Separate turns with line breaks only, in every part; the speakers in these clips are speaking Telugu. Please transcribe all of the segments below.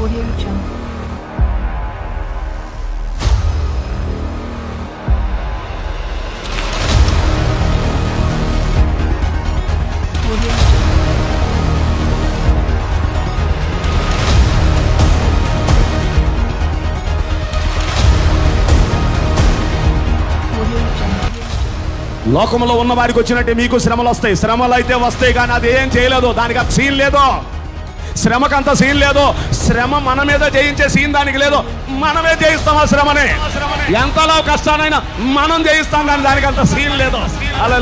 Audio Jungle. Audio Jungle. Audio Jungle.
లోకంలో ఉన్న వారికి వచ్చినట్టే మీకు శ్రమలు వస్తాయి శ్రమలు అయితే వస్తాయి కానీ అది ఏం చేయలేదు దానికి అంత సీన్ లేదు శ్రమకంత సీన్ లేదు శ్రమ మన మీద జయించే సీన్ దానికి లేదు మనమే జయిస్తాం ఆ శ్రమని ఎంతలో కష్టానైనా మనం జయిస్తాం కానీ దానికి అంత సీన్ లేదు అలా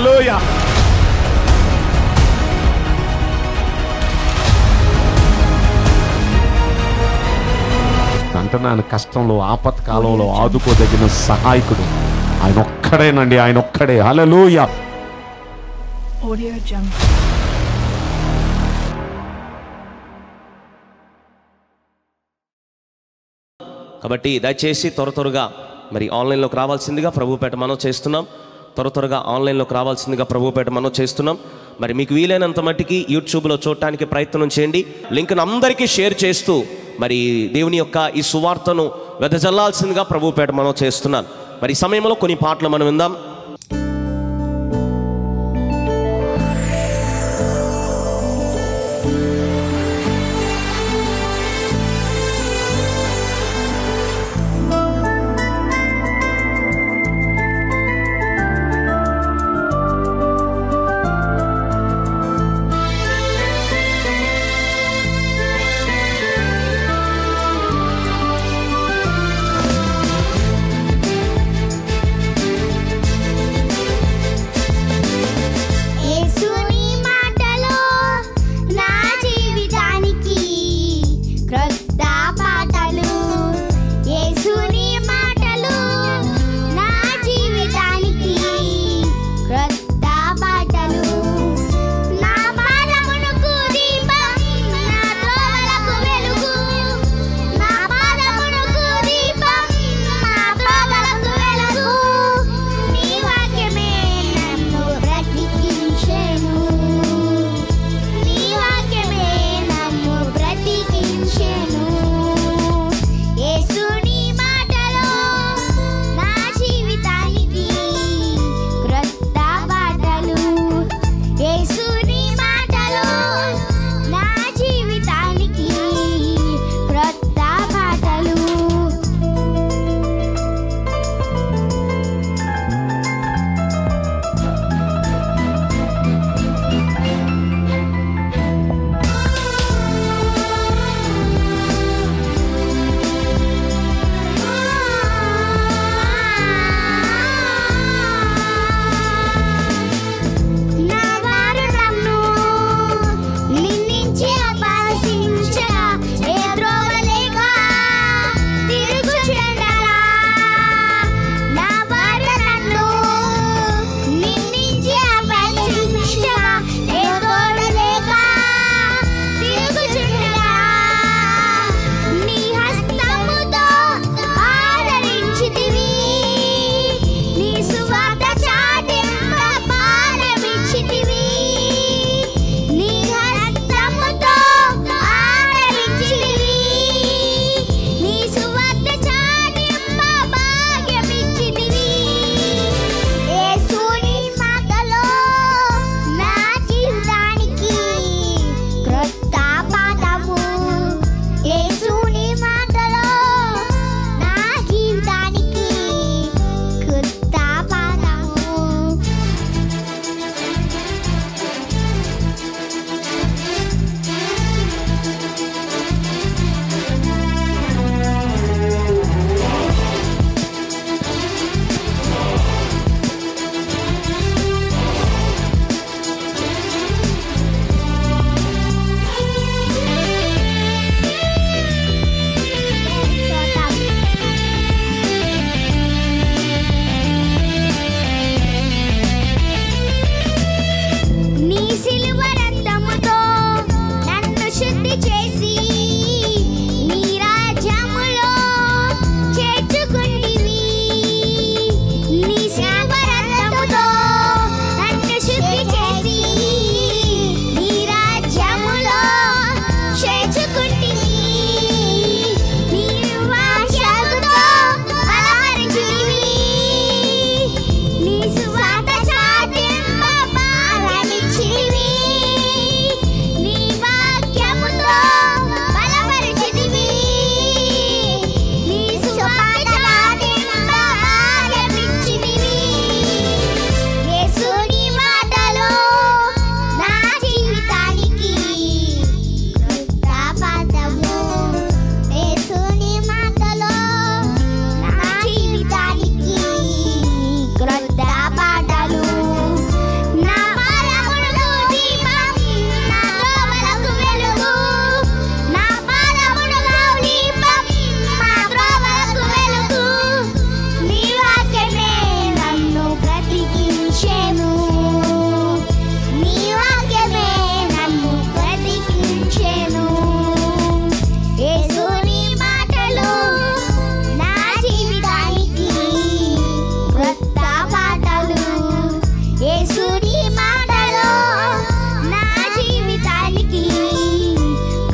అంటున్నాను కష్టంలో ఆపత్కాలంలో ఆదుకోదగిన సహాయకుడు ఆయన ఒక్కడేనండి ఆయన ఒక్కడే హల్లెలూయా
Audio Jungle.
కాబట్టి దయచేసి త్వర త్వరగా మరి ఆన్లైన్లోకి రావాల్సిందిగా ప్రభుపేట మనం చేస్తున్నాం త్వర త్వరగా ఆన్లైన్లోకి రావాల్సిందిగా ప్రభుపేట మనం చేస్తున్నాం మరి మీకు వీలైనంత మట్టికి యూట్యూబ్లో చూడటానికి ప్రయత్నం చేయండి లింక్ను అందరికీ షేర్ చేస్తూ మరి దేవుని యొక్క ఈ సువార్తను వెదజల్లాల్సిందిగా ప్రభుపేట మనం చేస్తున్నాం మరి ఈ సమయంలో కొన్ని పాటలు మనం విందాం
Audio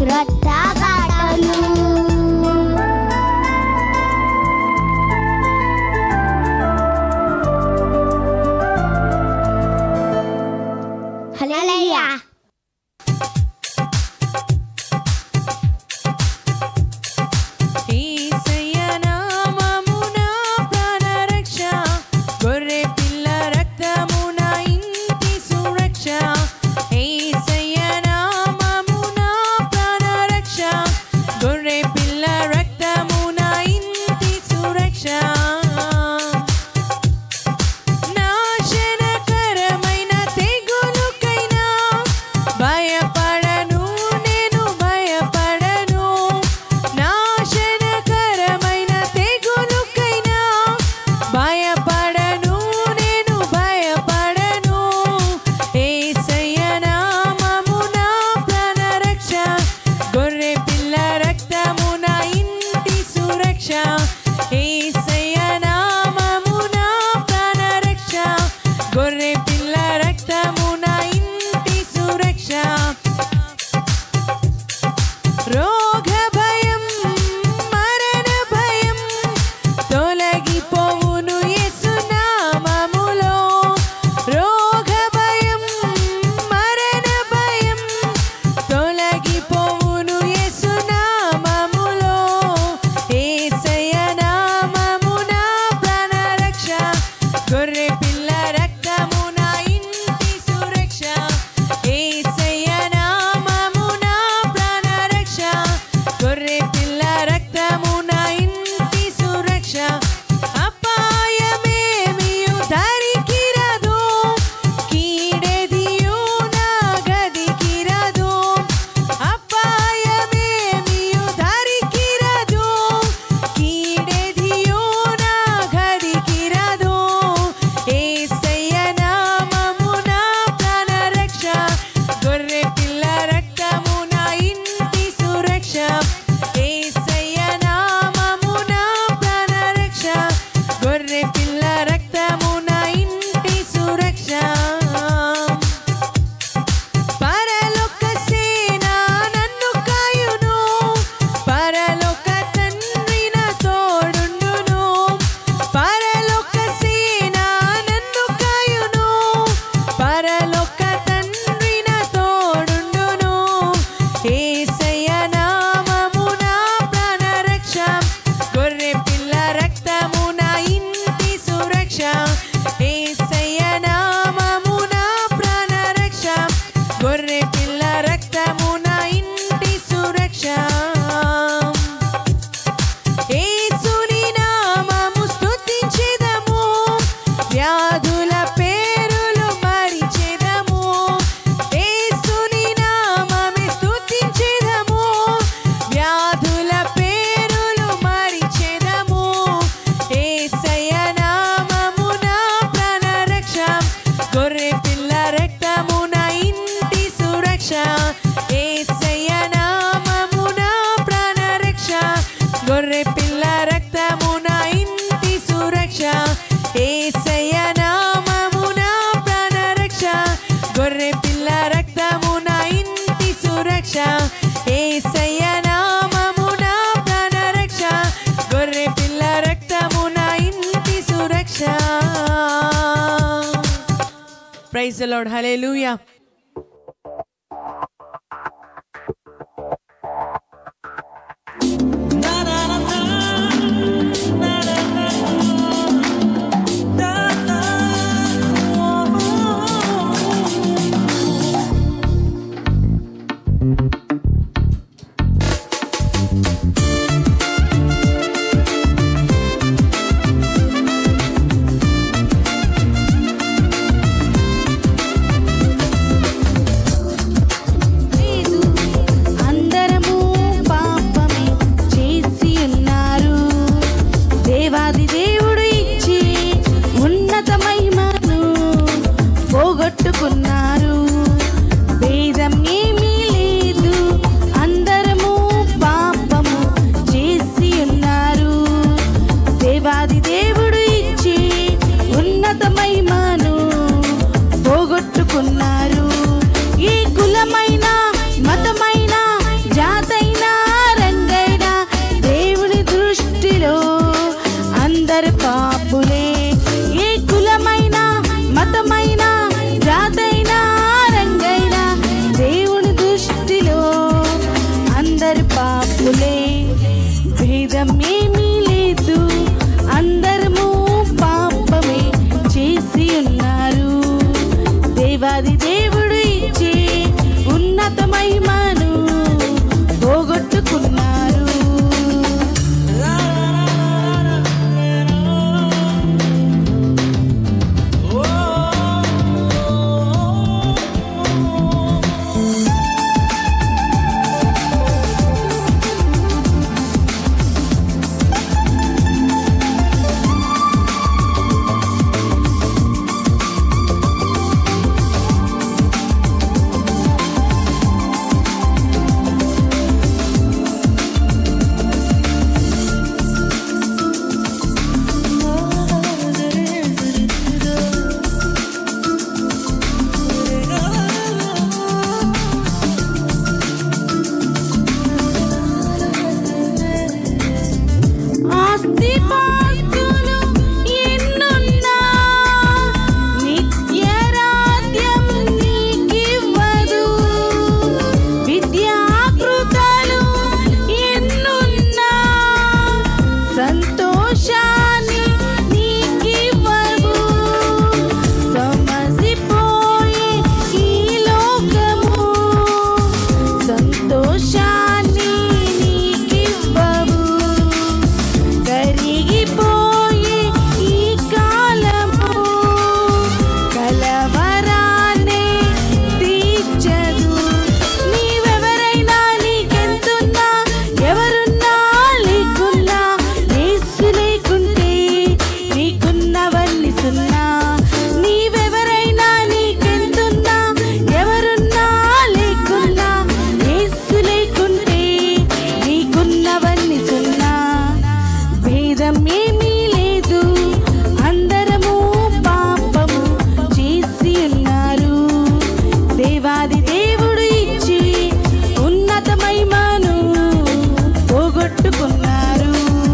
క్రొత్త పాటలు హల్లెలూయా
యేసయ్య నామమున ప్రాణరక్ష గొర్రె పిల్ల రక్తమున ఇంటి సురక్ష యేసయ్య నామమున ప్రాణరక్ష గొర్రె పిల్ల రక్తమున ఇంటి సురక్ష నాశనకరమైన తెగులుకైనా భయపడను నేను భయపడను నాశనకరమైన తెగులుకైనా భయపడను నేను భయపడను యేసయ్య నామమున ప్రాణరక్ష గొర్రె పిల్ల రక్తమున ఇంటి సురక్ష యేసయ్య నామమున ప్రాణరక్ష గొర్రె పిల్ల రక్తమున ఇంటి సురక్ష రోగ భయం మరణ భయం తొలగిపోవును యేసు నామములో రోగ భయం మరణ భయం తొలగిపోవును యేసు నామములో యేసయ్య నామమున ప్రాణరక్ష గొర్రె పిల్ల రక్తమున ఇంటి సురక్ష యేసయ్య నామమున ప్రాణరక్ష గొర్రె పిల్ల రక్తమున ఇంటి సురక్ష అపాయమేమియు దారికి రాదు కీడెదియు నా గదికి రాదు అపాయమేమియు దారికి రాదు కీడెదియు నా గదికి రాదు యేసయ్య నామమున ప్రాణరక్ష గొర్రె పిల్ల రక్తమున ఇంటి సురక్ష యేసయ్య నామమున ప్రాణరక్ష గొర్రె పిల్ల రక్తమున ఇంటి సురక్ష పరలోక సేన నన్ను కాయును పరలోక తండ్రి నా తోడుండును పరలోక సేన నన్ను కాయును పరలోక తండ్రి నా తోడుండును యేసయ్య నామమున ప్రాణరక్ష గొర్రె పిల్ల రక్తమున ఇంటి సురక్ష యేసయ్య నామమున ప్రాణరక్ష గొర్రె పిల్ల రక్తమున ఇంటి సురక్ష యేసుని నామము స్తుతించెదము వ్యాధుల పేరులు మరిచెదము యేసుని నామమే స్తుతించెదము వ్యాధుల పేరులు మరిచెదము యేసయ్య నామమున ప్రాణరక్ష గొర్రె పిల్ల రక్తమున ఇంటి సురక్ష యేసయ్య నామమున ప్రాణరక్ష గొర్రె పిల్ల రక్తమున ఇంటి సురక్ష యేసయ్య నామమున ప్రాణరక్ష గొర్రె పిల్ల రక్తమున ఇంటి సురక్ష యేసయ్య నామమున ప్రాణరక్ష గొర్రె పిల్ల రక్తమున ఇంటి సురక్ష ప్రైజ్ లార్డ్ హల్లెలూయా
హల్లెలూయా
అందరు పాపులే భేదమేమీ లేదు అందరము పాపమే చేసి ఉన్నారు దేవాది దేవుడు ఇచ్చే ఉన్నత మహిమను పోగొట్టుకున్నారు ఆస్తి పాస్తులు ఎన్నున్నా నిత్య రాజ్యం నీకివ్వదు విద్యాకృతలు ఎన్నున్నా సంతోషాన్ని నీకివ్వవు సమసిపోయే ఈ లోకము సంతోషాన్ని నీకివ్వవు కరిగిపోయే ఈ కాలము కలవరాన్ని తీర్చదు నీవెవరైనా నీకెంతున్నా ఎవరున్నా లేకున్నా యేసు లేకుంటే నీకున్నవన్నీ సున్నా నీవెవరైనా నీకెంతున్నా ఎవరున్నా లేకున్నా యేసు లేకుంటే నీకున్నవన్నీ సున్నా భేదం ఏమీ లేదు అందరము పాపము చేసి ఉన్నారు దేవాది దేవుడు ఇచ్చి ఉన్నత మహిమను పోగొట్టుకున్నారు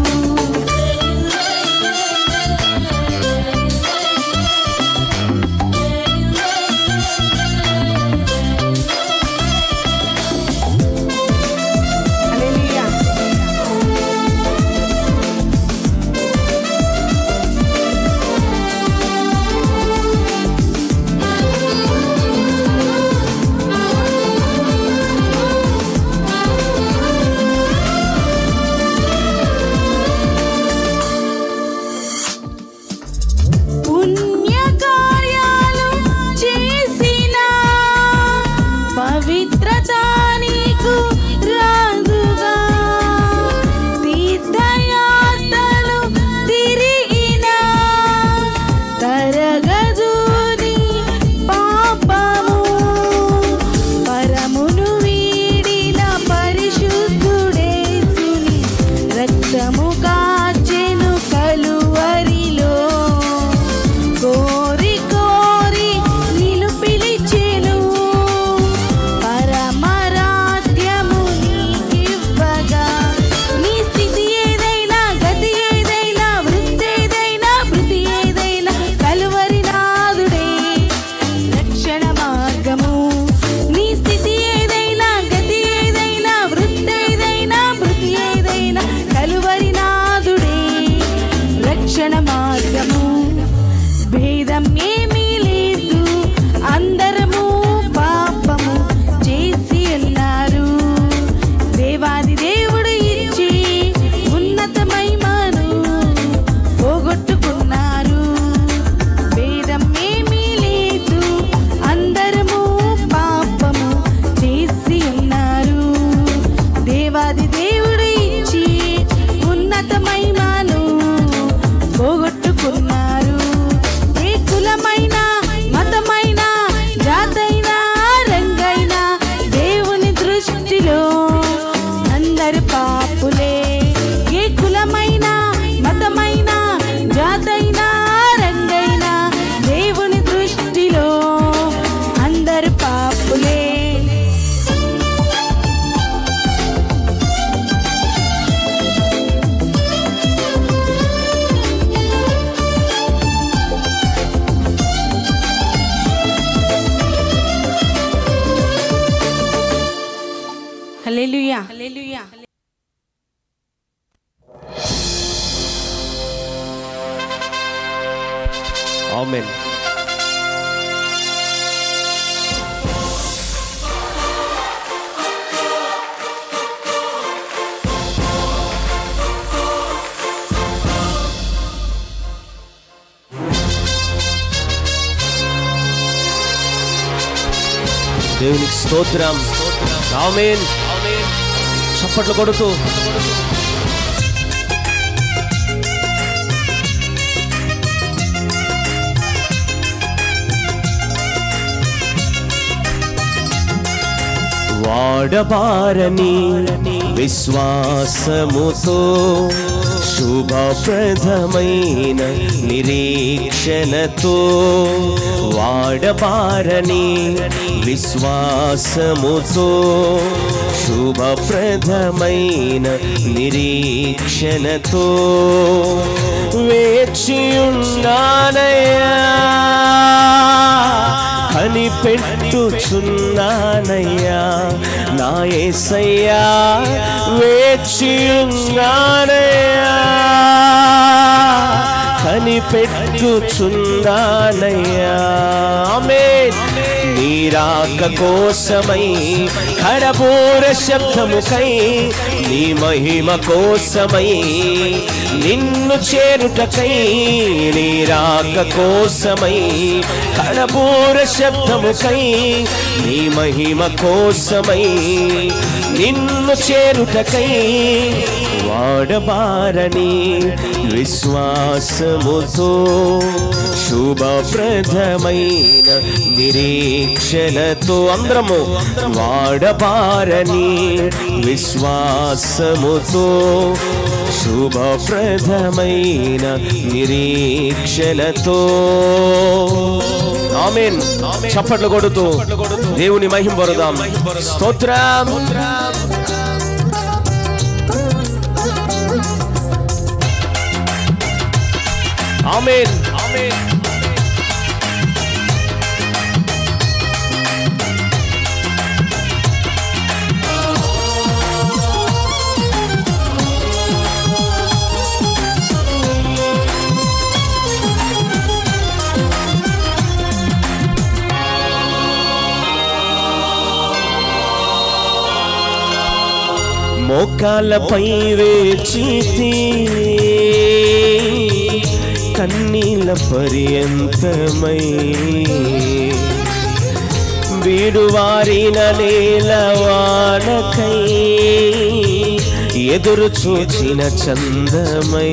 హల్లెలూయా పుణ్య కార్యాలు చేసిన పవిత్రత నీకు రాదుగా తీర్థయాత్రలు తిరిగిన తరగదు నీ పాపము పరమును వీడిన పరిశుద్ధుడేసుని రక్తము కాచెను కలువరిలో కోరి కోరి నిలు పిలిచెను పరమరాధ్యము నీకివ్వగా నీ స్థితి ఏదైనా గతి ఏదైనా వృత్తి ఏదైనా భృతి ఏదైనా కలువరి నాదుడే రక్షణ మార్గము నీ స్థితి ఏదైనా గతి ఏదైనా వృత్తి ఏదైనా భృతి ఏదైనా కలువరి నాదుడే రక్షణ మార్గము భేదం ఏమీ లేదు అందరము పాపము చేసి ఉన్నారు దేవాది దేవుడు ఇచ్చి ఉన్నత మహిమను పోగొట్టుకున్నారు భేదం ఏమీ లేదు అందరము పాపము చేసి ఉన్నారు దేవాది దేవుడు ఇచ్చి ఉన్నత మహిమను పోగొట్టుకున్నారు ఏ కులమైన మతమైన జాతైన రంగైన దేవుని దృష్టిలో అందరు పాపులే ఏ కులమైన మతమైన జాతైన రంగైన దేవుని దృష్టిలో అందరు పాపులే హల్లెలూయా
ఆమెన్ దేవునికి స్తోత్రం ఆమేన్ చప్పట్లు కొడుతూ వాడబారని విశ్వాసముతో శుభప్రదమైన నిరీక్షణతో వాడబారని విశ్వాసముతో శుభప్రదమైన నిరీక్షణతో వేచియున్నానయ్యా కనిపెట్టుచున్నానయ్యా నా ఏసయ్యా వేచియున్నానయ్యా కనిపెట్టుచున్నానయ్యా ఆమేన్ నీరాక కోసమై కడబోర శబ్దముకై నీ మహిమ కోసమై నిన్ను చేరుటకై నీరాక కోసమై కడబోర శబ్దముకై నీ మహిమ కోసమై నిన్ను చేరుటకై వాడబారని విశ్వాసముతో శుభప్రదమైన నిరీక్షణతో అందరము వాడబారని విశ్వాసముతో శుభప్రదమైన నిరీక్షణతో ఆమెన్ చప్పట్లు కొడుతూ దేవుని మహిమ వరదాం స్తోత్రం ఆమెన్ ఆమెన్ మోకాలపై వేచితి కన్నీళ్ళ పర్యంతమై వీడువారిన నేలవానకై ఎదురు చూచిన చందమై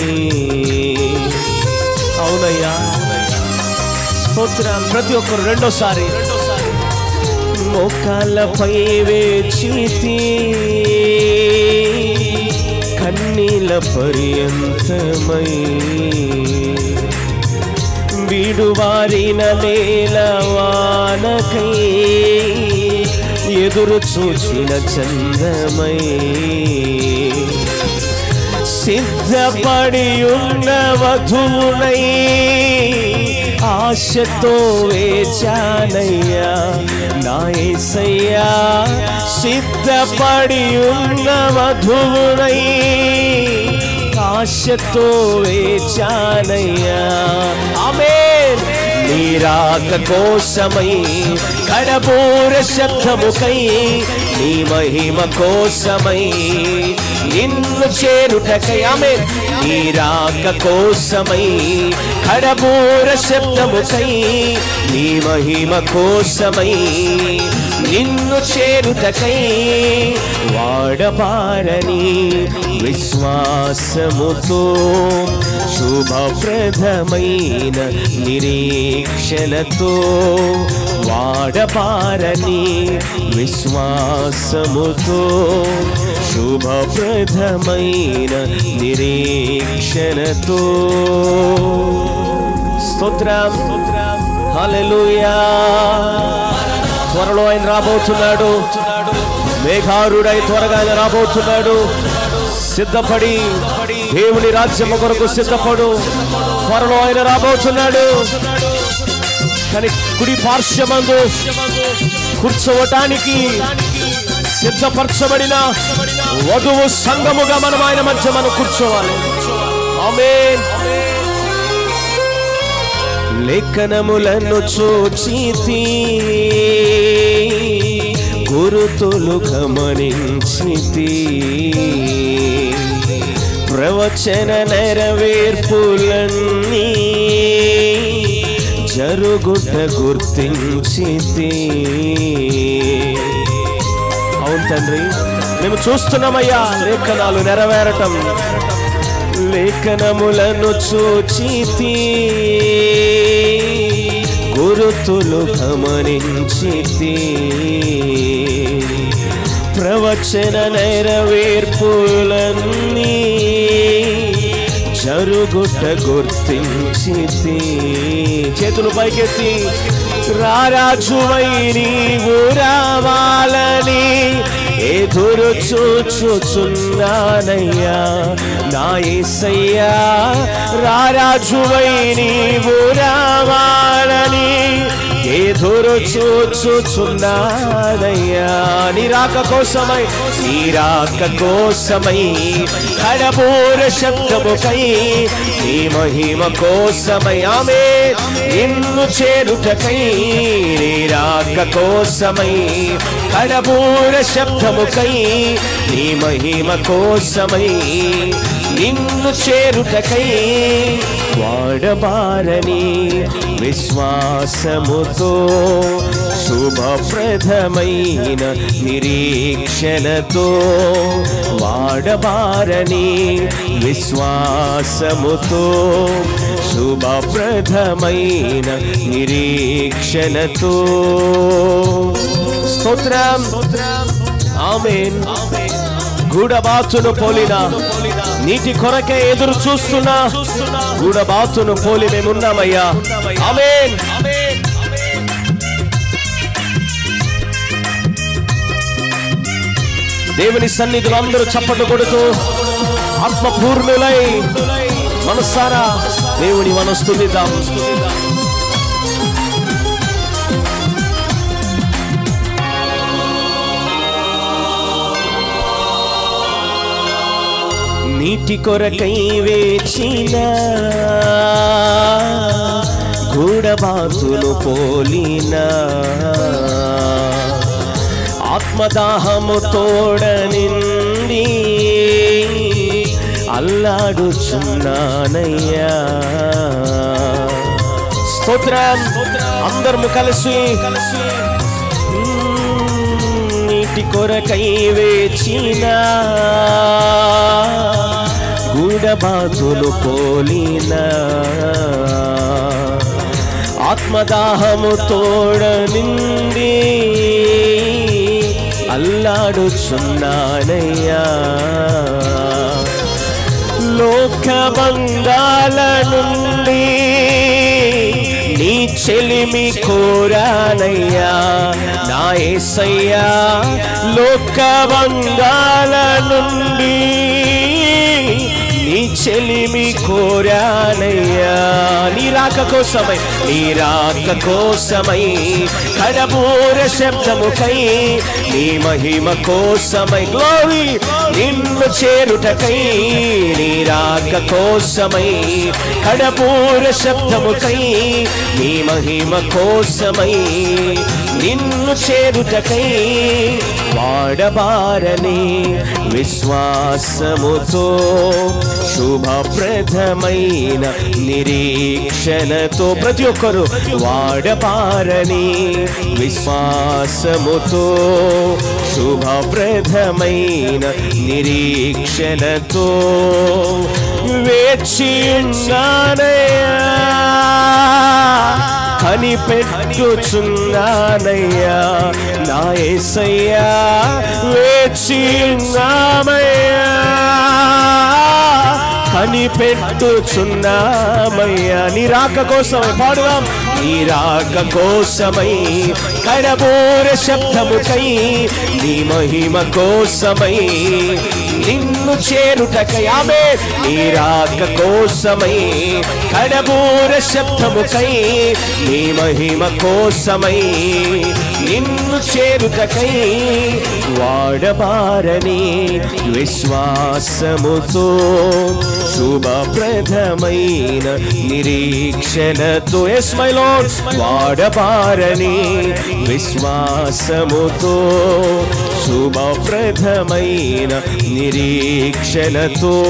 అవునయ్యా స్తోత్రం ప్రతి ఒక్కరు రెండోసారి రెండోసారి మోకాళ్ళపై వేచితి కన్నీల పర్యంతమై వీడువారిన నేలవానకై ఎదురు చూచిన చందమై సిద్ధపడి ఉన్న వధువునై ఆశతో వేచానయ్యా నా ఏసయ్యా సిద్ధపడి ఉన్న వధువునై ఆశతో వేచానయ్యా ఆమేన్ నీరాక కోసమై కడబూర శబ్దముకై నీ మహిమ కోసమై నిన్ను చేరుటకై ఆమె నీరాక కోసమై కడబూర శబ్దముకై నీ మహిమ కోసమై నిన్ను చేరుటకై వాడబారని విశ్వాసముతో శుభప్రదమైన నిరీక్షణతో వాడబారని విశ్వాసముతో శుభప్రదమైన నిరీక్షణతో స్తోత్రం హల్లెలూయా త్వరలో ఆయన రాబోతున్నాడు మేఘారుడై త్వరగా ఆయన రాబోతున్నాడు సిద్ధపడి దేవుని రాజ్యము కొరకు సిద్ధపడు త్వరలో ఆయన రాబోతున్నాడు కానీ కుడి పార్శ్వమందు కూర్చోవటానికి సిద్ధపరచబడిన వధువు సంఘముగా మనం ఆయన మధ్య మనం కూర్చోవాలి ఆమేన్ లేఖనములను చూచితి గురుతులు గమనించితి ప్రవచన నెరవేర్పులన్నీ జరుగుట గుర్తించితి అవును తండ్రి మేము చూస్తున్నామయ్యా లేఖనాలు నెరవేరటం లేఖనములను చూచితి గురుతులు గమనించితి ప్రవచన నెరవేర్పులన్నీ జరుగుట గుర్తించితి చేతులు పైకెత్తి రారాజువై నీవు రావాలని ఎదురు చూచుచున్నానయ్యా నా ఏసయ్యా రారాజువై నీవు రావాలని ఎదురు చూచుచున్నానయ్యా నీ రాక కోసమై నీ రాక కోసమై కడబూర శబ్దముకై నీ మహిమ కోసమై ఆమె నిన్ను చేరుటకై నీ రాక కోసమై కడబూర శబ్దముకై నీ మహిమ కోసమై నిన్ను చేరుటకై వాడబారని విశ్వాసముతో శుభప్రదమైన నిరీక్షణతో వాడబారని విశ్వాసముతో శుభప్రదమైన నిరీక్షణతో స్తోత్రం ఆమెన్ గూడబాతును పోలిన నీటి కొరకే ఎదురు చూస్తున్నా గూడబాతును పోలి మేమున్నామయ్యా ఆమెన్ దేవుని సన్నిధిలో అందరూ చప్పట్లు కొడుతూ ఆత్మపూర్ణులై మనసారా దేవుని మనస్తునిద్దాం నీటి కొరకై వేచిన గూడబాతులు పోలిన ఆత్మదాహము తోడ నిండి అల్లాడుచున్నానయ్యా స్తోత్రం అందరము కలిసి నీటి కొరకై వేచిన గూడబాతులు పోలిన ఆత్మదాహము తోడ నిండి అల్లాడుచున్నానయ్యా లోక బంగాల నుండి నీ చెలిమి కోరానయ్యా నా ఏసయ్యా లోక బంగాల నుండి నీ చెలిమి కోరానయ్యా నీ రాక కోసమై నీ రాక కోసమై కడబూర శబ్దముకై నీ మహిమ కోసమై గ్లోరీ నిన్ను చేరుటకై నీ రాక కోసమై కడబూర శబ్దముకై నీ మహిమ కోసమై నిన్ను చేరుటకై వాడబారని విశ్వాసముతో శుభప్రదమైన నిరీక్షణతో ప్రతి ఒక్కరు వాడబారని విశ్వాసముతో శుభప్రదమైన నిరీక్షణతో వేచి కనిపెట్టుచున్నానయ్యా నా ఏసయ్యా వేచి ఉన్నామయ్యా కనిపెట్టుచున్నామయ్యా నీ రాక కోసమై పాడుదాం నీ రాక కోసమై కడబోర శబ్దముకై నీ మహిమ కోసమై నిన్ను నిన్ను చేరుటకై ఆమె నీ రాక కోసమై కడబూర శబ్దముకై నీ మహిమ కోసమై నిన్ను చేరుటకై వాడబారని విశ్వాసముతో శుభప్రదమైన నిరీక్షణతో ఎస్ మై లార్డ్ వాడబారని విశ్వాసముతో శుభప్రదమైన నిరీక్షణతో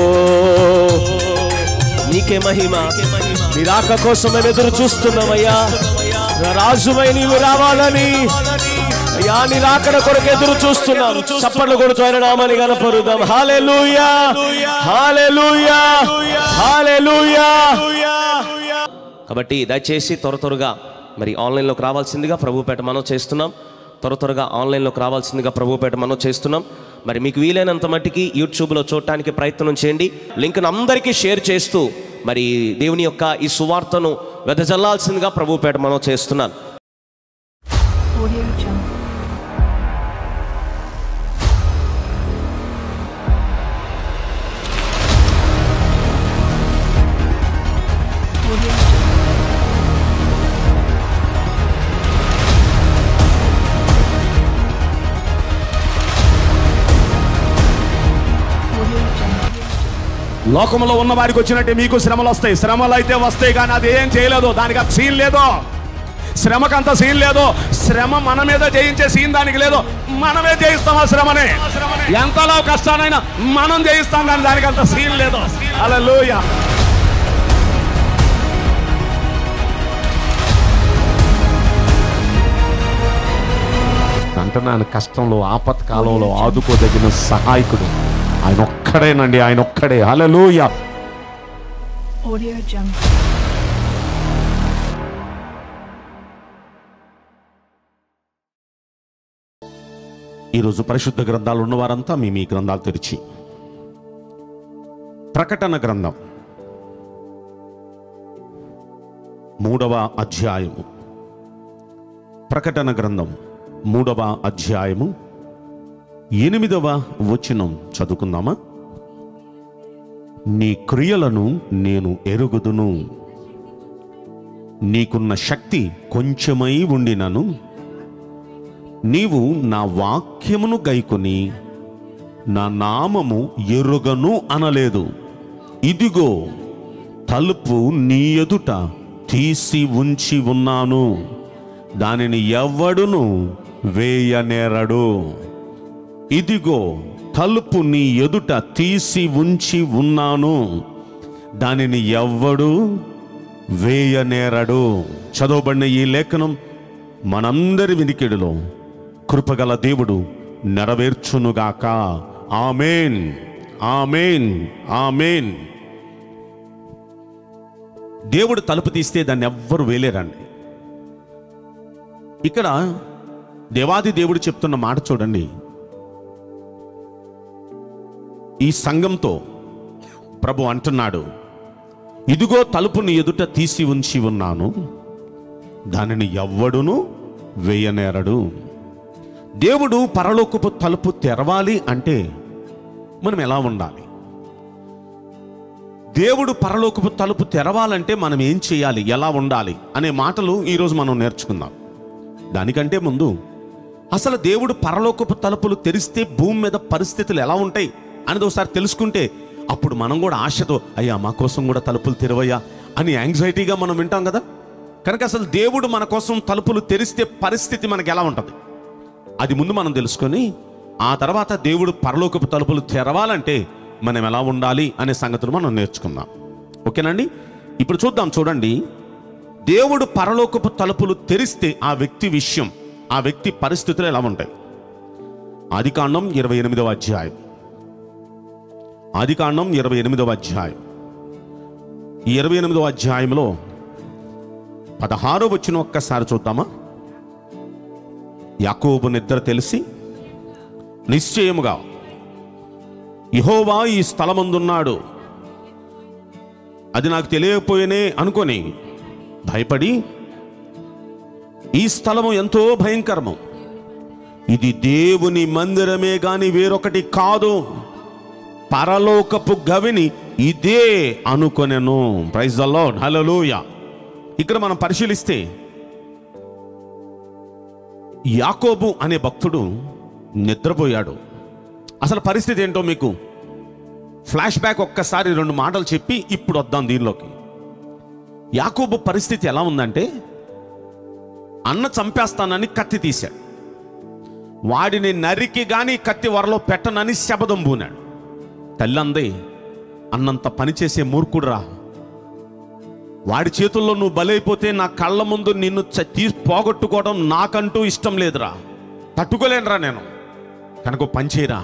నీకే మహిమ నీ రాక కోసం మేము ఎదురు చూస్తున్నామయ్యా నా రాజుమై నీవు రావాలని అయ్యా నీ రాకడ కొరకు ఎదురు చూస్తున్నాం చప్పట్లు కొడుతూ ఆయన నామాన్ని కనపరుదాం హాలెలూయా హాలెలూయా హాలెలూయా కాబట్టి దయచేసి త్వర త్వరగా మరి ఆన్లైన్లోకి రావాల్సిందిగా ప్రభుపేట మనం చేస్తున్నాం త్వర త్వరగా ఆన్లైన్లోకి రావాల్సిందిగా ప్రభుపేట మనం చేస్తున్నాం మరి మీకు వీలైనంత మట్టికి యూట్యూబ్లో చూడటానికి ప్రయత్నం చేయండి లింక్ను అందరికీ షేర్ చేస్తూ మరి దేవుని యొక్క ఈ సువార్తను వెదజల్లాల్సిందిగా ప్రభుపేట మనం చేస్తున్నాను
Audio Jungle. Audio Jungle. Audio Jungle.
లోకంలో ఉన్న వారికి వచ్చినట్టే మీకు శ్రమలు వస్తాయి శ్రమలు అయితే వస్తాయి కానీ అది ఏం చేయలేదు దానికి అంత సీన్ లేదు శ్రమకంత సీన్ లేదు శ్రమ మన మీద జయించే సీన్ దానికి లేదు మనమే జయిస్తాం ఆ శ్రమని ఎంతలో కష్టానైనా మనం జయిస్తాం కానీ దానికి అంత సీన్ లేదు అలా అంటున్నాను కష్టంలో ఆపత్కాలంలో ఆదుకోదగిన సహాయకుడు ఆయన ఒక్కడేనండి ఆయన ఒక్కడే హలలోయ
Audio Jungle.
ఈరోజు పరిశుద్ధ గ్రంథాలు ఉన్నవారంతా మీ మీ గ్రంథాలు తెరిచి ప్రకటన గ్రంథం మూడవ అధ్యాయము ప్రకటన గ్రంథం మూడవ అధ్యాయము ఎనిమిదవ వచనం చదువుకుందామా నీ క్రియలను నేను ఎరుగుదును నీకున్న శక్తి కొంచెమై ఉండినను నీవు నా వాక్యమును గైకొని నా నామము ఎరుగను అనలేదు ఇదిగో తలుపు నీ ఎదుట తీసి ఉంచి ఉన్నాను దానిని ఎవ్వడును వేయనేరడు ఇదిగో తలుపు నీ ఎదుట తీసి ఉంచి ఉన్నాను దానిని ఎవ్వడు వేయనేరడు చదవబడిన ఈ లేఖనం మనందరి వినికిడిలో కృపగల దేవుడు నెరవేర్చునుగాక ఆమెన్ ఆమెన్ ఆమెన్ దేవుడు తలుపు తీస్తే దాన్ని ఎవ్వరు వేలేరండి ఇక్కడ దేవాది దేవుడు చెప్తున్న మాట చూడండి ఈ సంఘంతో ప్రభు అంటున్నాడు ఇదిగో తలుపుని ఎదుట తీసి ఉంచి ఉన్నాను దానిని ఎవ్వడును వేయనేరడు దేవుడు పరలోకపు తలుపు తెరవాలి అంటే మనం ఎలా ఉండాలి దేవుడు పరలోకపు తలుపు తెరవాలంటే మనం ఏం చేయాలి ఎలా ఉండాలి అనే మాటలు ఈరోజు మనం నేర్చుకుందాం దానికంటే ముందు అసలు దేవుడు పరలోకపు తలుపులు తెరిస్తే భూమి మీద పరిస్థితులు ఎలా ఉంటాయి అనేది ఒకసారి తెలుసుకుంటే అప్పుడు మనం కూడా ఆశతో అయ్యా మా కోసం కూడా తలుపులు తెరవయ్యా అని యాంగ్జైటీగా మనం వింటాం కదా కనుక అసలు దేవుడు మన కోసం తలుపులు తెరిస్తే పరిస్థితి మనకి ఎలా ఉంటుంది అది ముందు మనం తెలుసుకొని ఆ తర్వాత దేవుడు పరలోకపు తలుపులు తెరవాలంటే మనం ఎలా ఉండాలి అనే సంగతులు మనం నేర్చుకుందాం ఓకేనండి ఇప్పుడు చూద్దాం చూడండి దేవుడు పరలోకపు తలుపులు తెరిస్తే ఆ వ్యక్తి విషయం ఆ వ్యక్తి పరిస్థితులు ఎలా ఉంటాయి ఆదికాండం ఇరవై ఎనిమిదవ అధ్యాయం ఆదికాండం ఇరవై ఎనిమిదవ అధ్యాయం ఈ ఇరవై ఎనిమిదవ అధ్యాయంలో పదహారో వచ్చిన ఒక్కసారి చూద్దామా యాకోబు నిద్ర తెలిసి నిశ్చయముగా యహోవా ఈ స్థలమందున్నాడు అది నాకు తెలియకపోయేనే అనుకొని భయపడి ఈ స్థలము ఎంతో భయంకరము ఇది దేవుని మందిరమే గాని వేరొకటి కాదు పరలోకపు గవిని ఇదే అనుకొనెను ప్రైజ్ ద లార్డ్ హల్లెలూయా ఇక్కడ మనం పరిశీలిస్తే యాకోబు అనే భక్తుడు నిద్రపోయాడు అసలు పరిస్థితి ఏంటో మీకు ఫ్లాష్ బ్యాక్ ఒక్కసారి రెండు మాటలు చెప్పి ఇప్పుడు వద్దాం దీనిలోకి యాకోబు పరిస్థితి ఎలా ఉందంటే అన్న చంపేస్తానని కత్తి తీశాడు వాడిని నరికి గాని కత్తి వరలో పెట్టనని శబదం పూనాడు తల్లి అంది అన్నంత పనిచేసే మూర్ఖుడురా వాడి చేతుల్లో నువ్వు బలైపోతే నా కళ్ళ ముందు నిన్ను చ- తీసి పోగొట్టుకోవడం నాకంటూ ఇష్టం లేదురా తట్టుకోలేనురా నేను కనుక ఓ పని చేయరా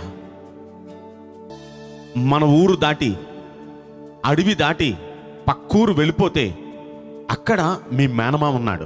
మన ఊరు దాటి అడవి దాటి పక్కూరు వెళ్ళిపోతే అక్కడ మీ మేనమామ ఉన్నాడు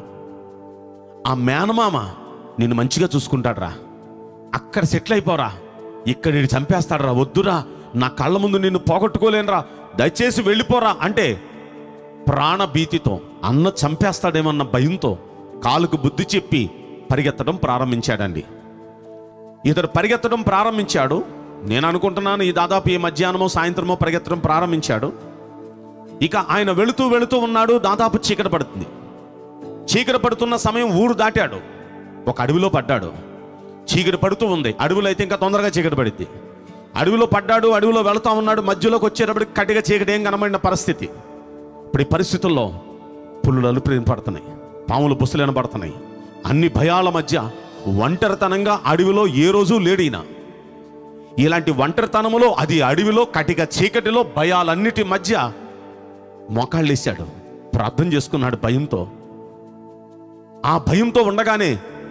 ఆ మేనమామ నిన్ను మంచిగా చూసుకుంటాడురా అక్కడ సెటిల్ అయిపోరా ఇక్కడ నేను చంపేస్తాడురా వద్దురా నా కళ్ళ ముందు నిన్ను పోగొట్టుకోలేనురా దయచేసి వెళ్ళిపోరా అంటే ప్రాణభీతితో అన్న చంపేస్తాడేమన్న భయంతో కాలుకు బుద్ధి చెప్పి పరిగెత్తడం ప్రారంభించాడండి ఇతడు పరిగెత్తడం ప్రారంభించాడు నేను అనుకుంటున్నాను ఈ దాదాపు ఈ మధ్యాహ్నమో సాయంత్రమో పరిగెత్తడం ప్రారంభించాడు ఇక ఆయన వెళుతూ వెళుతూ ఉన్నాడు దాదాపు చీకటి పడుతుంది చీకటి పడుతున్న సమయం ఊరు దాటాడు ఒక అడవిలో పడ్డాడు చీకటి పడుతూ ఉంది అడవిలో అయితే ఇంకా తొందరగా చీకటి పడిద్ది అడవిలో పడ్డాడు అడవిలో వెళుతా ఉన్నాడు మధ్యలోకి వచ్చేటప్పటికి కట్టిగా చీకటి ఏం కనబడిన పరిస్థితి ఇప్పుడు ఈ పరిస్థితుల్లో పుల్లులు అలుపు పడుతున్నాయి పాములు బుసలు పడుతున్నాయి అన్ని భయాల మధ్య ఒంటరితనంగా అడవిలో ఏ రోజు లేడీనా ఇలాంటి ఒంటరితనములో అది అడవిలో కటిక చీకటిలో భయాలన్నిటి మధ్య మోకాళ్ళేశాడు ప్రార్థన చేసుకున్నాడు భయంతో ఆ భయంతో ఉండగానే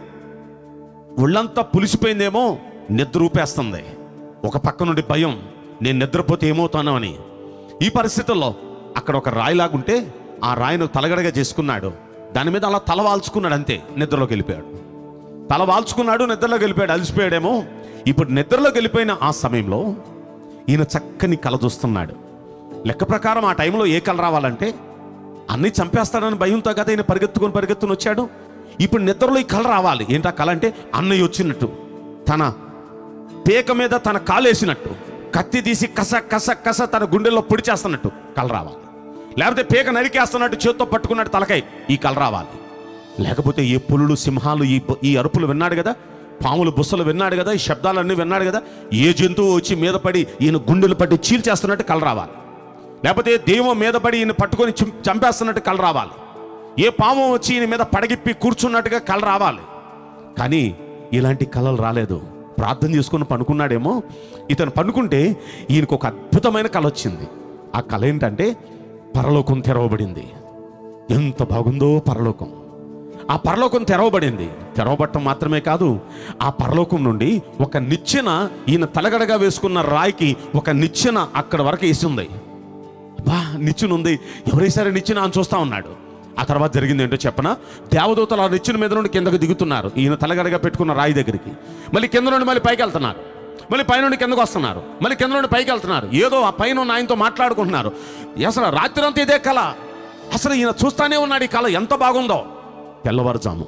ఒళ్ళంతా పులిసిపోయిందేమో నిద్ర ఊపేస్తుంది ఒక పక్క నుండి భయం నేను నిద్రపోతే ఏమవుతాను అని ఈ పరిస్థితుల్లో అక్కడ ఒక రాయిలాగుంటే ఆ రాయిను తలగడగా చేసుకున్నాడు దాని మీద అలా తల వాల్చుకున్నాడు అంతే నిద్రలోకి వెళ్ళిపోయాడు తల వాల్చుకున్నాడు నిద్రలోకి వెళ్ళిపోయాడు అలసిపోయాడేమో ఇప్పుడు నిద్రలోకి వెళ్ళిపోయిన ఆ సమయంలో ఈయన చక్కని కల చూస్తున్నాడు లెక్క ప్రకారం ఆ టైంలో ఏ కళ రావాలంటే అన్నీ చంపేస్తాడని భయంతో కదా ఈయన పరిగెత్తుకొని పరిగెత్తుని వచ్చాడు ఇప్పుడు నిద్రలో ఈ కళ రావాలి ఏంటా కళ అంటే అన్నయ్య వచ్చినట్టు తన పేక మీద తన కాలేసినట్టు కత్తి తీసి కస కస కస తన గుండెల్లో పొడి చేస్తున్నట్టు కళ రావాలి లేకపోతే పేక నరికేస్తున్నట్టు చేత్తో పట్టుకున్నట్టు తలకై ఈ కళ రావాలి లేకపోతే ఏ పులులు సింహాలు ఈ ఈ అరుపులు విన్నాడు కదా పాములు బుస్సలు విన్నాడు కదా ఈ శబ్దాలన్నీ విన్నాడు కదా ఏ జంతువు వచ్చి మీద పడి ఈయన గుండెలు పట్టి చీల్చేస్తున్నట్టు కళ రావాలి లేకపోతే దెయ్యం మీద పడి ఈయన పట్టుకొని చిం- చంపేస్తున్నట్టు కళ రావాలి ఏ పాము వచ్చి ఈయన మీద పడగిప్పి కూర్చున్నట్టుగా కళ రావాలి కానీ ఇలాంటి కళలు రాలేదు ప్రార్థన చేసుకుని పనుకున్నాడేమో ఇతను పనుకుంటే ఈయనకు ఒక అద్భుతమైన కళ వచ్చింది ఆ కళ ఏంటంటే పరలోకం తెరవబడింది ఎంత బాగుందో పరలోకం ఆ పరలోకం తెరవబడింది తెరవబట్టం మాత్రమే కాదు ఆ పరలోకం నుండి ఒక నిచ్చెన ఈయన తలగడగా వేసుకున్న రాయికి ఒక నిచ్చెన అక్కడ వరకు వేసింది బా నిచ్చెన ఉంది ఎవరేసారి నిచ్చెన అని చూస్తా ఉన్నాడు ఆ తర్వాత జరిగింది ఏంటో చెప్పనా దేవదూతలు ఆ నిచ్చెన మీద నుండి కిందకు దిగుతున్నారు ఈయన తలగడగా పెట్టుకున్న రాయి దగ్గరికి మళ్ళీ కింద నుండి మళ్ళీ పైకి వెళ్తున్నారు మళ్ళీ పై నుండి కిందకు వస్తున్నారు మళ్ళీ కింద నుండి పైకి వెళ్తున్నారు ఏదో ఆ పైన ఉన్న ఆయనతో మాట్లాడుకుంటున్నారు అసలు రాత్రి అంతా ఇదే కళ అసలు ఈయన చూస్తానే ఉన్నాడు ఈ కళ ఎంత బాగుందో తెల్లవారుజాము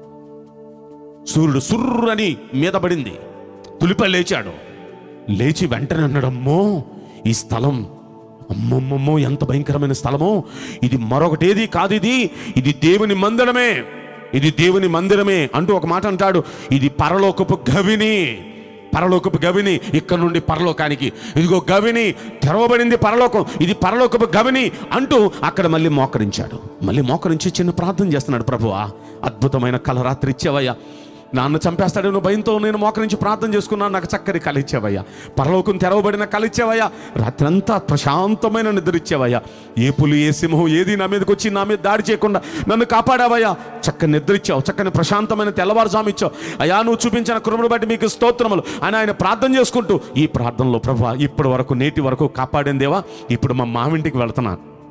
సూర్యుడు సుర్రని మీద పడింది తులిప లేచాడు లేచి వెంటనే అన్నాడమ్మో ఈ స్థలం అమ్మమ్మమ్మో ఎంత భయంకరమైన స్థలమో ఇది మరొకటేది కాదు ఇది ఇది దేవుని మందిరమే ఇది దేవుని మందిరమే అంటూ ఒక మాట అంటాడు ఇది పరలోకపు గవిని పరలోకపు గవిని ఇక్కడ నుండి పరలోకానికి ఇదిగో గవిని తెరవబడింది పరలోకం ఇది పరలోకపు గవిని అంటూ అక్కడ మళ్ళీ మోకరించాడు మళ్ళీ మోకరించి చిన్న ప్రార్థన చేస్తున్నాడు ప్రభువా అద్భుతమైన కల రాత్రి ఇచ్చావయ్యా నాన్న చంపేస్తాడేమో భయంతో నేను మోకరించి ప్రార్థన చేసుకున్నాను నాకు చక్కని కళ ఇచ్చావయ్యా పరలోకం తెరవబడిన కళ ఇచ్చావయ్యా రాత్రంతా ప్రశాంతమైన నిద్ర ఇచ్చావయ్యా ఏ పులి ఏ సింహం ఏది నా మీదకి వచ్చి నా మీద దాడి చేయకుండా నన్ను కాపాడావయ్యా చక్కని నిద్ర ఇచ్చావు చక్కని ప్రశాంతమైన తెల్లవారుజాము ఇచ్చావు అయ్యా నువ్వు చూపించిన కృపను బట్టి మీకు స్తోత్రములు అని ఆయన ప్రార్థన చేసుకుంటూ ఈ ప్రార్థనలో ప్రభా ఇప్పటి వరకు నేటి వరకు కాపాడిందేవా ఇప్పుడు మా మావింటికి వెళ్తున్నాను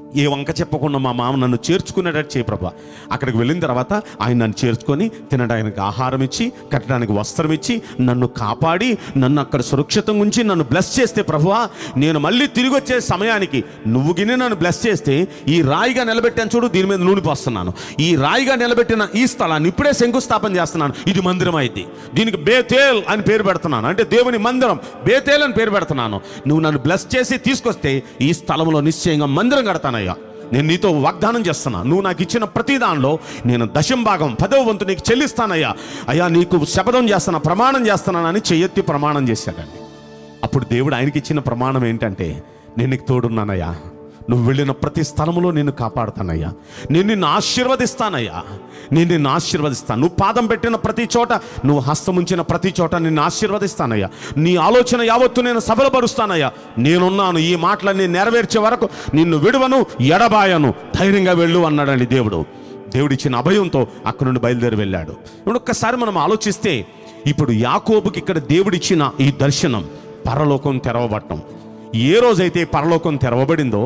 ఏ వంక చెప్పకుండా మా మామ నన్ను చేర్చుకునేటట్టు చేయి ప్రభా అక్కడికి వెళ్ళిన తర్వాత ఆయన నన్ను చేర్చుకొని తినడానికి ఆహారం ఇచ్చి కట్టడానికి వస్త్రం ఇచ్చి నన్ను కాపాడి నన్ను అక్కడ సురక్షితంగా ఉంచి నన్ను బ్లెస్ చేస్తే ప్రభువా నేను మళ్ళీ తిరిగి వచ్చే సమయానికి నువ్వు గిన్నె నన్ను బ్లెస్ చేస్తే ఈ రాయిగా నిలబెట్టాను చూడు దీని మీద నూనె పోస్తున్నాను ఈ రాయిగా నిలబెట్టిన ఈ స్థలాన్ని ఇప్పుడే శంకుస్థాపన చేస్తున్నాను ఇది మందిరం అయింది దీనికి బేతేల్ అని పేరు పెడుతున్నాను అంటే దేవుని మందిరం బేతేల్ అని పేరు పెడుతున్నాను నువ్వు నన్ను బ్లెస్ చేసి తీసుకొస్తే ఈ స్థలంలో నిశ్చయంగా మందిరం కడతానయ్యా నేను నీతో వాగ్దానం చేస్తున్నా నువ్వు నాకు ఇచ్చిన ప్రతి దానిలో నేను దశం భాగం పదవ వంతు నీకు చెల్లిస్తానయ్యా అయ్యా నీకు శపథం చేస్తున్నా ప్రమాణం చేస్తున్నానని చెయ్యెత్తి ప్రమాణం చేశాడండి అప్పుడు దేవుడు ఆయనకి ఇచ్చిన ప్రమాణం ఏంటంటే నేను నీకు తోడున్నానయ్యా నువ్వు వెళ్ళిన ప్రతి స్థలములో నిన్ను కాపాడుతానయ్యా నేను నిన్ను ఆశీర్వదిస్తానయ్యా నేను నిన్ను ఆశీర్వదిస్తాను నువ్వు పాదం పెట్టిన ప్రతి చోట నువ్వు హస్తం ఉంచిన ప్రతి చోట నిన్ను ఆశీర్వదిస్తానయ్యా నీ ఆలోచన యావత్తు నేను సఫలపరుస్తానయ్యా నేనున్నాను ఈ మాటలన్నీ నెరవేర్చే వరకు నిన్ను విడువను ఎడబాయను ధైర్యంగా వెళ్ళు అన్నాడండి దేవుడు దేవుడిచ్చిన అభయంతో అక్కడి నుండి బయలుదేరి వెళ్ళాడు ఇప్పుడు ఒక్కసారి మనం ఆలోచిస్తే ఇప్పుడు యాకోబుకి ఇక్కడ దేవుడిచ్చిన ఈ దర్శనం పరలోకం తెరవబట్టం ఏ రోజైతే పరలోకం తెరవబడిందో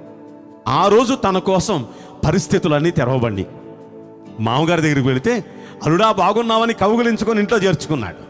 ఆ రోజు తన కోసం పరిస్థితులన్నీ తెరవబండి మామగారి దగ్గరికి వెళితే అల్లుడా బాగున్నావని కౌగులించుకొని ఇంట్లో చేర్చుకున్నాడు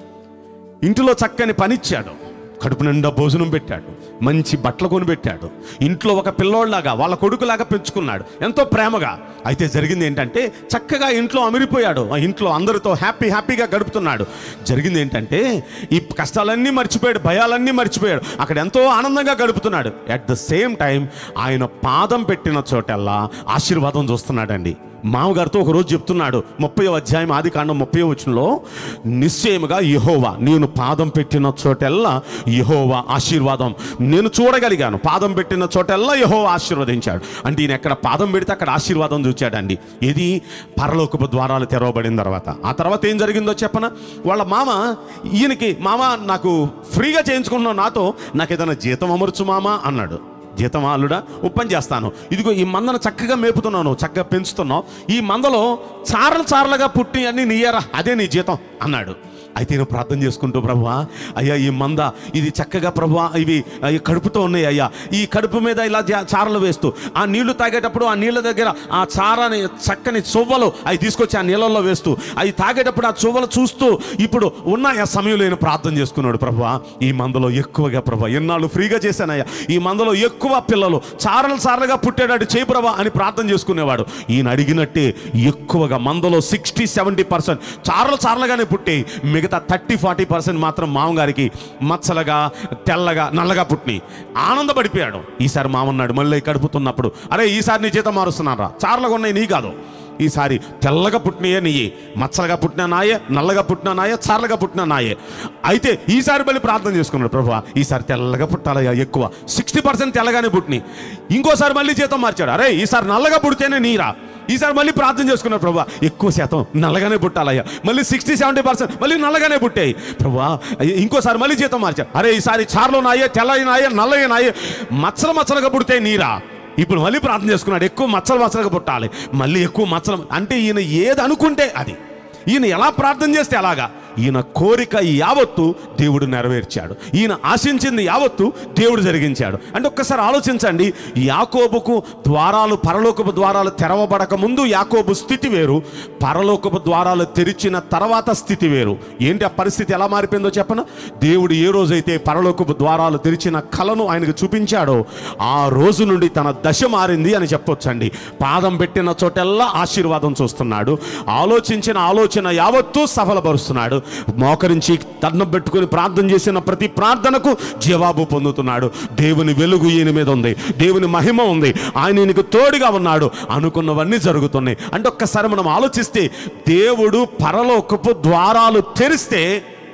ఇంటిలో చక్కని పనిచ్చాడు కడుపు నిండా భోజనం పెట్టాడు మంచి బట్టలు కొని పెట్టాడు ఇంట్లో ఒక పిల్లోళ్ళలాగా వాళ్ళ కొడుకులాగా పెంచుకున్నాడు ఎంతో ప్రేమగా అయితే జరిగింది ఏంటంటే చక్కగా ఇంట్లో అమిరిపోయాడు ఆ ఇంట్లో అందరితో హ్యాపీ హ్యాపీగా గడుపుతున్నాడు జరిగింది ఏంటంటే ఈ కష్టాలన్నీ మర్చిపోయాడు భయాలన్నీ మర్చిపోయాడు అక్కడ ఎంతో ఆనందంగా గడుపుతున్నాడు అట్ ద సేమ్ టైం ఆయన పాదం పెట్టిన చోటల్లా ఆశీర్వాదం చూస్తున్నాడండి మామగారితో ఒక రోజు చెప్తున్నాడు ముప్పై అధ్యాయం ఆది కాండం ముప్పై వచనంలో నిశ్చయముగా యహోవా నేను పాదం పెట్టిన చోటెల్లా యహోవా ఆశీర్వాదం నేను చూడగలిగాను పాదం పెట్టిన చోటెల్లా యహోవా ఆశీర్వదించాడు అంటే ఈయన ఎక్కడ పాదం పెడితే అక్కడ ఆశీర్వాదం చూచాడండి ఇది పరలోకపు ద్వారాలు తెరవబడిన తర్వాత ఆ తర్వాత ఏం జరిగిందో చెప్పన వాళ్ళ మామ ఈయనకి మామ నాకు ఫ్రీగా చేయించుకుంటున్నావు నాతో నాకు ఏదైనా జీతం అమర్చు మామ అన్నాడు జీతం అల్లుడా ఉప్పని చేస్తాను ఇదిగో ఈ మందను చక్కగా మేపుతున్నాను చక్కగా పెంచుతున్నావు ఈ మందలో చారలు చారలుగా పుట్టి అన్ని నీయరా అదే నీ జీతం అన్నాడు అయితే నేను ప్రార్థన చేసుకుంటూ ప్రభువా అయ్యా ఈ మంద ఇది చక్కగా ప్రభువా ఇవి ఆ, ఈ కడుపుతో ఉన్నాయి అయ్యా ఈ కడుపు మీద ఇలా జా- చారలు వేస్తూ ఆ నీళ్లు తాగేటప్పుడు ఆ నీళ్ళ దగ్గర ఆ చారని చక్కని చువ్వలు అవి తీసుకొచ్చి ఆ నీళ్ళల్లో వేస్తూ అవి తాగేటప్పుడు ఆ చువ్వలు చూస్తూ ఇప్పుడు ఉన్న ఆ సమయంలో నేను ప్రార్థన చేసుకున్నాడు ప్రభువా ఈ మందలో ఎక్కువగా ప్రభా ఎన్నాళ్ళు ఫ్రీగా చేశానయ్యా ఈ మందలో ఎక్కువ పిల్లలు చారలు చారలుగా పుట్టేటట్టు చేయి ప్రభా అని ప్రార్థన చేసుకునేవాడు ఈయన అడిగినట్టే ఎక్కువగా మందలో సిక్స్టీ సెవెంటీ పర్సెంట్ చారలు చారలుగానే పుట్టి మిగతా థర్టీ ఫార్టీ పర్సెంట్ మాత్రం మామగారికి మచ్చలుగా తెల్లగా నల్లగా పుట్టినాయి ఆనందపడిపోయాడు ఈసారి మామన్నాడు మళ్ళీ కడుపుతున్నప్పుడు అరే ఈసారి నీ జీతం మారుస్తున్నారా చారలుగా ఉన్నాయి నీ కాదు ఈసారి తెల్లగా పుట్టినయే నీయే మచ్చలుగా పుట్టిన నాయే నల్లగా పుట్టిన నాయే చార్లగా పుట్టిన నాయే అయితే ఈసారి మళ్ళీ ప్రార్థన చేసుకున్నాడు ప్రభు ఈసారి తెల్లగా పుట్టాలయ్యా ఎక్కువ సిక్స్టీ పర్సెంట్ తెల్లగానే పుట్టినాయి ఇంకోసారి మళ్ళీ జీతం మార్చాడు అరే ఈసారి నల్లగా పుడితేనే నీరా ఈసారి మళ్ళీ ప్రార్థన చేసుకున్నాడు ప్రభా ఎక్కువ శాతం నల్లగానే పుట్టాలయ్యా మళ్ళీ సిక్స్టీ సెవెంటీ పర్సెంట్ మళ్ళీ నల్లగానే పుట్టాయి ప్రభా అయ్య, ఇంకోసారి మళ్ళీ జీతం మార్చాడు అరే ఈసారి చార్లో నాయే తెల్లయి నాయే నల్లయ్య నాయే మచ్చలు మచ్చలుగా పుడితే నీరా ఇప్పుడు మళ్ళీ ప్రార్థన చేసుకున్నాడు ఎక్కువ మచ్చలు మచ్చలుగా పుట్టాలి మళ్ళీ ఎక్కువ మచ్చలు అంటే ఈయన ఏది అనుకుంటే అది ఈయన ఎలా ప్రార్థన చేస్తే అలాగా ఈయన కోరిక యావత్తు దేవుడు నెరవేర్చాడు ఈయన ఆశించింది యావత్తు దేవుడు జరిగించాడు అంటే ఒక్కసారి ఆలోచించండి యాకోబుకు ద్వారాలు పరలోకపు ద్వారాలు తెరవబడక ముందు యాకోబు స్థితి వేరు పరలోకపు ద్వారాలు తెరిచిన తర్వాత స్థితి వేరు ఏంటి ఆ పరిస్థితి ఎలా మారిపోయిందో చెప్పన దేవుడు ఏ రోజైతే పరలోకపు ద్వారాలు తెరిచిన కళను ఆయనకు చూపించాడో ఆ రోజు నుండి తన దశ మారింది అని చెప్పొచ్చండి పాదం పెట్టిన చోటెల్లా ఆశీర్వాదం చూస్తున్నాడు ఆలోచించిన ఆలోచన యావత్తూ సఫలపరుస్తున్నాడు మోకరించి దండం పెట్టుకుని ప్రార్థన చేసిన ప్రతి ప్రార్థనకు జవాబు పొందుతున్నాడు దేవుని వెలుగు ఈయన మీద ఉంది దేవుని మహిమ ఉంది ఆయన ఈయనకు తోడుగా ఉన్నాడు అనుకున్నవన్నీ జరుగుతున్నాయి అంటే ఒక్కసారి మనం ఆలోచిస్తే దేవుడు పరలోకపు ద్వారాలు తెరిస్తే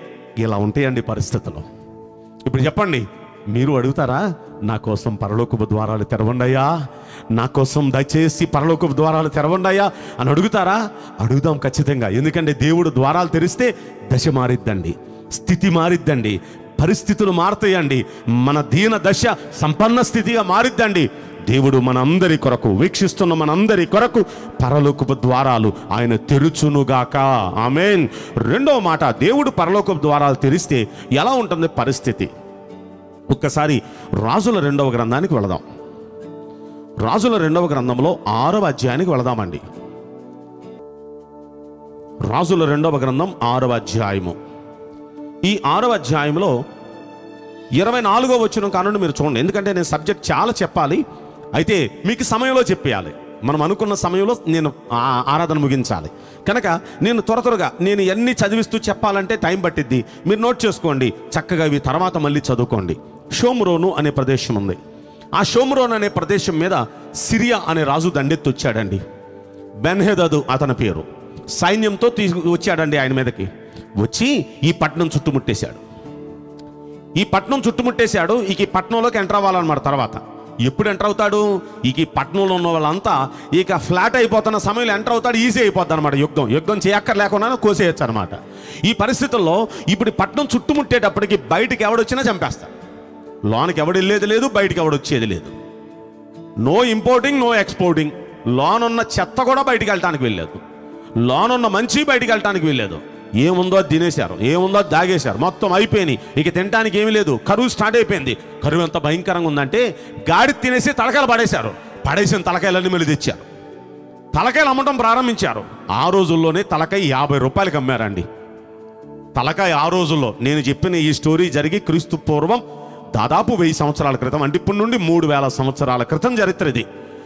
ఇలా ఉంటాయండి పరిస్థితులు ఇప్పుడు చెప్పండి మీరు అడుగుతారా నా కోసం పరలోకపు ద్వారాలు తెరవండయ్యా నా కోసం దయచేసి పరలోకపు ద్వారాలు తెరవండయ్యా అని అడుగుతారా అడుగుదాం ఖచ్చితంగా ఎందుకంటే దేవుడు ద్వారాలు తెరిస్తే దశ మారిద్దండి స్థితి మారిద్దండి పరిస్థితులు మారుతాయండి మన దీన దశ సంపన్న స్థితిగా మారిద్దండి దేవుడు మనందరి కొరకు వీక్షిస్తున్న మనందరి కొరకు పరలోకపు ద్వారాలు ఆయన తెరుచునుగాక ఆమెన్ రెండవ మాట దేవుడు పరలోకపు ద్వారాలు తెరిస్తే ఎలా ఉంటుంది పరిస్థితి ఒక్కసారి రాజుల రెండవ గ్రంథానికి వెళదాం రాజుల రెండవ గ్రంథంలో ఆరవ అధ్యాయానికి వెళదామండి రాజుల రెండవ గ్రంథం ఆరవ అధ్యాయము ఈ ఆరవ అధ్యాయంలో ఇరవై నాలుగో వచ్చిన కానుండి మీరు చూడండి ఎందుకంటే నేను సబ్జెక్ట్ చాలా చెప్పాలి అయితే మీకు సమయంలో చెప్పేయాలి మనం అనుకున్న సమయంలో నేను ఆ- ఆరాధన ముగించాలి కనుక నేను త్వర త్వరగా నేను ఎన్ని చదివిస్తూ చెప్పాలంటే టైం పట్టిద్ది మీరు నోట్ చేసుకోండి చక్కగా ఇవి తర్వాత మళ్ళీ చదువుకోండి షోమ్రోను అనే ప్రదేశం ఉంది ఆ షోమ్రోన్ అనే ప్రదేశం మీద సిరియా అనే రాజు దండెత్తి వచ్చాడండి బెన్హెదదు అతని పేరు సైన్యంతో తీసుకు వచ్చాడండి ఆయన మీదకి వచ్చి ఈ పట్టణం చుట్టుముట్టేశాడు ఈ పట్నం చుట్టుముట్టేశాడు ఇక ఈ పట్నంలోకి ఎంటర్ అవ్వాలన్నమాట తర్వాత ఎప్పుడు ఎంటర్ అవుతాడు ఇక ఈ పట్నంలో ఉన్న వాళ్ళంతా ఇక ఫ్లాట్ అయిపోతున్న సమయంలో ఎంటర్ అవుతాడు ఈజీ అయిపోద్ది అనమాట యుద్ధం యుద్ధం చేయక్కర్ లేకుండా కోసేయచ్చు అనమాట ఈ పరిస్థితుల్లో ఇప్పుడు ఈ పట్నం చుట్టుముట్టేటప్పటికి బయటికి ఎవడొచ్చినా చంపేస్తాడు లోనికి ఎవడు వెళ్ళేది లేదు బయటికి ఎవడు వచ్చేది లేదు నో ఇంపోర్టింగ్ నో ఎక్స్పోర్టింగ్ లోన్ ఉన్న చెత్త కూడా బయటికి వెళ్ళటానికి వెళ్ళలేదు లోన్ ఉన్న మంచి బయటికి వెళ్ళటానికి వెళ్ళలేదు ఏముందో అది తినేశారు ఏముందో అది దాగేశారు మొత్తం అయిపోయినాయి ఇక తినడానికి ఏమీ లేదు కరువు స్టార్ట్ అయిపోయింది కరువు ఎంత భయంకరంగా ఉందంటే గాడి తినేసి తలకాయలు పడేశారు పడేసిన తలకాయలన్నీ మళ్ళీ తెచ్చారు తలకాయలు అమ్మటం ప్రారంభించారు ఆ రోజుల్లోనే తలకాయ యాభై రూపాయలకి అమ్మారండి తలకాయ ఆ రోజుల్లో నేను చెప్పిన ఈ స్టోరీ జరిగి క్రీస్తు పూర్వం దాదాపు వెయ్యి సంవత్సరాల క్రితం అంటే ఇప్పటి నుండి మూడు వేల సంవత్సరాల క్రితం చరిత్ర ఇది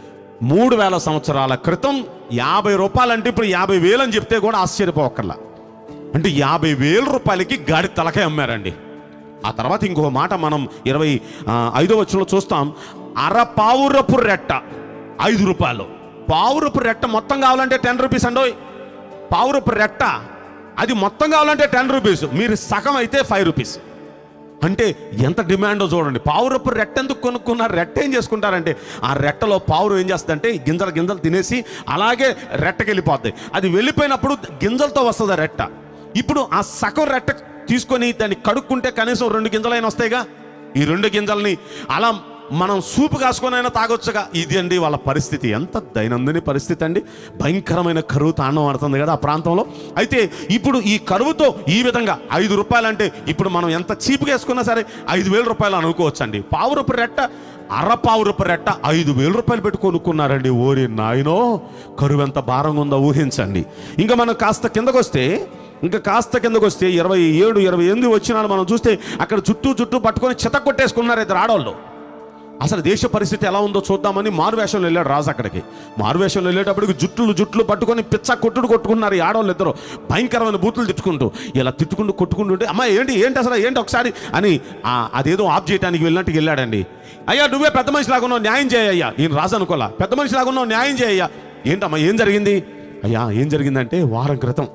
మూడు వేల సంవత్సరాల క్రితం యాభై రూపాయలంటే ఇప్పుడు యాభై వేలు అని చెప్తే కూడా ఆశ్చర్యపోకర్లా అంటే యాభై వేల రూపాయలకి గాడి తలకాయ అమ్మారండి ఆ తర్వాత ఇంకో మాట మనం ఇరవై ఆ, ఐదో వచ్చంలో చూస్తాం అర పావురపు రెట్ట ఐదు రూపాయలు పావురపు రెట్ట మొత్తం కావాలంటే టెన్ రూపీస్ అండోయ్ పావురపు రెట్ట అది మొత్తం కావాలంటే టెన్ రూపీస్ మీరు సగం అయితే ఫైవ్ రూపీస్ అంటే ఎంత డిమాండో చూడండి పావురపు రెట్ట ఎందుకు కొనుక్కున్నారు రెట్ట ఏం చేసుకుంటారంటే ఆ రెట్టలో పావురం ఏం చేస్తుందంటే ఈ గింజలు గింజలు తినేసి అలాగే రెట్టకి వెళ్ళిపోద్ది అది వెళ్ళిపోయినప్పుడు గింజలతో వస్తుంది ఆ రెట్ట ఇప్పుడు ఆ సగం రెట్ట తీసుకొని దాన్ని కడుక్కుంటే కనీసం రెండు గింజలైనా వస్తాయిగా ఈ రెండు గింజల్ని అలా మనం సూపు కాసుకొని అయినా తాగొచ్చుగా ఇది అండి వాళ్ళ పరిస్థితి ఎంత దైనందిన పరిస్థితి అండి భయంకరమైన కరువు తాండం ఆడుతుంది కదా ఆ ప్రాంతంలో అయితే ఇప్పుడు ఈ కరువుతో ఈ విధంగా ఐదు రూపాయలంటే ఇప్పుడు మనం ఎంత చీప్గా వేసుకున్నా సరే ఐదు వేల రూపాయలు అనుకోవచ్చండి పావు రూపాయి రెట్ట అర పావు రూపాయి రెట్ట ఐదు వేల రూపాయలు పెట్టి కొనుక్కున్నారండి ఓరి నాయనో కరువు ఎంత భారంగా ఉందో ఊహించండి ఇంకా మనం కాస్త కిందకు వస్తే ఇంకా కాస్త కిందకు వస్తే ఇరవై ఏడు ఇరవై ఎనిమిది వచ్చినా మనం చూస్తే అక్కడ చుట్టూ చుట్టూ పట్టుకొని చెత్త కొట్టేసుకున్నారు ఇద్దరు ఆడవాళ్ళు అసలు దేశ పరిస్థితి ఎలా ఉందో చూద్దామని మారువేషంలో వెళ్ళాడు రాజు అక్కడికి మారువేషంలో వెళ్ళేటప్పటికి జుట్లు జుట్లు పట్టుకొని పిచ్చ కొట్టుడు కొట్టుకున్నారు ఈ ఆడవాళ్ళు ఇద్దరు భయంకరమైన బూతులు తిట్టుకుంటూ ఇలా తిట్టుకుంటూ కొట్టుకుంటుంటే అమ్మా ఏంటి ఏంటి అసలు ఏంటి ఒకసారి అని ఆ అదేదో ఆఫ్ చేయడానికి వెళ్ళినట్టు వెళ్ళాడండి అయ్యా నువ్వే పెద్ద మనిషి లాగున్నావు న్యాయం చేయయ్యా ఈయన రాజు అనుకోలా పెద్ద మనిషి లాగున్నావు న్యాయం చేయయ్యా ఏంటమ్మా ఏం జరిగింది అయ్యా ఏం జరిగిందంటే వారం క్రితం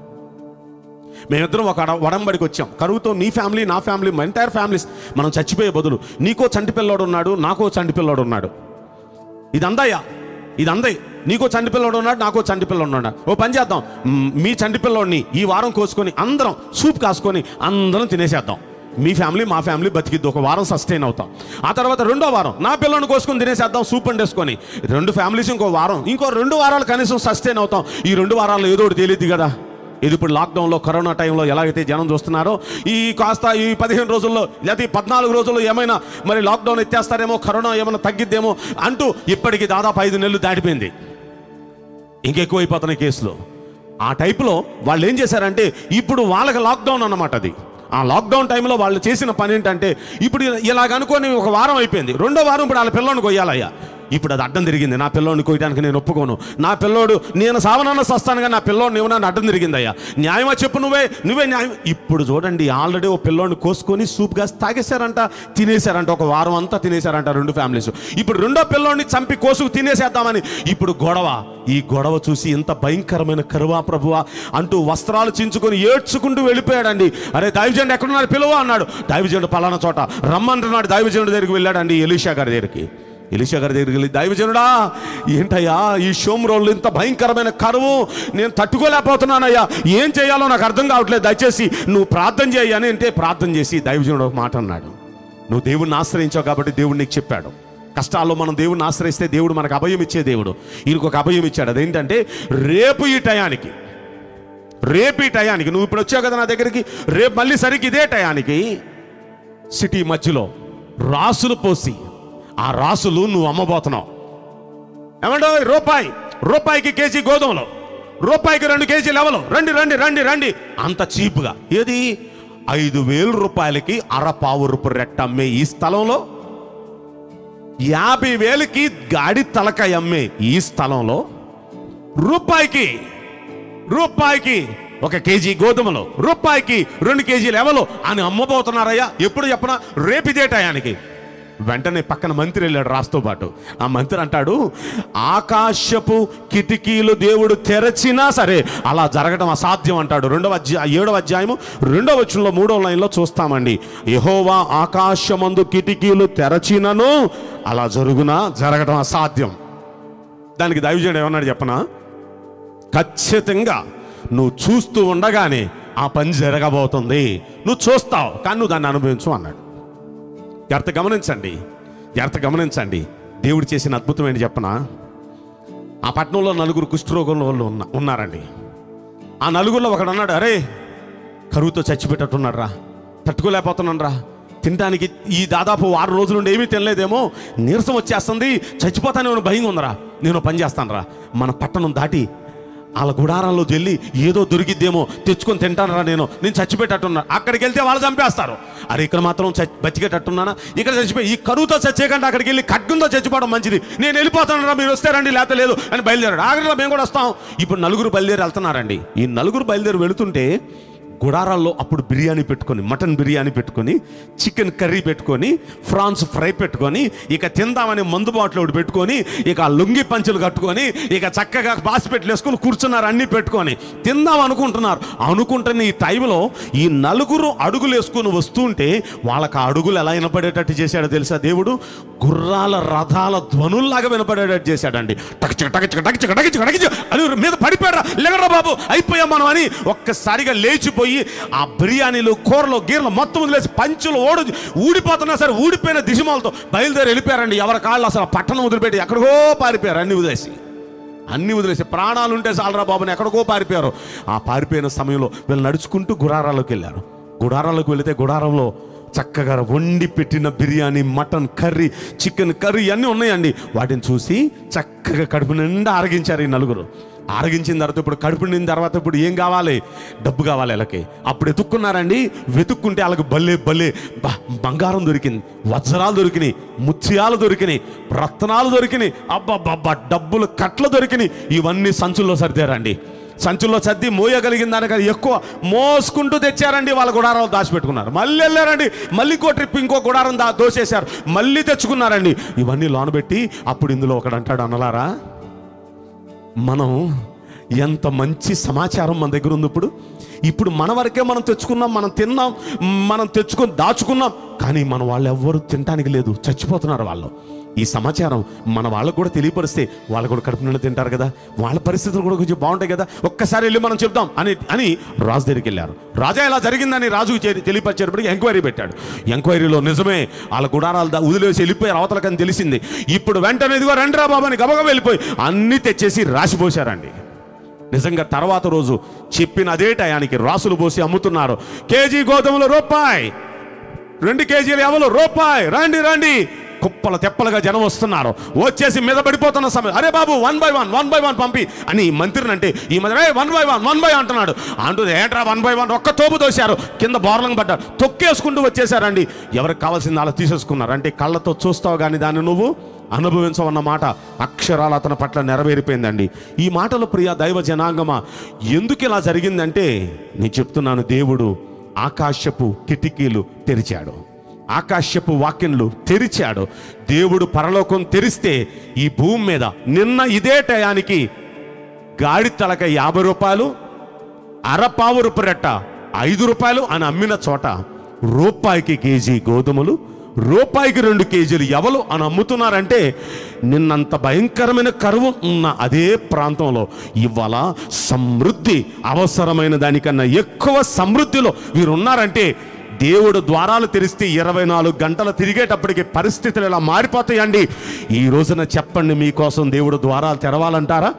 మేమిద్దరం ఒక అడ- వడంబడికి వచ్చాం కరువుతో నీ ఫ్యామిలీ నా ఫ్యామిలీ మా ఎంటైర్ ఫ్యామిలీస్ మనం చచ్చిపోయే బదులు నీకో చంటి పిల్లోడు ఉన్నాడు నాకో చంటి పిల్లోడు ఉన్నాడు ఇది అందయ్యా ఇది అందే నీకో చంటి పిల్లోడు ఉన్నాడు నాకో చంటి పిల్లోడు ఉన్నాడు ఓ పని చేద్దాం మ్, మీ చంటి పిల్లోడిని ఈ వారం కోసుకొని అందరం సూప్ కాసుకొని అందరం తినేసేద్దాం మీ ఫ్యామిలీ మా ఫ్యామిలీ బతికిద్ది ఒక వారం సస్టైన్ అవుతాం ఆ తర్వాత రెండో వారం నా పిల్లని కోసుకొని తినేసేద్దాం సూప్ వండేసుకొని రెండు ఫ్యామిలీస్ ఇంకో వారం ఇంకో రెండు వారాలు కనీసం సస్టైన్ అవుతాం ఈ రెండు వారాల్లో ఏదో ఒకటి తెలియదు కదా ఇది ఇప్పుడు లాక్డౌన్లో కరోనా టైంలో ఎలాగైతే జనం చూస్తున్నారో ఈ కాస్త ఈ పదిహేను రోజుల్లో లేదా ఈ పద్నాలుగు రోజుల్లో ఏమైనా మరి లాక్డౌన్ ఎత్తేస్తారేమో కరోనా ఏమైనా తగ్గిద్దేమో అంటూ ఇప్పటికి దాదాపు ఐదు నెలలు దాటిపోయింది ఇంకెక్కువ అయిపోతున్నాయి కేసులు ఆ టైపులో వాళ్ళు ఏం చేశారంటే ఇప్పుడు వాళ్ళకి లాక్డౌన్ అన్నమాట అది ఆ లాక్డౌన్ టైంలో వాళ్ళు చేసిన పని ఏంటంటే ఇప్పుడు ఇలాగ అనుకొని ఒక వారం అయిపోయింది రెండో వారం ఇప్పుడు వాళ్ళ పిల్లోని కొయ్యాలయ్యా ఇప్పుడు అది అడ్డం తిరిగింది నా పిల్లోని కొయ్యడానికి నేను ఒప్పుకోను నా పిల్లోడు నేను సావనన్న సస్తాను కానీ నా పిల్లోడిని ఇవ్వనని అడ్డం తిరిగిందయ్యా న్యాయమా చెప్పు నువ్వే నువ్వే న్యాయం ఇప్పుడు చూడండి ఆల్రెడీ ఓ పిల్లోని కోసుకొని సూప్ గా తాగేశారంట తినేశారంట ఒక వారం అంతా తినేశారంట రెండు ఫ్యామిలీస్ ఇప్పుడు రెండో పిల్లోని చంపి కోసుకు తినేసేద్దామని ఇప్పుడు గొడవ ఈ గొడవ చూసి ఎంత భయంకరమైన కరువా ప్రభువా అంటూ వస్త్రాలు చించుకొని ఏడ్చుకుంటూ వెళ్ళిపోయాడండి అరే దైవజనుడు ఎక్కడున్నాడు పిలువ అన్నాడు దైవజనుడు పలానా చోట రమ్మంటున్నాడు దైవజనుడి దగ్గరికి వెళ్ళాడండి ఎలీషా గారి దగ్గరికి ఎలీషా గారి దగ్గరికి వెళ్ళి దైవజనుడా ఏంటయ్యా ఈ షోమ్రోళ్ళు ఇంత భయంకరమైన కరువు నేను తట్టుకోలేకపోతున్నానయ్యా ఏం చేయాలో నాకు అర్థం కావట్లేదు దయచేసి నువ్వు ప్రార్థన చేయి అని అంటే ప్రార్థన చేసి దైవజనుడు ఒక మాట అన్నాడు నువ్వు దేవుణ్ణి ఆశ్రయించావు కాబట్టి దేవుడు నీకు చెప్పాడు కష్టాల్లో మనం దేవుడిని ఆశ్రయిస్తే దేవుడు మనకు అభయం ఇచ్చే దేవుడు ఈయనకు ఒక అభయం ఇచ్చాడు అదేంటంటే రేపు ఈ టయానికి రేపు ఈ టయానికి నువ్వు ఇప్పుడు వచ్చావు కదా నా దగ్గరికి రేపు మళ్ళీ సరికి ఇదే టయానికి సిటీ మధ్యలో రాసులు పోసి ఆ రాసులు నువ్వు అమ్మబోతున్నావు ఏమంటే రూపాయి రూపాయికి కేజీ గోధుమలు రూపాయికి రెండు కేజీలు ఎవరు రండి రండి రండి రండి అంత చీప్గా ఏది ఐదు వేల రూపాయలకి అరపావు రూపాయి రెట్ట అమ్మే ఈ స్థలంలో యాభై వేలకి గాడి తలకాయ అమ్మే ఈ స్థలంలో రూపాయికి రూపాయికి ఒక కేజీ గోధుమలు రూపాయికి రెండు కేజీలు ఎవలు అని అమ్మబోతున్నారయ్యా ఎప్పుడు చెప్పనా రేపు ఇదే టయానికి వెంటనే పక్కన మంత్రి వెళ్ళాడు రాస్తో పాటు ఆ మంత్రి అంటాడు ఆకాశపు కిటికీలు దేవుడు తెరచినా సరే అలా జరగడం అసాధ్యం అంటాడు రెండవ అధ్యాయ ఏడవ అధ్యాయము రెండవ వచనంలో మూడవ లైన్లో చూస్తామండి యహోవా ఆకాశమందు కిటికీలు తెరచినను అలా జరుగునా జరగడం అసాధ్యం దానికి దైవజనుడు ఏమన్నాడు చెప్పనా ఖచ్చితంగా నువ్వు చూస్తూ ఉండగానే ఆ పని జరగబోతుంది నువ్వు చూస్తావు కానీ నువ్వు దాన్ని అనుభవించు అన్నాడు జాగ్రత్త గమనించండి జాగ్రత్త గమనించండి దేవుడు చేసిన అద్భుతం ఏంటి చెప్పనా ఆ పట్టణంలో నలుగురు కుష్ఠరోగంలో వాళ్ళు ఉన్న ఉన్నారండి ఆ నలుగురిలో ఒకడు అన్నాడు అరే కరువుతో చచ్చిపెట్టట్టున్నాడు రా తట్టుకోలేకపోతున్నాను రా తినడానికి ఈ దాదాపు వారం రోజుల నుండి ఏమీ తినలేదేమో నీరసం వచ్చేస్తుంది చచ్చిపోతానేమో భయం ఉందరా నేను పని చేస్తాను రా మన పట్టణం దాటి వాళ్ళ గుడారంలో వెళ్ళి ఏదో దొరికిద్దేమో తెచ్చుకొని తింటానరా నేను నేను చచ్చిపోయేటట్టున్నా అక్కడికి వెళ్తే వాళ్ళు చంపేస్తారు అరే ఇక్కడ మాత్రం చచ్చి బతికేటట్టున్నానా ఇక్కడ చచ్చిపోయి ఈ కరువుతో చచ్చేకంటే అక్కడికి వెళ్ళి ఖడ్గంతో చచ్చిపోవడం మంచిది నేను వెళ్ళిపోతానరా మీరు వస్తారండి లేకపోతే లేదు అని బయలుదేరాడు ఆఖరిలో మేము కూడా వస్తాం ఇప్పుడు నలుగురు బయలుదేరి వెళ్తున్నారండి ఈ నలుగురు బయలుదేరి వెళుతుంటే గుడారాల్లో అప్పుడు బిర్యానీ పెట్టుకొని మటన్ బిర్యానీ పెట్టుకొని చికెన్ కర్రీ పెట్టుకొని ఫ్రాన్స్ ఫ్రై పెట్టుకొని ఇక తిందామని మందు బాటిల్ ఒకటి పెట్టుకొని ఇక ఆ లుంగి పంచులు కట్టుకొని ఇక చక్కగా బాస్పెట్లు వేసుకొని కూర్చున్నారు అన్నీ పెట్టుకొని తిందాం అనుకుంటున్నారు అనుకుంటున్న ఈ టైంలో ఈ నలుగురు అడుగులు వేసుకొని వస్తుంటే వాళ్ళకి ఆ అడుగులు ఎలా వినపడేటట్టు చేశాడో తెలుసా దేవుడు గుర్రాల రథాల ధ్వనుల్లాగా వినపడేటట్టు చేశాడండి టకచక టకచక టకచక టకచక టకచక అని మీద పడిపోయారా లేవరా బాబు అయిపోయాం మనం అని ఒక్కసారిగా లేచిపోయి ఆ బిర్యానీలు కూరలు గీరలు మొత్తం వదిలేసి పంచులు ఓడు ఊడిపోతున్నా సరే ఊడిపోయిన దిశమాలతో బయలుదేరి వెళ్ళిపోయారండి ఎవరి కాళ్ళు అసలు ఆ పట్టణం వదిలిపెట్టి ఎక్కడికో పారిపోయారు అన్ని వదిలేసి అన్ని వదిలేసి ప్రాణాలు ఉంటే చాలరా బాబుని ఎక్కడికో పారిపోయారు ఆ పారిపోయిన సమయంలో వీళ్ళు నడుచుకుంటూ గుడారాల్లోకి వెళ్ళారు గుడారాల్లోకి వెళితే గుడారంలో చక్కగా వండి పెట్టిన biryani mutton curry chicken curry అన్నీ ఉన్నాయండి వాటిని చూసి చక్కగా కడుపు నిండా ఆరగించారు ఈ నలుగురు ఆరగించిన తర్వాత ఇప్పుడు కడుపు నిండిన తర్వాత ఇప్పుడు ఏం కావాలి డబ్బు కావాలి వాళ్ళకి అప్పుడు ఎత్తుక్కున్నారండి వెతుక్కుంటే వాళ్ళకి భలే భలే బ- బంగారం దొరికింది వజ్రాలు దొరికినాయి ముత్యాలు దొరికినాయి రత్నాలు దొరికినాయి అబ్బబ్బబ్బా డబ్బులు కట్లు దొరికినాయి ఇవన్నీ సంచుల్లో సర్దారండి సంచుల్లో సర్ది మోయగలిగిన దానికన్నా ఎక్కువ మోసుకుంటూ తెచ్చారండి వాళ్ళ గుడారాలు దాచిపెట్టుకున్నారు మళ్ళీ వెళ్ళారండి మళ్ళీ ఇంకో ట్రిప్ ఇంకో గుడారం దా దోసేశారు మళ్ళీ తెచ్చుకున్నారండి ఇవన్నీ లోనబెట్టి అప్పుడు ఇందులో ఒకడు అంటాడు అనలారా మనం ఎంత మంచి సమాచారం మన దగ్గర ఉంది ఇప్పుడు ఇప్పుడు మన వరకే మనం తెచ్చుకున్నాం మనం తిన్నాం మనం తెచ్చుకొని దాచుకున్నాం కానీ మన వాళ్ళు ఎవ్వరు తినడానికి లేదు చచ్చిపోతున్నారు వాళ్ళు ఈ సమాచారం మన వాళ్ళకు కూడా తెలియపరిస్తే వాళ్ళు కూడా కడుపు నిండా తింటారు కదా వాళ్ళ పరిస్థితులు కూడా కొంచెం బాగుంటాయి కదా ఒక్కసారి వెళ్ళి మనం చెప్దాం అని అని రాజు దగ్గరికి వెళ్ళారు రాజా ఇలా జరిగిందని రాజుకు చేరి- తెలియపరిచేటప్పటికి ఎంక్వైరీ పెట్టాడు ఎంక్వైరీలో నిజమే వాళ్ళ గుడారాలు దా- వదిలేసి వెళ్ళిపోయారు అవతలకని తెలిసింది ఇప్పుడు వెంటనే ఇదిగో రండిరా బాబు అని గబగబా వెళ్ళిపోయి అన్నీ తెచ్చేసి రాసిపోశారండి నిజంగా తర్వాత రోజు చెప్పిన అదే టయానికి రాసులు పోసి అమ్ముతున్నారు కేజీ గోధుమలు రూపాయి రెండు కేజీలు ఎవరు రూపాయి రండి రండి కుప్పల తెప్పలుగా జనం వస్తున్నారు వచ్చేసి మీద పడిపోతున్న సమయం అరే బాబు one by one one by one పంపి అని ఈ మంత్రిని అంటే ఈ మధ్య one by one one by అంటున్నాడు అంటూ ఏట్రా వన్ బై వన్ ఒక్క తోపు తోశారు కింద బోర్లంగా పడ్డారు తొక్కేసుకుంటూ వచ్చేసారండి ఎవరికి కావాల్సింది అలా తీసేసుకున్నారు అంటే కళ్ళతో చూస్తావు కానీ దాన్ని నువ్వు అనుభవించవన్న మాట అక్షరాలు అతని పట్ల నెరవేరిపోయిందండి ఈ మాటలు ప్రియ దైవ జనాంగమా ఎందుకు ఇలా జరిగిందంటే నేను చెప్తున్నాను దేవుడు ఆకాశపు కిటికీలు తెరిచాడు ఆకాశపు వాక్యంలు తెరిచాడు దేవుడు పరలోకం తెరిస్తే ఈ భూమి మీద నిన్న ఇదే టయానికి గాడి తలక యాభై రూపాయలు అరపావు రూపాయట ఐదు రూపాయలు అని అమ్మిన చోట రూపాయికి కేజీ గోధుమలు రూపాయికి రెండు కేజీలు ఎవలు అని అమ్ముతున్నారంటే నిన్నంత భయంకరమైన కరువు ఉన్న అదే ప్రాంతంలో ఇవాళ సమృద్ధి అవసరమైన దానికన్నా ఎక్కువ సమృద్ధిలో వీరు ఉన్నారంటే దేవుడు ద్వారాలు తెరిస్తే ఇరవై నాలుగు గంటలు తిరిగేటప్పటికి పరిస్థితులు ఇలా మారిపోతాయండి ఈ రోజున చెప్పండి మీకోసం దేవుడు ద్వారాలు తెరవాలంటారా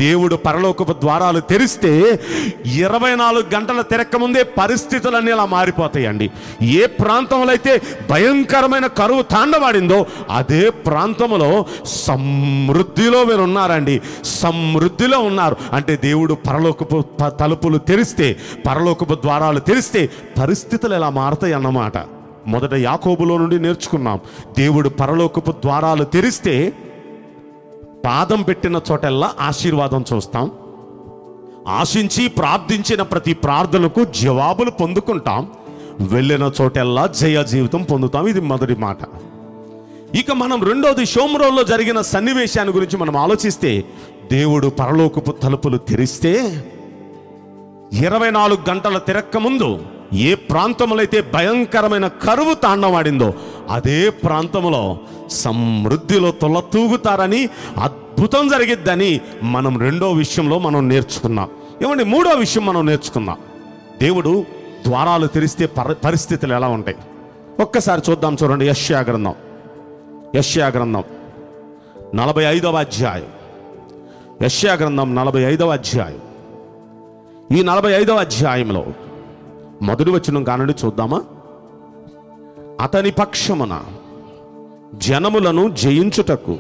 దేవుడు పరలోకపు ద్వారాలు తెరిస్తే ఇరవై నాలుగు గంటల తిరక్కముందే పరిస్థితులన్నీ ఇలా మారిపోతాయండి ఏ ప్రాంతంలో అయితే భయంకరమైన కరువు తాండవాడిందో అదే ప్రాంతంలో సమృద్ధిలో మీరు ఉన్నారండి సమృద్ధిలో ఉన్నారు అంటే దేవుడు పరలోకపు ప- తలుపులు తెరిస్తే పరలోకపు ద్వారాలు తెరిస్తే పరిస్థితులు ఎలా మారతాయి అన్నమాట మొదట యాకోబులో నుండి నేర్చుకున్నాం దేవుడు పరలోకపు ద్వారాలు తెరిస్తే పాదం పెట్టిన చోటల్లా ఆశీర్వాదం చూస్తాం ఆశించి ప్రార్థించిన ప్రతి ప్రార్థనకు జవాబులు పొందుకుంటాం వెళ్ళిన చోటల్లా జయ జీవితం పొందుతాం ఇది మొదటి మాట ఇక మనం రెండోది షోమ్రోల్లో జరిగిన సన్నివేశాన్ని గురించి మనం ఆలోచిస్తే దేవుడు పరలోకపు తలుపులు తెరిస్తే ఇరవై నాలుగు గంటల తిరక్క ముందు ఏ ప్రాంతంలో అయితే భయంకరమైన కరువు తాండవాడిందో అదే ప్రాంతంలో సమృద్ధిలో తొలతూగుతారని అద్భుతం జరిగిద్దని మనం రెండో విషయంలో మనం నేర్చుకున్నాం ఏమండి మూడో విషయం మనం నేర్చుకున్నాం దేవుడు ద్వారాలు తెరిస్తే పరి- పరిస్థితులు ఎలా ఉంటాయి ఒక్కసారి చూద్దాం చూడండి యశ్యా గ్రంథం యశ్యా గ్రంథం నలభై ఐదవ అధ్యాయం యశ్యా గ్రంథం నలభై ఐదవ అధ్యాయం ఈ నలభై ఐదవ అధ్యాయంలో మొదటి వచనం కానుండి చూద్దామా అతని పక్షమున జనములను జయించుటకు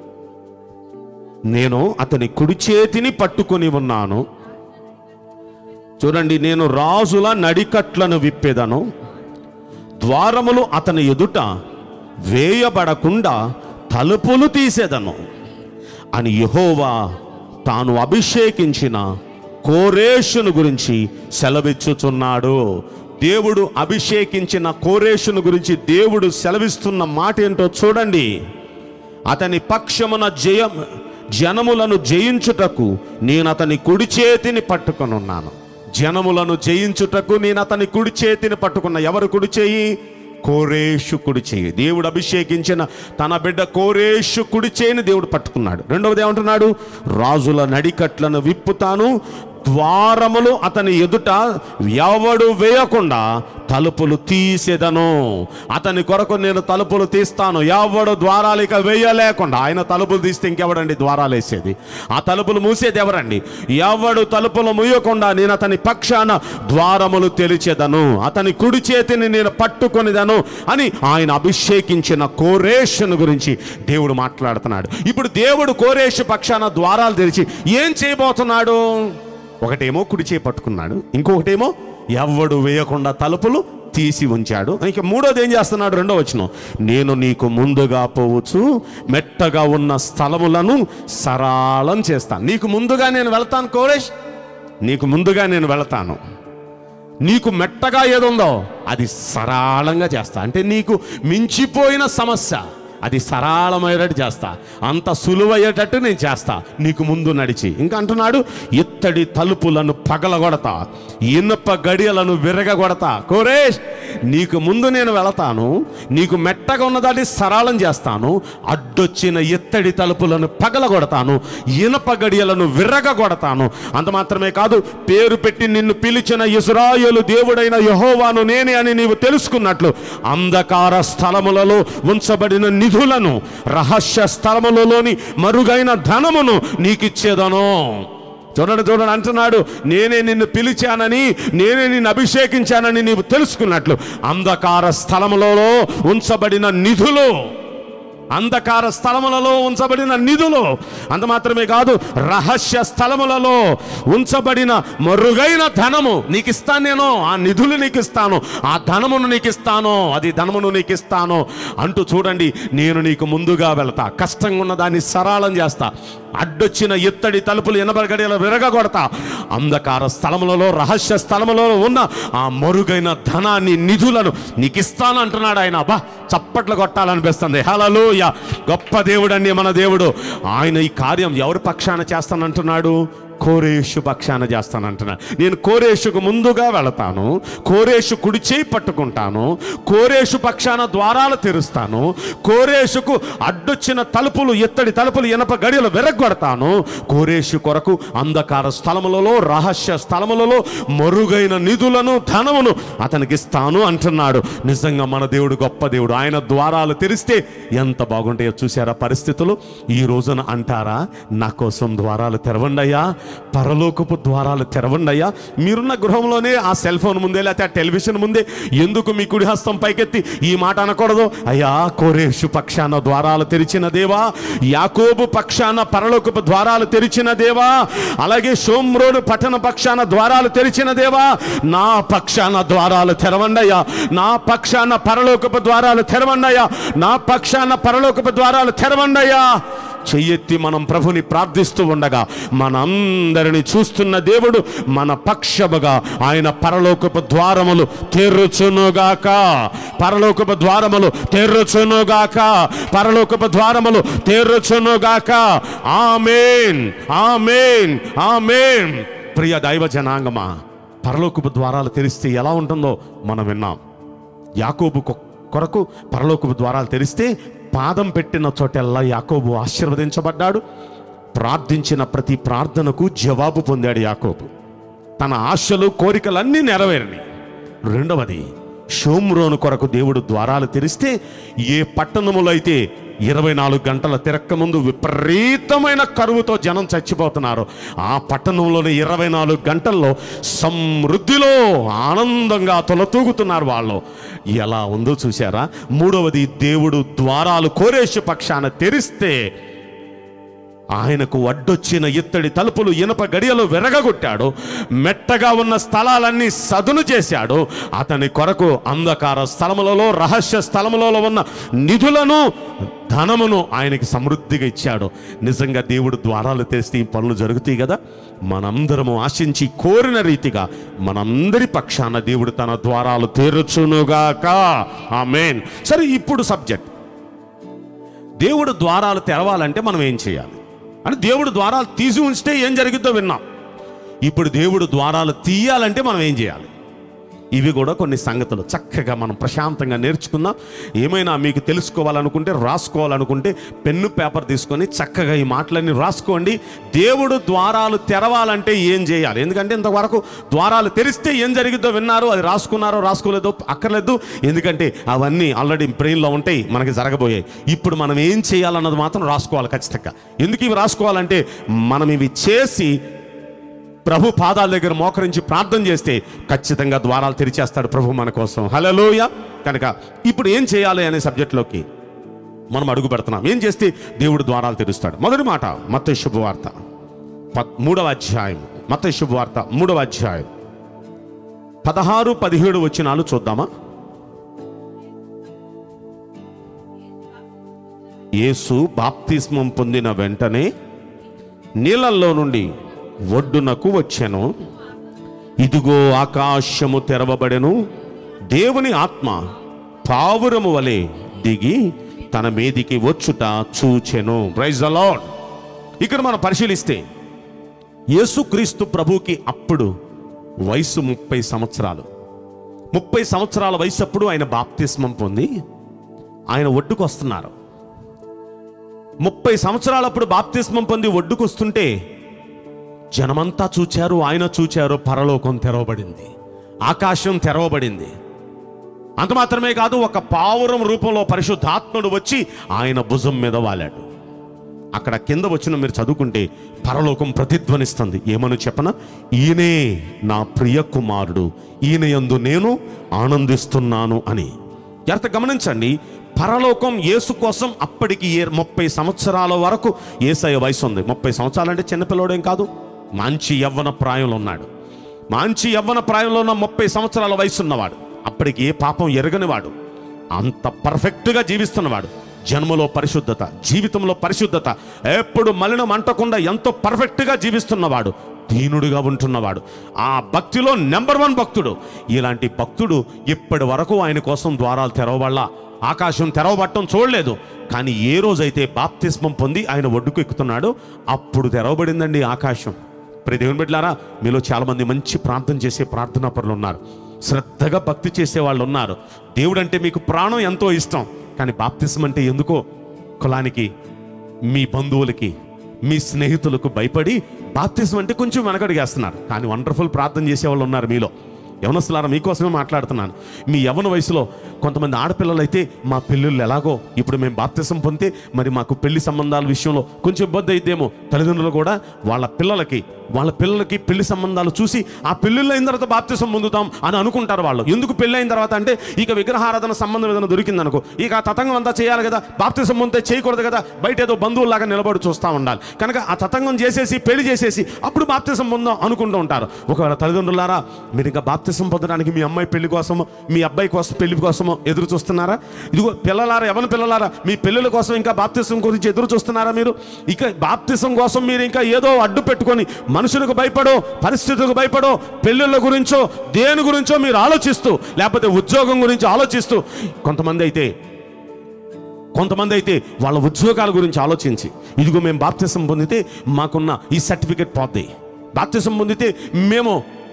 నేను అతని కుడి చేతిని పట్టుకొని ఉన్నాను చూడండి నేను రాజుల నడికట్లను విప్పెదను ద్వారములు అతని ఎదుట వేయబడకుండా తలుపులు తీసేదను అని యెహోవా తాను అభిషేకించిన కోరేషును గురించి సెలవిచ్చుచున్నాడు దేవుడు అభిషేకించిన కోరేషును గురించి దేవుడు సెలవిస్తున్న మాట ఏంటో చూడండి అతని పక్షమున జయం జనములను జయించుటకు నేను అతని కుడి చేతిని పట్టుకొనున్నాను జనములను జయించుటకు నేను అతని కుడి చేతిని పట్టుకున్న ఎవరు కుడి చేయి కోరేషు కుడి చేయి దేవుడు అభిషేకించిన తన బిడ్డ కోరేషు కుడి చేయిని దేవుడు పట్టుకున్నాడు రెండవది ఏమంటున్నాడు రాజుల నడికట్లను విప్పుతాను ద్వారములు అతని ఎదుట ఎవడు వేయకుండా తలుపులు తీసేదను అతని కొరకు నేను తలుపులు తీస్తాను ఎవడు ద్వారాలు ఇక వేయలేకుండా ఆయన తలుపులు తీస్తే ఇంకెవడండి ద్వారాలు వేసేది ఆ తలుపులు మూసేది ఎవరండి ఎవడు తలుపులు మూయకుండా నేను అతని పక్షాన ద్వారములు తెలిచేదను అతని కుడి చేతిని నేను పట్టుకొనిదను అని ఆయన అభిషేకించిన కోరేషును గురించి దేవుడు మాట్లాడుతున్నాడు ఇప్పుడు దేవుడు కోరేషు పక్షాన ద్వారాలు తెరిచి ఏం చేయబోతున్నాడు ఒకటేమో కుడి చేయి పట్టుకున్నాడు ఇంకొకటేమో ఎవ్వడు వేయకుండా తలుపులు తీసి ఉంచాడు ఇక మూడోది ఏం చేస్తున్నాడు రెండో వచనం నేను నీకు ముందుగా పోవచ్చు మెట్టగా ఉన్న స్థలములను సరాళం చేస్తాను నీకు ముందుగా నేను వెళ్తాను కోరేష్ నీకు ముందుగా నేను వెళతాను నీకు మెట్టగా ఏదుందో అది సరళంగా చేస్తా అంటే నీకు మించిపోయిన సమస్య అది సరళమయ్యేటట్టు చేస్తా అంత సులువయ్యేటట్టు నేను చేస్తా నీకు ముందు నడిచి ఇంకా అంటున్నాడు ఇత్తడి తలుపులను పగలగొడతా ఇనుప గడియలను విరగగొడతా కోరేష్ నీకు ముందు నేను వెళతాను నీకు మెట్టగా ఉన్నదాన్ని సరళం చేస్తాను అడ్డొచ్చిన ఇత్తడి తలుపులను పగలగొడతాను ఇనప గడియలను విర్రగొడతాను అంత మాత్రమే కాదు పేరు పెట్టి నిన్ను పిలిచిన ఇస్రాయేలు దేవుడైన యహోవాను నేనే అని నీవు తెలుసుకున్నట్లు అంధకార స్థలములలో ఉంచబడిన నిధులను రహస్య స్థలములలోని మరుగైన ధనమును నీకిచ్చేదను చూడండి చూడండి అంటున్నాడు నేనే నిన్ను పిలిచానని నేనే నిన్ను అభిషేకించానని నీవు తెలుసుకున్నట్లు అంధకార స్థలములలో ఉంచబడిన నిధులు అంధకార స్థలములలో ఉంచబడిన నిధులు అంత మాత్రమే కాదు రహస్య స్థలములలో ఉంచబడిన మరుగైన ధనము నీకు ఇస్తాను నేను ఆ నిధులు నీకు ఇస్తాను ఆ ధనమును నీకు ఇస్తాను అది ధనమును నీకు ఇస్తాను అంటూ చూడండి నేను నీకు ముందుగా వెళ్తా కష్టంగా ఉన్న దాన్ని సరళం చేస్తా అడ్డొచ్చిన ఎత్తడి తలుపులు ఎనబడగడియల విరగగొడతా అంధకార స్థలములలో రహస్య స్థలములలో ఉన్న ఆ మరుగైన ధనాన్ని నిధులను నీకు ఇస్తాను అంటున్నాడు ఆయన బా చప్పట్లు కొట్టాలనిపిస్తుంది హలలోయ గొప్ప దేవుడండి మన దేవుడు ఆయన ఈ కార్యం ఎవరి పక్షాన చేస్తానంటున్నాడు కోరేషు పక్షాన చేస్తానంటున్నాడు నేను కోరేషుకు ముందుగా వెళతాను కోరేషు కుడి చేయి పట్టుకుంటాను కోరేషు పక్షాన ద్వారాలు తెరుస్తాను కోరేషుకు అడ్డొచ్చిన తలుపులు ఎత్తడి తలుపులు ఇనప గడియలు వెరగొడతాను కోరేషు కొరకు అంధకార స్థలములలో రహస్య స్థలములలో మరుగైన నిధులను ధనమును అతనికి ఇస్తాను అంటున్నాడు నిజంగా మన దేవుడు గొప్ప దేవుడు ఆయన ద్వారాలు తెరిస్తే ఎంత బాగుంటాయో చూసారా పరిస్థితులు ఈ రోజున అంటారా నా కోసం ద్వారాలు తెరవండి అయ్యా పరలోకపు ద్వారాలు తెరవండి అయ్యా మీరున్న గృహంలోనే ఆ సెల్ ఫోన్ ముందే లేకపోతే ఆ టెలివిజన్ ముందే ఎందుకు మీ కుడి హస్తం పైకెత్తి ఈ మాట అనకూడదు అయ్యా కోరేషు పక్షాన ద్వారాలు తెరిచిన దేవా యాకోబు పక్షాన పరలోకపు ద్వారాలు తెరిచిన దేవా అలాగే షోమ్రోను పట్టణ పక్షాన ద్వారాలు తెరిచిన దేవా నా పక్షాన ద్వారాలు తెరవండయ్యా నా పక్షాన పరలోకపు ద్వారాలు తెరవండయ్యా నా పక్షాన పరలోకపు ద్వారాలు తెరవండయ్యా చెయ్యెత్తి మనం ప్రభుని ప్రార్థిస్తూ ఉండగా మనందరిని చూస్తున్న దేవుడు మన పక్షముగా ఆయన పరలోకపు ద్వారములు తెరుచునుగాక పరలోకపు ద్వారములు తెరుచునుగాక పరలోకపు ద్వారములు తెరుచునుగాక ఆమేన్ ఆమేన్ ఆమేన్ ప్రియ దైవ జనాంగమా పరలోకపు ద్వారాలు తెరిస్తే ఎలా ఉంటుందో మనం విన్నాం యాకోబు కొ- కొరకు పరలోకపు ద్వారాలు తెరిస్తే పాదం పెట్టిన చోటెల్లా యాకోబు ఆశీర్వదించబడ్డాడు ప్రార్థించిన ప్రతి ప్రార్థనకు జవాబు పొందాడు యాకోబు తన ఆశలు కోరికలన్నీ నెరవేరినాయి రెండవది షోమ్రోను కొరకు దేవుడు ద్వారాలు తెరిస్తే ఏ పట్టణములో అయితే ఇరవై నాలుగు గంటల తిరక్క ముందు విపరీతమైన కరువుతో జనం చచ్చిపోతున్నారు ఆ పట్టణంలోని ఇరవై నాలుగు గంటల్లో సమృద్ధిలో ఆనందంగా తొలతూగుతున్నారు వాళ్ళు ఎలా ఉందో చూసారా మూడవది దేవుడు ద్వారాలు కోరేషు పక్షాన తెరిస్తే ఆయనకు అడ్డొచ్చిన ఇత్తడి తలుపులు ఇనప గడియలు వెరగగొట్టాడు మెట్టగా ఉన్న స్థలాలన్నీ సదును చేశాడు అతని కొరకు అంధకార స్థలములలో రహస్య స్థలములలో ఉన్న నిధులను ధనమును ఆయనకి సమృద్ధిగా ఇచ్చాడు నిజంగా దేవుడు ద్వారాలు తెరిస్తే ఈ పనులు జరుగుతాయి కదా మనందరము ఆశించి కోరిన రీతిగా మనందరి పక్షాన దేవుడు తన ద్వారాలు తెరుచునుగాక ఆమేన్ సరే ఇప్పుడు సబ్జెక్ట్ దేవుడు ద్వారాలు తెరవాలంటే మనం ఏం చేయాలి అని దేవుడు ద్వారాలు తీసి ఉంచితే ఏం జరిగిద్దో విన్నాం ఇప్పుడు దేవుడు ద్వారాలు తీయాలంటే మనం ఏం చేయాలి ఇవి కూడా కొన్ని సంగతులు చక్కగా మనం ప్రశాంతంగా నేర్చుకుందాం ఏమైనా మీకు తెలుసుకోవాలనుకుంటే రాసుకోవాలనుకుంటే పెన్ను పేపర్ తీసుకొని చక్కగా ఈ మాటలన్నీ రాసుకోండి దేవుడు ద్వారాలు తెరవాలంటే ఏం చేయాలి ఎందుకంటే ఇంతవరకు ద్వారాలు తెరిస్తే ఏం జరిగిద్దో విన్నారు అది రాసుకున్నారో రాసుకోలేదో అక్కర్లేదు ఎందుకంటే అవన్నీ ఆల్రెడీ బ్రెయిన్లో ఉంటాయి మనకి జరగబోయాయి ఇప్పుడు మనం ఏం చేయాలన్నది మాత్రం రాసుకోవాలి ఖచ్చితంగా ఎందుకు ఇవి రాసుకోవాలంటే మనం ఇవి చేసి ప్రభు పాదాల దగ్గర మోకరించి ప్రార్థన చేస్తే ఖచ్చితంగా ద్వారాలు తెరిచేస్తాడు ప్రభు మన కోసం హలోయ కనుక ఇప్పుడు ఏం చేయాలి అనే సబ్జెక్టులోకి మనం అడుగు పెడుతున్నాం ఏం చేస్తే దేవుడు ద్వారాలు తెరుస్తాడు మొదటి మాట మత శుభవార్త పద్- మూడవ అధ్యాయం మత శుభవార్త మూడవ అధ్యాయం పదహారు పదిహేడు వచ్చినాలు చూద్దామా యేసు బాప్తిస్మం పొందిన వెంటనే నీళ్ళల్లో నుండి ఒడ్డునకు వచ్చెను ఇదిగో ఆకాశము తెరవబడెను దేవుని ఆత్మ పావురము వలె దిగి తన మీదికి వచ్చుట చూచెను ప్రైజ్ ద లార్డ్ ఇక్కడ మనం పరిశీలిస్తే యేసుక్రీస్తు ప్రభుకి అప్పుడు వయసు ముప్పై సంవత్సరాలు ముప్పై సంవత్సరాల వయసు అప్పుడు ఆయన బాప్తిస్మం పొంది ఆయన ఒడ్డుకు వస్తున్నారు ముప్పై సంవత్సరాలప్పుడు బాప్తిస్మం పొంది ఒడ్డుకు వస్తుంటే జనమంతా చూచారు ఆయన చూచారు పరలోకం తెరవబడింది ఆకాశం తెరవబడింది అంత మాత్రమే కాదు ఒక పావురం రూపంలో పరిశుద్ధాత్ముడు వచ్చి ఆయన భుజం మీద వాలాడు అక్కడ కింద వచ్చిన మీరు చదువుకుంటే పరలోకం ప్రతిధ్వనిస్తుంది ఏమని చెప్పన ఈయనే నా ప్రియ కుమారుడు ఈయన యందు నేను ఆనందిస్తున్నాను అని జాగ్రత్త గమనించండి పరలోకం యేసు కోసం అప్పటికి ఏ ముప్పై సంవత్సరాల వరకు ఏసయ్య వయసు ఉంది ముప్పై సంవత్సరాలు అంటే చిన్నపిల్లోడేం కాదు మంచి యవ్వన ప్రాయంలో ఉన్నాడు మంచి యవ్వన ప్రాయంలో ఉన్న ముప్పై సంవత్సరాల వయసు ఉన్నవాడు అప్పటికి ఏ పాపం ఎరగనివాడు అంత పర్ఫెక్ట్గా జీవిస్తున్నవాడు జన్మలో పరిశుద్ధత జీవితంలో పరిశుద్ధత ఎప్పుడు మలినం అంటకుండా ఎంతో పర్ఫెక్ట్గా జీవిస్తున్నవాడు దీనుడిగా ఉంటున్నవాడు ఆ భక్తిలో నెంబర్ వన్ భక్తుడు ఇలాంటి భక్తుడు ఇప్పటి వరకు ఆయన కోసం ద్వారాలు తెరవబడాల ఆకాశం తెరవబట్టం చూడలేదు కానీ ఏ రోజైతే బాప్తిస్మం పొంది ఆయన ఒడ్డుకు ఎక్కుతున్నాడో అప్పుడు తెరవబడిందండి ఆకాశం ప్రతి దేవుని బిడ్డలారా మీలో చాలామంది మంచి ప్రార్థన చేసే ప్రార్థనా పరులు ఉన్నారు శ్రద్ధగా భక్తి చేసే వాళ్ళు ఉన్నారు దేవుడు అంటే మీకు ప్రాణం ఎంతో ఇష్టం కానీ బాప్తిసం అంటే ఎందుకో కులానికి మీ బంధువులకి మీ స్నేహితులకు భయపడి బాప్తిసం అంటే కొంచెం వెనకడిగేస్తున్నారు కానీ వండర్ఫుల్ ప్రార్థన చేసే వాళ్ళు ఉన్నారు మీలో యవనస్తులారా మీకోసమే మాట్లాడుతున్నాను మీ యవన వయసులో కొంతమంది ఆడపిల్లలు అయితే మా పెళ్ళిళ్ళు ఎలాగో ఇప్పుడు మేము బాప్తిసం పొందితే మరి మాకు పెళ్లి సంబంధాల విషయంలో కొంచెం ఇబ్బంది అయిద్దేమో తల్లిదండ్రులు కూడా వాళ్ళ పిల్లలకి వాళ్ళ పిల్లలకి పెళ్లి సంబంధాలు చూసి ఆ పెళ్ళిళ్ళు అయిన తర్వాత బాప్తిసం పొందుతాం అని అనుకుంటారు వాళ్ళు ఎందుకు పెళ్ళి అయిన తర్వాత అంటే ఇక విగ్రహారాధన సంబంధం ఏదైనా దొరికిందనుకో ఇక ఆ తతంగం అంతా చేయాలి కదా బాప్తిసం పొందితే చేయకూడదు కదా బయట ఏదో బంధువుల్లాగా నిలబడి చూస్తూ ఉండాలి కనుక ఆ తతంగం చేసేసి పెళ్లి చేసేసి అప్పుడు బాప్తిసం పొందాం అనుకుంటూ ఉంటారు ఒకవేళ తల్లిదండ్రులారా మీరు ఇంకా బాప్తిసం పొందడానికి మీ అమ్మాయి పెళ్లి కోసమో మీ అబ్బాయి కోసం పెళ్లి కోసమో ఎదురు చూస్తున్నారా ఇదిగో పిల్లలారా ఎవరి పిల్లలారా మీ పెళ్ళిళ్ళ కోసం ఇంకా బాప్తిసం గురించి ఎదురు చూస్తున్నారా మీరు ఇక బాప్తిసం కోసం మీరు ఇంకా ఏదో అడ్డు పెట్టుకొని మనుషులకు భయపడో పరిస్థితులకు భయపడో పెళ్ళిళ్ళ గురించో దేని గురించో మీరు ఆలోచిస్తూ లేకపోతే ఉద్యోగం గురించి ఆలోచిస్తూ కొంతమంది అయితే కొంతమంది అయితే వాళ్ళ ఉద్యోగాల గురించి ఆలోచించి ఇదిగో మేము బాప్తిసం పొందితే మాకున్న ఈ సర్టిఫికెట్ పోద్ది బాప్తిసం పొందితే మేము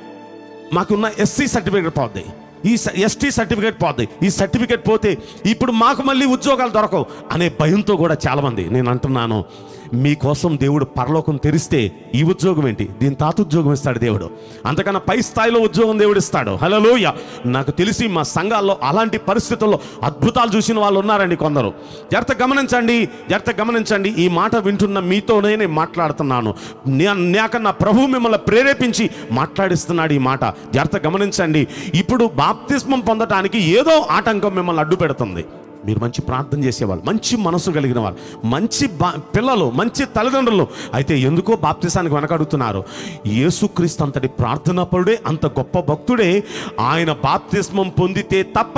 మాకున్న ఎస్సీ సర్టిఫికేట్ పోద్ది ఈ ఎస్టీ సర్టిఫికేట్ పోద్ది ఈ సర్టిఫికేట్ పోతే ఇప్పుడు మాకు మళ్ళీ ఉద్యోగాలు దొరకవు అనే భయంతో కూడా చాలామంది నేను అంటున్నాను మీకోసం దేవుడు పరలోకం తెరిస్తే ఈ ఉద్యోగం ఏంటి దీని తాత ఉద్యోగం ఇస్తాడు దేవుడు అంతకన్నా పై స్థాయిలో ఉద్యోగం దేవుడు ఇస్తాడు హలోయ నాకు తెలిసి మా సంఘాల్లో అలాంటి పరిస్థితుల్లో అద్భుతాలు చూసిన వాళ్ళు ఉన్నారండి కొందరు జాగ్రత్త గమనించండి జాగ్రత్త గమనించండి ఈ మాట వింటున్న మీతోనే నేను మాట్లాడుతున్నాను నే- నాకన్నా ప్రభు మిమ్మల్ని ప్రేరేపించి మాట్లాడిస్తున్నాడు ఈ మాట జాగ్రత్త గమనించండి ఇప్పుడు బాప్తిస్మం పొందటానికి ఏదో ఆటంకం మిమ్మల్ని అడ్డు పెడుతుంది మీరు మంచి ప్రార్థన చేసేవాళ్ళు మంచి మనసు కలిగిన వారు మంచి బా పిల్లలు మంచి తల్లిదండ్రులు అయితే ఎందుకో బాప్తిసానికి వెనకడుగుతున్నారు యేసుక్రీస్తు అంతటి ప్రార్థనాపరుడే అంత గొప్ప భక్తుడే ఆయన బాప్తిస్మం పొందితే తప్ప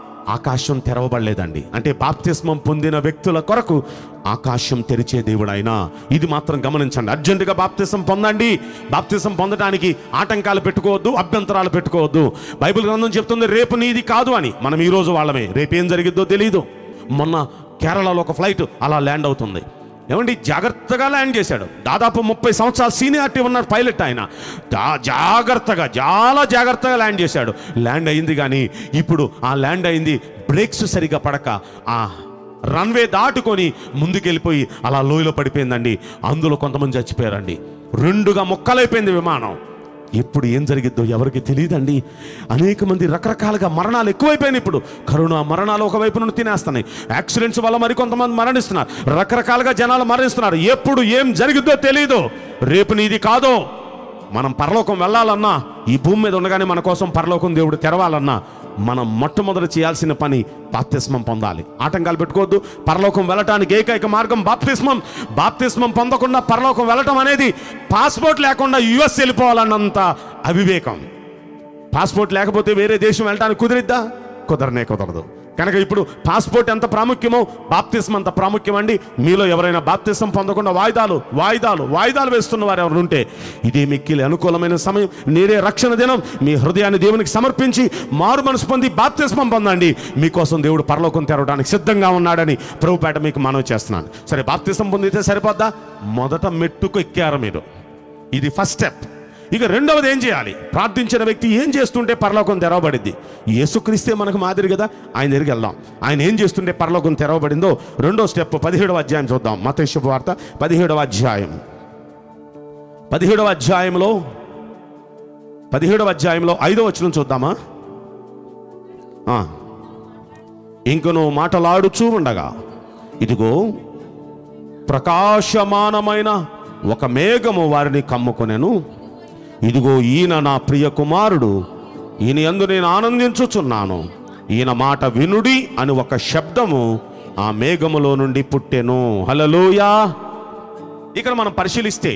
ఆకాశం తెరవబడలేదండి అంటే బాప్తిస్మం పొందిన వ్యక్తుల కొరకు ఆకాశం తెరిచే దేవుడు ఆయన ఇది మాత్రం గమనించండి అర్జెంటుగా బాప్తిసం పొందండి బాప్తిసం పొందడానికి ఆటంకాలు పెట్టుకోవద్దు అభ్యంతరాలు పెట్టుకోవద్దు బైబిల్ గ్రంథం చెప్తుంది రేపు నీది కాదు అని మనం ఈ రోజు వాళ్ళమే రేపు ఏం జరిగిద్దో తెలియదు మొన్న కేరళలో ఒక ఫ్లైట్ అలా ల్యాండ్ అవుతుంది ఏమండి జాగ్రత్తగా ల్యాండ్ చేశాడు దాదాపు ముప్పై సంవత్సరాల సీనియారిటీ ఉన్న పైలట్ ఆయన జా- జాగ్రత్తగా చాలా జాగ్రత్తగా ల్యాండ్ చేశాడు ల్యాండ్ అయింది కానీ ఇప్పుడు ఆ ల్యాండ్ అయింది బ్రేక్స్ సరిగా పడక ఆ రన్వే దాటుకొని ముందుకెళ్ళిపోయి అలా లోయలో పడిపోయిందండి అందులో కొంతమంది చచ్చిపోయారండి రెండుగా ముక్కలైపోయింది విమానం ఎప్పుడు ఏం జరిగిద్దో ఎవరికి తెలియదండి అనేక మంది రకరకాలుగా మరణాలు ఎక్కువైపోయినాయి ఇప్పుడు కరోనా మరణాలు ఒకవైపు నుండి తినేస్తున్నాయి యాక్సిడెంట్స్ వల్ల మరి కొంతమంది మరణిస్తున్నారు రకరకాలుగా జనాలు మరణిస్తున్నారు ఎప్పుడు ఏం జరిగిద్దో తెలియదు రేపు నీది కాదో మనం పరలోకం వెళ్ళాలన్నా ఈ భూమి మీద ఉండగానే మన కోసం పరలోకం దేవుడు తెరవాలన్నా మనం మొట్టమొదటి చేయాల్సిన పని బాప్తిస్మం పొందాలి ఆటంకాలు పెట్టుకోవద్దు పరలోకం వెళ్ళటానికి ఏకైక మార్గం బాప్తిస్మం బాప్తిస్మం పొందకుండా పరలోకం వెళ్ళటం అనేది పాస్పోర్ట్ లేకుండా యుఎస్ వెళ్ళిపోవాలన్నంత అవివేకం పాస్పోర్ట్ లేకపోతే వేరే దేశం వెళ్ళటానికి కుదిరిద్దా కుదరనే కుదరదు కనుక ఇప్పుడు పాస్పోర్ట్ ఎంత ప్రాముఖ్యమో బాప్తిస్మం అంత ప్రాముఖ్యం అండి మీలో ఎవరైనా బాప్తిస్మం పొందకుండా వాయిదాలు వాయిదాలు వాయిదాలు వేస్తున్న వారు ఎవరు ఉంటే ఇదే మిక్కిలి అనుకూలమైన సమయం నేరే రక్షణ దినం మీ హృదయాన్ని దేవునికి సమర్పించి మారు మనసు పొంది బాప్తిస్మం పొందండి మీకోసం దేవుడు పరలోకం తెరవడానికి సిద్ధంగా ఉన్నాడని ప్రభుపేట మీకు మనవి చేస్తున్నాను సరే బాప్తిస్మం పొందితే సరిపోద్దా మొదట మెట్టుకు ఎక్కారు మీరు ఇది ఫస్ట్ స్టెప్ ఇక రెండవది ఏం చేయాలి ప్రార్థించిన వ్యక్తి ఏం చేస్తుంటే పరలోకం తెరవబడింది యేసుక్రీస్తే మనకు మాదిరి కదా ఆయన దగ్గరికి వెళ్దాం ఆయన ఏం చేస్తుంటే పరలోకం తెరవబడిందో రెండో స్టెప్ పదిహేడవ అధ్యాయం చూద్దాం మత శుభవార్త పదిహేడవ అధ్యాయం పదిహేడవ అధ్యాయంలో పదిహేడవ అధ్యాయంలో ఐదో వచనం చూద్దామా ఆ. ఇంకను మాటలాడుచూ ఉండగా ఇదిగో ప్రకాశమానమైన ఒక మేఘము వారిని కమ్ముకొనెను ఇదిగో ఈయన నా ప్రియ కుమారుడు ఈయన యందు నేను ఆనందించుచున్నాను ఈయన మాట వినుడి అని ఒక శబ్దము ఆ మేఘములో నుండి పుట్టెను హలలోయా ఇక్కడ మనం పరిశీలిస్తే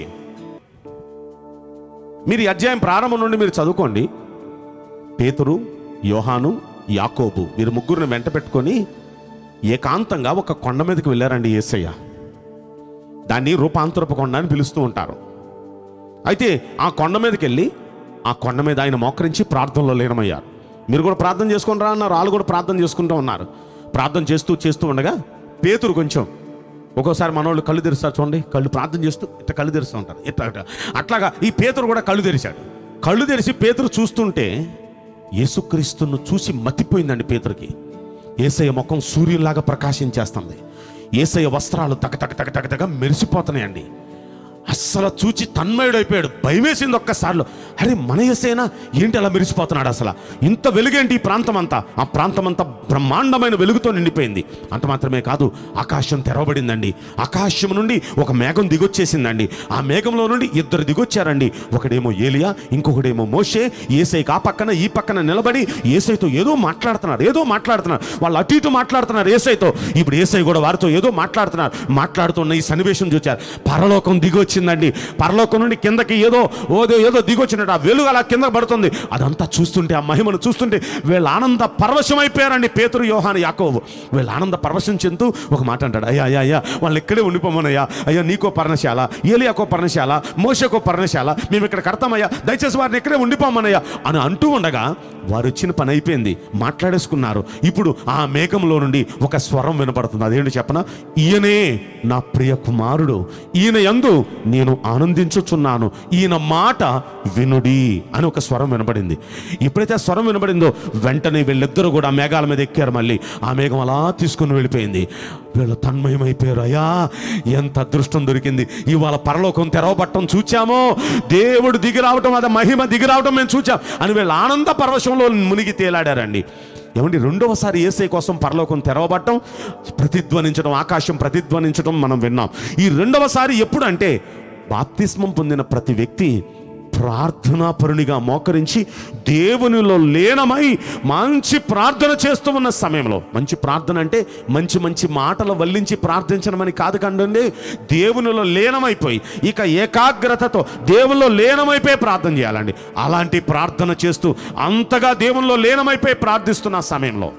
మీరు ఈ అధ్యాయం ప్రారంభం నుండి మీరు చదువుకోండి పేతురు యోహాను యాకోబు వీరు ముగ్గురిని వెంట పెట్టుకొని ఏకాంతంగా ఒక కొండ మీదకి వెళ్ళారండి యేసయ్య దాన్ని రూపాంతరపు కొండ అని పిలుస్తూ ఉంటారు అయితే ఆ కొండ మీదకి వెళ్ళి ఆ కొండ మీద ఆయన మోకరించి ప్రార్థనలో లీనమయ్యారు మీరు కూడా ప్రార్థన చేసుకుని రా అన్నారు వాళ్ళు కూడా ప్రార్థన చేసుకుంటూ ఉన్నారు ప్రార్థన చేస్తూ చేస్తూ ఉండగా పేతురు కొంచెం ఒక్కోసారి మనోళ్ళు కళ్ళు తెరుస్తారు చూడండి కళ్ళు ప్రార్థన చేస్తూ ఇట్లా కళ్ళు తెరుస్తూ ఉంటారు ఇట్లా ఇట్లా. అట్లాగా ఈ పేతురు కూడా కళ్ళు తెరిచాడు కళ్ళు తెరిచి పేతురు చూస్తుంటే యేసుక్రీస్తును చూసి మతిపోయిందండి పేతురికి ఏసయ్య ముఖం సూర్యులాగా ప్రకాశించేస్తుంది ఏసయ్య వస్త్రాలు తగ తగ తగ తగ తగ మెరిసిపోతున్నాయండి అస్సలు చూచి తన్మయుడైపోయాడు భయమేసింది ఒక్కసారిలో అరే మన ఏసైనా ఏంటి అలా మెరిసిపోతున్నాడు అసలు ఇంత వెలుగేంటి ఈ ప్రాంతం అంతా ఆ ప్రాంతం అంతా బ్రహ్మాండమైన వెలుగుతో నిండిపోయింది అంత మాత్రమే కాదు ఆకాశం తెరవబడిందండి ఆకాశం నుండి ఒక మేఘం దిగొచ్చేసిందండి ఆ మేఘంలో నుండి ఇద్దరు దిగొచ్చారండి ఒకడేమో ఏలియా ఇంకొకడేమో మోషే ఏసైకి ఆ పక్కన ఈ పక్కన నిలబడి ఏసైతో ఏదో మాట్లాడుతున్నారు ఏదో మాట్లాడుతున్నారు వాళ్ళు అటు ఇటు మాట్లాడుతున్నారు ఏసైతో ఇప్పుడు ఏసై కూడా వారితో ఏదో మాట్లాడుతున్నారు మాట్లాడుతున్న ఈ సన్నివేశం చూచారు పరలోకం దిగొచ్చిందండి పరలోకం నుండి కిందకి ఏదో ఓదో ఏదో దిగొచ్చినట్టు ఆ వెలుగు అలా కింద పడుతుంది అదంతా చూస్తుంటే ఆ మహిమను చూస్తుంటే వీళ్ళ ఆనంద పరవశం అయిపోయారండి పేతురు యోహాను యాకోబు వీళ్ళ ఆనంద పరవశం చెందుతూ ఒక మాట అంటాడు అయ్యా అయ్యా అయ్యా వాళ్ళు ఇక్కడే ఉండిపోమనయ్యా అయ్యా నీకో పర్ణశాల ఏలియాకో పర్ణశాల మోసకో పర్ణశాల మేము ఇక్కడ కడతామయ్యా దయచేసి వారిని ఇక్కడే ఉండిపోమనయ్యా అని అంటూ ఉండగా వారు వచ్చిన పని అయిపోయింది మాట్లాడేసుకున్నారు ఇప్పుడు ఆ మేఘంలో నుండి ఒక స్వరం వినపడుతుంది అదేంటి చెప్పన ఈయనే నా ప్రియ కుమారుడు ఈయన యందు నేను ఆనందించుచున్నాను ఈయన మాట వినుడి అని ఒక స్వరం వినపడింది ఎప్పుడైతే ఆ స్వరం వినపడిందో వెంటనే వీళ్ళిద్దరూ కూడా ఆ మేఘాల మీద ఎక్కారు మళ్ళీ ఆ మేఘం అలా తీసుకుని వెళ్ళిపోయింది వీళ్ళు తన్మయమైపోయారు అయ్యా ఎంత అదృష్టం దొరికింది ఇవాళ పరలోకం తెరవబట్టం చూచామో దేవుడు దిగి రావటం అదే మహిమ దిగి రావటం మేము చూచాం అని వీళ్ళు ఆనంద పరవశంలో మునిగి తేలాడారండి ఏమండి రెండవసారి ఏసై కోసం పరలోకం తెరవబట్టం ప్రతిధ్వనించడం ఆకాశం ప్రతిధ్వనించడం మనం విన్నాం ఈ రెండవసారి ఎప్పుడు అంటే బాప్తిస్మం పొందిన ప్రతి వ్యక్తి ప్రార్థనాపరునిగా మోకరించి దేవునిలో లీనమై మంచి ప్రార్థన చేస్తూ ఉన్న సమయంలో మంచి ప్రార్థన అంటే మంచి మంచి మాటలు వల్లించి ప్రార్థించడం అని కాదు కండి దేవునిలో లీనమైపోయి ఇక ఏకాగ్రతతో దేవునిలో లీనమైపోయి ప్రార్థన చేయాలండి అలాంటి ప్రార్థన చేస్తూ అంతగా దేవునిలో లీనమైపోయి ప్రార్థిస్తున్న సమయంలో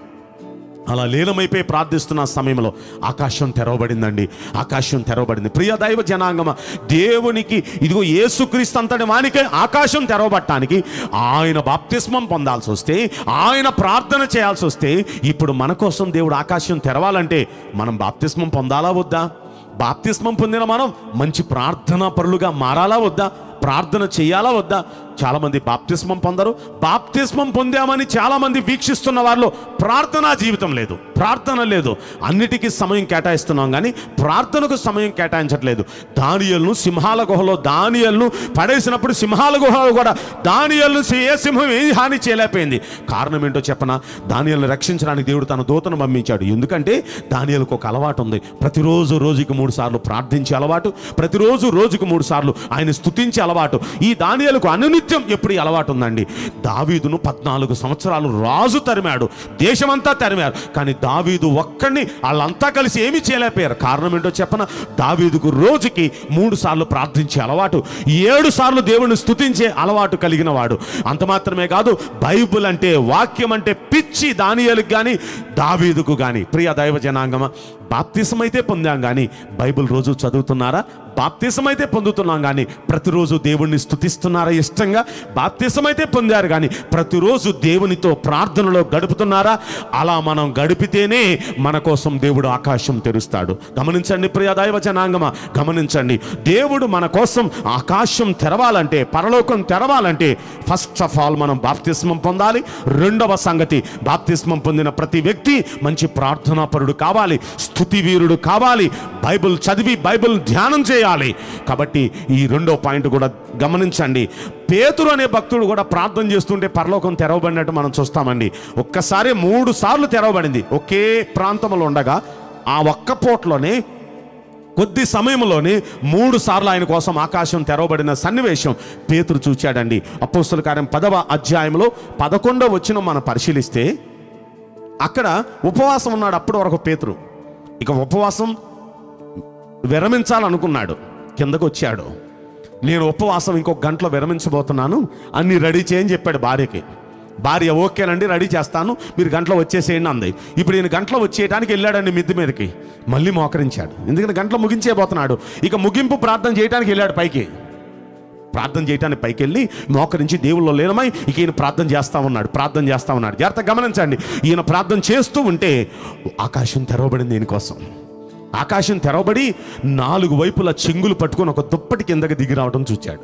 అలా లీనమైపోయి ప్రార్థిస్తున్న సమయంలో ఆకాశం తెరవబడిందండి ఆకాశం తెరవబడింది ప్రియ దైవ జనాంగమ దేవునికి ఇదిగో యేసుక్రీస్తు అంతటి వానికి ఆకాశం తెరవబట్టడానికి ఆయన బాప్తిస్మం పొందాల్సి వస్తే ఆయన ప్రార్థన చేయాల్సి వస్తే ఇప్పుడు మన కోసం దేవుడు ఆకాశం తెరవాలంటే మనం బాప్తిస్మం పొందాలా వద్దా బాప్తిస్మం పొందిన మనం మంచి ప్రార్థనా పరులుగా మారాలా వద్దా ప్రార్థన చేయాలా వద్దా చాలామంది బాప్తిస్మం పొందరు బాప్తిస్మం పొందామని చాలామంది వీక్షిస్తున్న వారిలో ప్రార్థనా జీవితం లేదు ప్రార్థన లేదు అన్నిటికీ సమయం కేటాయిస్తున్నాం కానీ ప్రార్థనకు సమయం కేటాయించట్లేదు దానియల్ను సింహాల గుహలో దానియల్ను పడేసినప్పుడు సింహాల గుహలో కూడా దానియల్ను ఏ సింహం ఏం హాని చేయలేకపోయింది కారణం ఏంటో చెప్పనా దానియల్ని రక్షించడానికి దేవుడు తన దూతను పంపించాడు ఎందుకంటే దానియలకు ఒక అలవాటు ఉంది ప్రతిరోజు రోజుకి మూడు సార్లు ప్రార్థించే అలవాటు ప్రతిరోజు రోజుకు మూడు సార్లు ఆయన స్తుతించే అలవాటు ఈ దానియలకు అనునిత్యం ఎప్పుడు ఈ అలవాటు ఉందండి దావీదును పద్నాలుగు సంవత్సరాలు రాజు తరిమాడు దేశమంతా తరిమారు కానీ దావీదు ఒక్కడిని వాళ్ళంతా కలిసి ఏమీ చేయలేకపోయారు కారణం ఏంటో చెప్పన దావీదుకు రోజుకి మూడు సార్లు ప్రార్థించే అలవాటు ఏడు సార్లు దేవుని స్తుతించే అలవాటు కలిగిన వాడు అంత మాత్రమే కాదు బైబుల్ అంటే వాక్యం అంటే పిచ్చి దానియలకు కానీ దావీదుకు కానీ ప్రియ దైవ జనాంగమ బాప్తిసం అయితే పొందాం కానీ బైబిల్ రోజు చదువుతున్నారా బాప్తిసం అయితే పొందుతున్నాం కానీ ప్రతిరోజు దేవుణ్ణి స్తుతిస్తున్నారా ఇష్టంగా బాప్తిసం అయితే పొందారు కానీ ప్రతిరోజు దేవునితో ప్రార్థనలో గడుపుతున్నారా అలా మనం గడిపితేనే మన కోసం దేవుడు ఆకాశం తెరుస్తాడు గమనించండి ప్రియ దైవ జనాంగమ గమనించండి దేవుడు మన కోసం ఆకాశం తెరవాలంటే పరలోకం తెరవాలంటే ఫస్ట్ ఆఫ్ ఆల్ మనం బాప్తిస్మం పొందాలి రెండవ సంగతి బాప్తిస్మం పొందిన ప్రతి వ్యక్తి మంచి ప్రార్థనాపరుడు కావాలి స్థుతి వీరుడు కావాలి బైబిల్ చదివి బైబిల్ ధ్యానం చేయాలి కాబట్టి ఈ రెండో పాయింట్ కూడా గమనించండి పేతురు అనే భక్తుడు కూడా ప్రార్థన చేస్తుంటే పరలోకం తెరవబడినట్టు మనం చూస్తామండి ఒక్కసారి మూడు సార్లు తెరవబడింది ఒకే ప్రాంతంలో ఉండగా ఆ ఒక్క పూటలోనే కొద్ది సమయంలోనే మూడు సార్లు ఆయన కోసం ఆకాశం తెరవబడిన సన్నివేశం పేతురు చూచాడండి అపోస్తుల కార్యం పదవ అధ్యాయంలో పదకొండవ వచ్చిన మనం పరిశీలిస్తే అక్కడ ఉపవాసం ఉన్నాడు అప్పటి వరకు పేతురు ఇక ఉపవాసం విరమించాలనుకున్నాడు కిందకు వచ్చాడు నేను ఉపవాసం ఇంకొక గంటలో విరమించబోతున్నాను అన్ని రెడీ చేయని చెప్పాడు భార్యకి భార్య ఓకేనండి రెడీ చేస్తాను మీరు గంటలో వచ్చేసేయండి అంది ఇప్పుడు ఈయన గంటలో వచ్చేయడానికి వెళ్ళాడండి మిద్ది మీదకి మళ్ళీ మోకరించాడు ఎందుకంటే గంటలో ముగించేపోతున్నాడు ఇక ముగింపు ప్రార్థన చేయడానికి వెళ్ళాడు పైకి ప్రార్థన చేయడానికి పైకి వెళ్ళి మోకరించి దేవుల్లో లీనమై ఇక ఈయన ప్రార్థన చేస్తా ఉన్నాడు ప్రార్థన చేస్తా ఉన్నాడు జాగ్రత్త గమనించండి ఈయన ప్రార్థన చేస్తూ ఉంటే ఆకాశం తెరవబడింది ఈయన కోసం ఆకాశం తెరవబడి నాలుగు వైపుల చెంగులు పట్టుకొని ఒక దుప్పటి కిందకి దిగి రావడం చూచాడు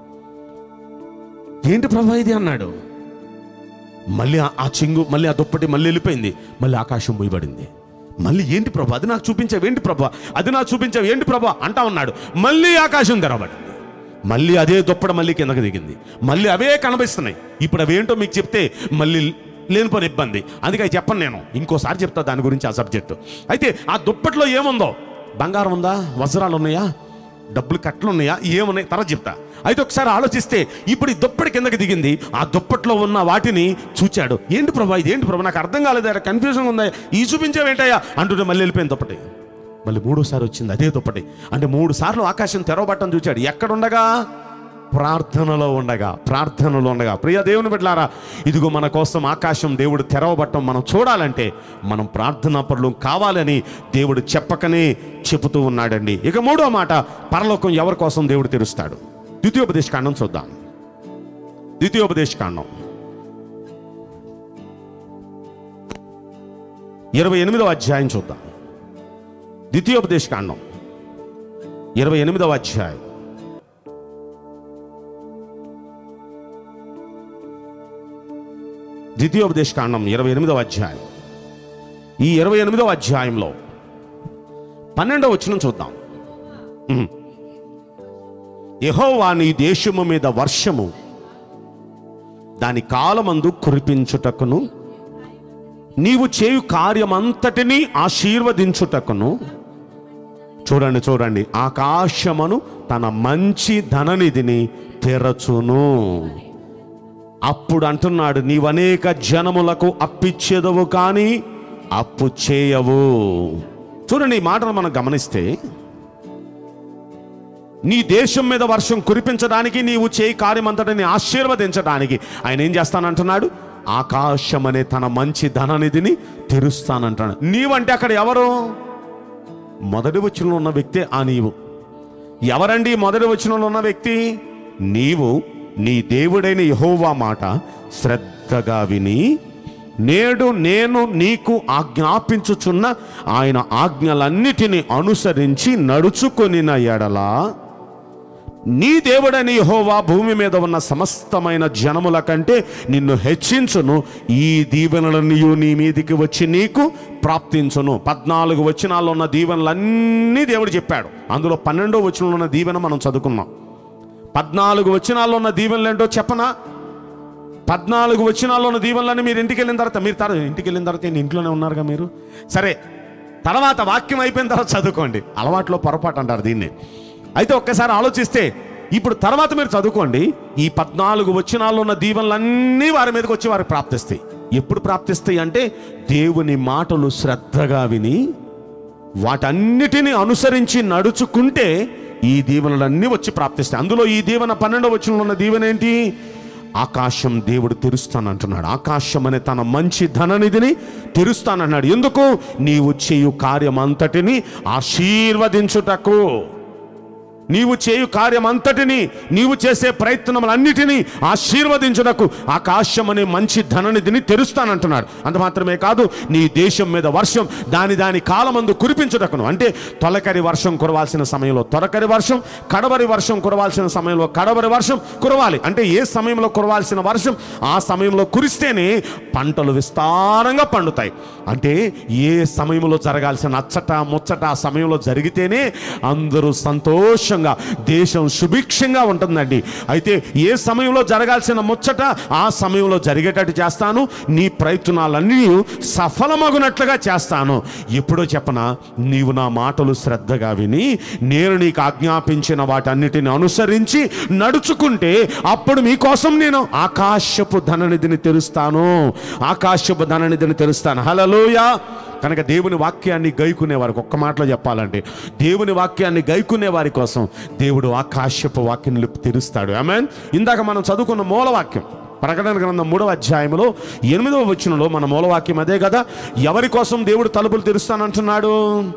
ఏంటి ప్రభా ఇది అన్నాడు మళ్ళీ ఆ- ఆ చెంగు మళ్ళీ ఆ దుప్పటి మళ్ళీ వెళ్ళిపోయింది మళ్ళీ ఆకాశం పోయబడింది మళ్ళీ ఏంటి ప్రభా అది నాకు చూపించావు ఏంటి ప్రభా అది నాకు చూపించావు ఏంటి ప్రభా అంటా ఉన్నాడు మళ్ళీ ఆకాశం తెరవబడింది మళ్ళీ అదే దుప్పటి మళ్ళీ కిందకి దిగింది మళ్ళీ అవే కనిపిస్తున్నాయి ఇప్పుడు అవేంటో మీకు చెప్తే మళ్ళీ లేనిపోని ఇబ్బంది అందుకే అవి చెప్పను నేను ఇంకోసారి చెప్తా దాని గురించి ఆ సబ్జెక్టు అయితే ఆ దుప్పట్లో ఏముందో బంగారం ఉందా వజ్రాలు ఉన్నాయా డబ్బులు కట్టలు ఉన్నాయా ఏమున్నాయి తర్వాత చెప్తా అయితే ఒకసారి ఆలోచిస్తే ఇప్పుడు ఈ దుప్పటి కిందకి దిగింది ఆ దుప్పట్లో ఉన్న వాటిని చూచాడు ఏంటి ప్రభా ఇది ఏంటి ప్రభా నాకు అర్థం కాలేదు కన్ఫ్యూజన్ ఉందా ఈ చూపించావేంటయ్యా అంటుంటే మళ్ళీ వెళ్ళిపోయింది దుప్పటి మళ్ళీ మూడోసారి వచ్చింది అదే దుప్పటి అంటే మూడు సార్లు ఆకాశం తెరవబట్టం చూచాడు ఎక్కడుండగా ప్రార్థనలో ఉండగా ప్రార్థనలో ఉండగా ప్రియ దేవుని బిడ్డలారా ఇదిగో మన కోసం ఆకాశం దేవుడు తెరవబట్టం మనం చూడాలంటే మనం ప్రార్థనా పరులు కావాలని దేవుడు చెప్పకనే చెబుతూ ఉన్నాడండి ఇక మూడో మాట పరలోకం ఎవరి కోసం దేవుడు తెరుస్తాడు ద్వితీయోపదేశ కాండం చూద్దాం ద్వితీయోపదేశ కాండం ఇరవై ఎనిమిదవ అధ్యాయం చూద్దాం ద్వితీయోపదేశ కాండం ఇరవై ఎనిమిదవ అధ్యాయం ద్వితీయోపదేశ కాండం ఇరవై ఎనిమిదవ అధ్యాయం ఈ ఇరవై ఎనిమిదవ అధ్యాయంలో పన్నెండవ వచనం చూద్దాం ఉహు. యెహోవా నీ దేశము మీద వర్షము దాని కాలమందు కురిపించుటకును నీవు చేయు కార్యమంతటినీ ఆశీర్వదించుటకును చూడండి చూడండి ఆకాశమును తన మంచి ధననిధిని తెరచును అప్పుడు అంటున్నాడు నీవనేక జనములకు అప్పిచ్చేదవు కానీ అప్పు చేయవు చూడండి ఈ మాటను మనం గమనిస్తే నీ దేశం మీద వర్షం కురిపించడానికి నీవు చేయి కార్యమంతటిని ఆశీర్వదించడానికి ఆయన ఏం చేస్తానంటున్నాడు ఆకాశం అనే తన మంచి ధననిధిని తెరుస్తానంటాడు నీవంటే అక్కడ ఎవరు మొదటి వచనంలో ఉన్న వ్యక్తే ఆ నీవు ఎవరండి మొదటి వచనంలో ఉన్న వ్యక్తి నీవు నీ దేవుడైన యెహోవా మాట శ్రద్ధగా విని నేడు నేను నీకు ఆజ్ఞాపించుచున్న ఆయన ఆజ్ఞలన్నిటిని అనుసరించి నడుచుకొనిన ఎడలా నీ దేవుడని యెహోవా భూమి మీద ఉన్న సమస్తమైన జనముల కంటే నిన్ను హెచ్చించును ఈ దీవెనలన్నీ నీ మీదికి వచ్చి నీకు ప్రాప్తించును పద్నాలుగు వచనాల్లో ఉన్న దీవెనలన్నీ దేవుడు చెప్పాడు అందులో పన్నెండో వచనంలో ఉన్న దీవెన మనం చదువుకున్నాం పద్నాలుగు వచనాల్లో ఉన్న దీవెనలు ఏంటో చెప్పనా పద్నాలుగు వచనాల్లో ఉన్న దీవెనలన్నీ మీరు ఇంటికి వెళ్ళిన తర్వాత మీరు తర్వాత ఇంటికి వెళ్ళిన తర్వాత ఏంటి ఇంట్లోనే ఉన్నారుగా మీరు సరే తర్వాత వాక్యం అయిపోయిన తర్వాత చదువుకోండి అలవాట్లో పొరపాటు అంటారు దీన్ని అయితే ఒక్కసారి ఆలోచిస్తే ఇప్పుడు తర్వాత మీరు చదువుకోండి ఈ పద్నాలుగు వచనాల్లో ఉన్న దీవెనలన్నీ వారి మీదకి వచ్చి వారికి ప్రాప్తిస్తాయి ఎప్పుడు ప్రాప్తిస్తాయి అంటే దేవుని మాటలు శ్రద్ధగా విని వాటన్నిటిని అనుసరించి నడుచుకుంటే ఈ దీవెనలన్నీ వచ్చి ప్రాప్తిస్తాయి అందులో ఈ దీవెన పన్నెండవ వచనంలో ఉన్న దీవెన ఏంటి ఆకాశం దేవుడు తెరుస్తానంటున్నాడు ఆకాశం అనే తన మంచి ధననిధిని తెరుస్తానన్నాడు ఎందుకు నీవు చేయు కార్యం అంతటిని ఆశీర్వదించుటకు నీవు చేయు కార్యమంతటిని నీవు చేసే ప్రయత్నములన్నిటినీ ఆశీర్వదించుటకు ఆకాశం అనే మంచి ధననిధిని తెరుస్తానంటున్నాడు అంత మాత్రమే కాదు నీ దేశం మీద వర్షం దాని దాని కాలమందు కురిపించుటకును అంటే తొలకరి వర్షం కురవాల్సిన సమయంలో తొలకరి వర్షం కడవరి వర్షం కురవాల్సిన సమయంలో కడవరి వర్షం కురవాలి అంటే ఏ సమయంలో కురవాల్సిన వర్షం ఆ సమయంలో కురిస్తేనే పంటలు విస్తారంగా పండుతాయి అంటే ఏ సమయంలో జరగాల్సిన అచ్చట ముచ్చట ఆ సమయంలో జరిగితేనే అందరూ సంతోషంగా దేశం సుభిక్షంగా ఉంటుందండి అయితే ఏ సమయంలో జరగాల్సిన ముచ్చట ఆ సమయంలో జరిగేటట్టు చేస్తాను నీ ప్రయత్నాలన్నీ సఫలమగునట్లుగా చేస్తాను ఎప్పుడో చెప్పనా నీవు నా మాటలు శ్రద్ధగా విని నేను నీకు ఆజ్ఞాపించిన వాటన్నిటిని అనుసరించి నడుచుకుంటే అప్పుడు మీకోసం నేను ఆకాశపు ధననిధిని తెరుస్తాను ఆకాశపు ధననిధిని తెరుస్తాను హలలోయ కనుక దేవుని వాక్యాన్ని గైకునే వారికి ఒక్క మాటలో చెప్పాలంటే దేవుని వాక్యాన్ని గైకునే వారి కోసం దేవుడు ఆకాశపు వాక్యం తెరుస్తాడు ఆమెన్ ఇందాక మనం చదువుకున్న మూలవాక్యం ప్రకటన గ్రంథం మూడవ అధ్యాయంలో ఎనిమిదవ వచనంలో మన మూలవాక్యం అదే కదా ఎవరి కోసం దేవుడు తలుపులు తెరుస్తానంటున్నాడు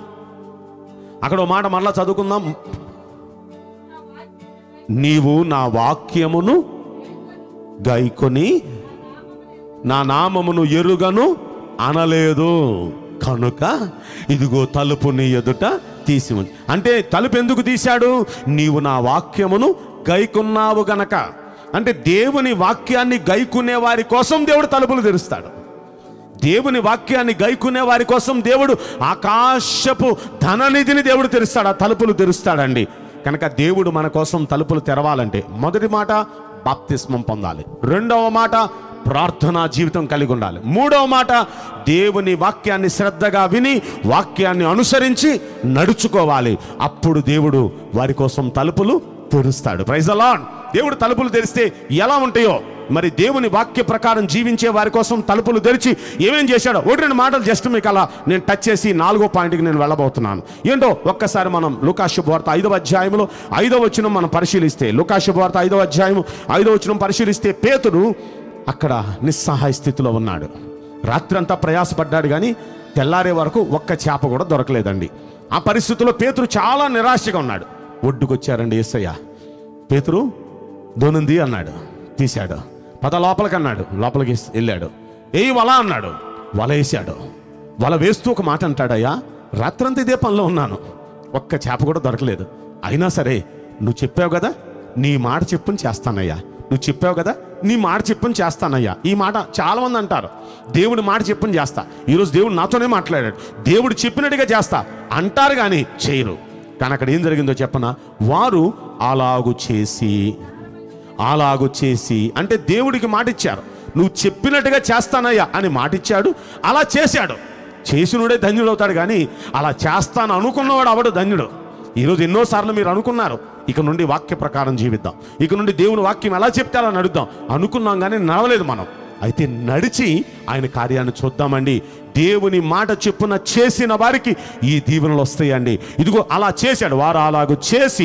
అక్కడ ఓ మాట మరలా చదువుకుందాం నీవు నా వాక్యమును గైకొని నా నామమును ఎరుగను అనలేదు కనుక ఇదిగో తలుపు నీ ఎదుట తీసి ఉంది అంటే తలుపు ఎందుకు తీశాడు నీవు నా వాక్యమును గైకున్నావు గనక అంటే దేవుని వాక్యాన్ని గైకునే వారి కోసం దేవుడు తలుపులు తెరుస్తాడు దేవుని వాక్యాన్ని గైకునే వారి కోసం దేవుడు ఆకాశపు ధననిధిని దేవుడు తెరుస్తాడు ఆ తలుపులు తెరుస్తాడండి కనుక దేవుడు మన కోసం తలుపులు తెరవాలంటే మొదటి మాట బాప్తిస్మం పొందాలి రెండవ మాట ప్రార్థనా జీవితం కలిగి ఉండాలి మూడవ మాట దేవుని వాక్యాన్ని శ్రద్ధగా విని వాక్యాన్ని అనుసరించి నడుచుకోవాలి అప్పుడు దేవుడు వారి కోసం తలుపులు తెరుస్తాడు ప్రైజ్ అలాన్ దేవుడు తలుపులు తెరిస్తే ఎలా ఉంటాయో మరి దేవుని వాక్య ప్రకారం జీవించే వారి కోసం తలుపులు తెరిచి ఏమేం చేశాడో ఒకటి రెండు మాటలు జస్ట్ మీకు అలా నేను టచ్ చేసి నాలుగో పాయింట్కి నేను వెళ్ళబోతున్నాను ఏంటో ఒక్కసారి మనం లుకాశుభవార్త ఐదవ అధ్యాయంలో ఐదవ వచనం మనం పరిశీలిస్తే లుకాశుభవార్త ఐదవ అధ్యాయం ఐదవ వచనం పరిశీలిస్తే పేతుడు అక్కడ నిస్సహాయ స్థితిలో ఉన్నాడు రాత్రంతా ప్రయాసపడ్డాడు కానీ తెల్లారే వరకు ఒక్క చేప కూడా దొరకలేదండి ఆ పరిస్థితిలో పేతురు చాలా నిరాశగా ఉన్నాడు ఒడ్డుకొచ్చారండి ఏసయ్య పేతురు దోనుంది అన్నాడు తీశాడు పద లోపలికి అన్నాడు లోపలికి వెళ్ళాడు ఏయి వల అన్నాడు వల వేసాడు వల వేస్తూ ఒక మాట అంటాడయ్యా రాత్రంతా ఇదే పనిలో ఉన్నాను ఒక్క చేప కూడా దొరకలేదు అయినా సరే నువ్వు చెప్పావు కదా నీ మాట చెప్పుని చేస్తానయ్యా నువ్వు చెప్పావు కదా నీ మాట చెప్పుని చేస్తానయ్యా ఈ మాట చాలా మంది అంటారు దేవుడి మాట చెప్పుని చేస్తా ఈరోజు దేవుడు నాతోనే మాట్లాడాడు దేవుడు చెప్పినట్టుగా చేస్తా అంటారు కానీ చేయరు కానీ అక్కడ ఏం జరిగిందో చెప్పన వారు అలాగు చేసి అలాగు చేసి అంటే దేవుడికి మాట ఇచ్చారు నువ్వు చెప్పినట్టుగా చేస్తానయ్యా అని మాట ఇచ్చాడు అలా చేశాడు చేసినోడే ధన్యుడు అవుతాడు కానీ అలా చేస్తాను అనుకున్నవాడు అవడు ధన్యుడు ఈరోజు ఎన్నోసార్లు మీరు అనుకున్నారు ఇక నుండి వాక్య ప్రకారం జీవిద్దాం ఇక నుండి దేవుని వాక్యం ఎలా చెప్తే అలా నడుద్దాం అనుకున్నాం కానీ నడవలేదు మనం అయితే నడిచి ఆయన కార్యాన్ని చూద్దామండి దేవుని మాట చెప్పున చేసిన వారికి ఈ దీవెనలు వస్తాయండి ఇదిగో అలా చేశాడు వారు అలాగూ చేసి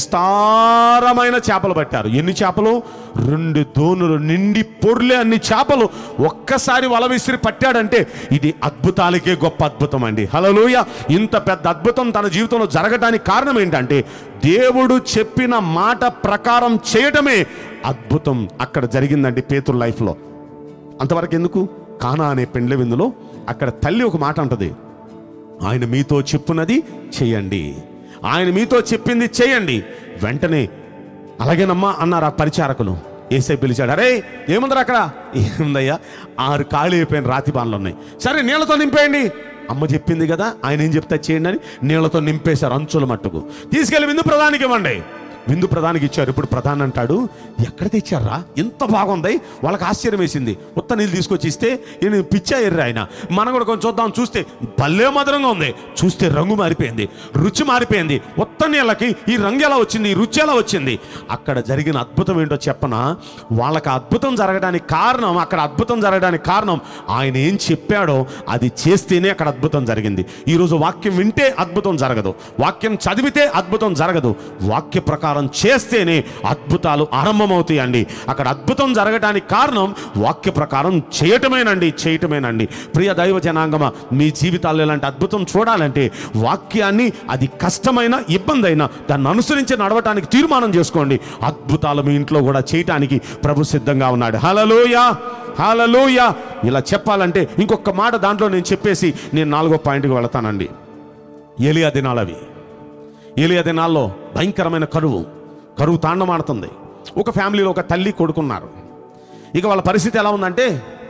విస్తారమైన చేపలు పట్టారు ఎన్ని చేపలు రెండు దోనులు నిండి పొర్లే అన్ని చేపలు ఒక్కసారి వల విసిరి పట్టాడంటే ఇది అద్భుతాలకే గొప్ప అద్భుతం అండి హలోయ ఇంత పెద్ద అద్భుతం తన జీవితంలో జరగడానికి కారణం ఏంటంటే దేవుడు చెప్పిన మాట ప్రకారం చేయటమే అద్భుతం అక్కడ జరిగిందండి పేతురు లైఫ్లో అంతవరకు ఎందుకు కానా అనే పెండ్ల విందులో అక్కడ తల్లి ఒక మాట అంటది ఆయన మీతో చెప్పున్నది చేయండి ఆయన మీతో చెప్పింది చేయండి వెంటనే అలాగేనమ్మా అన్నారు ఆ పరిచారకులు ఏసై పిలిచాడు అరే ఏముందరు అక్కడ ఏముందయ్యా ఆరు ఖాళీ అయిపోయిన రాతి బాణలు ఉన్నాయి సరే నీళ్ళతో నింపేయండి అమ్మ చెప్పింది కదా ఆయన ఏం చెప్తా చేయండి అని నీళ్ళతో నింపేశారు అంచుల మట్టుకు తీసుకెళ్ళి విందు ప్రధానికి ఇవ్వండి విందు ప్రధానికి ఇచ్చారు ఇప్పుడు ప్రధాని అంటాడు ఎక్కడ తెచ్చారా ఎంత బాగుంది వాళ్ళకి ఆశ్చర్యం వేసింది ఉత్త నీళ్ళు తీసుకొచ్చి ఇస్తే ఈయన పిచ్చా ఎర్ర ఆయన మనం కూడా కొంచెం చూద్దాం చూస్తే భలే మధురంగా ఉంది చూస్తే రంగు మారిపోయింది రుచి మారిపోయింది ఉత్త నీళ్ళకి ఈ రంగు ఎలా వచ్చింది ఈ రుచి ఎలా వచ్చింది అక్కడ జరిగిన అద్భుతం ఏంటో చెప్పనా వాళ్ళకి ఆ అద్భుతం జరగడానికి కారణం అక్కడ అద్భుతం జరగడానికి కారణం ఆయన ఏం చెప్పాడో అది చేస్తేనే అక్కడ అద్భుతం జరిగింది ఈరోజు వాక్యం వింటే అద్భుతం జరగదు వాక్యం చదివితే అద్భుతం జరగదు వాక్య ప్రకారం చేస్తేనే అద్భుతాలు ఆరంభమవుతాయండి అక్కడ అద్భుతం జరగడానికి కారణం వాక్య ప్రకారం చేయటమేనండి చేయటమేనండి ప్రియ దైవ జనాంగమ మీ జీవితాల్లో ఇలాంటి అద్భుతం చూడాలంటే వాక్యాన్ని అది కష్టమైన ఇబ్బంది అయినా దాన్ని అనుసరించి నడవటానికి తీర్మానం చేసుకోండి అద్భుతాలు మీ ఇంట్లో కూడా చేయటానికి ప్రభు సిద్ధంగా ఉన్నాడు హలలోయ హలలోయ ఇలా చెప్పాలంటే ఇంకొక మాట దాంట్లో నేను చెప్పేసి నేను నాలుగో పాయింట్కి వెళతానండి ఏలియా దినాలు అవి ఏలియా దినాల్లో భయంకరమైన కరువు కరువు తాండమాడుతుంది ఒక ఫ్యామిలీలో ఒక తల్లి కొడుకున్నారు ఇక వాళ్ళ పరిస్థితి ఎలా ఉందంటే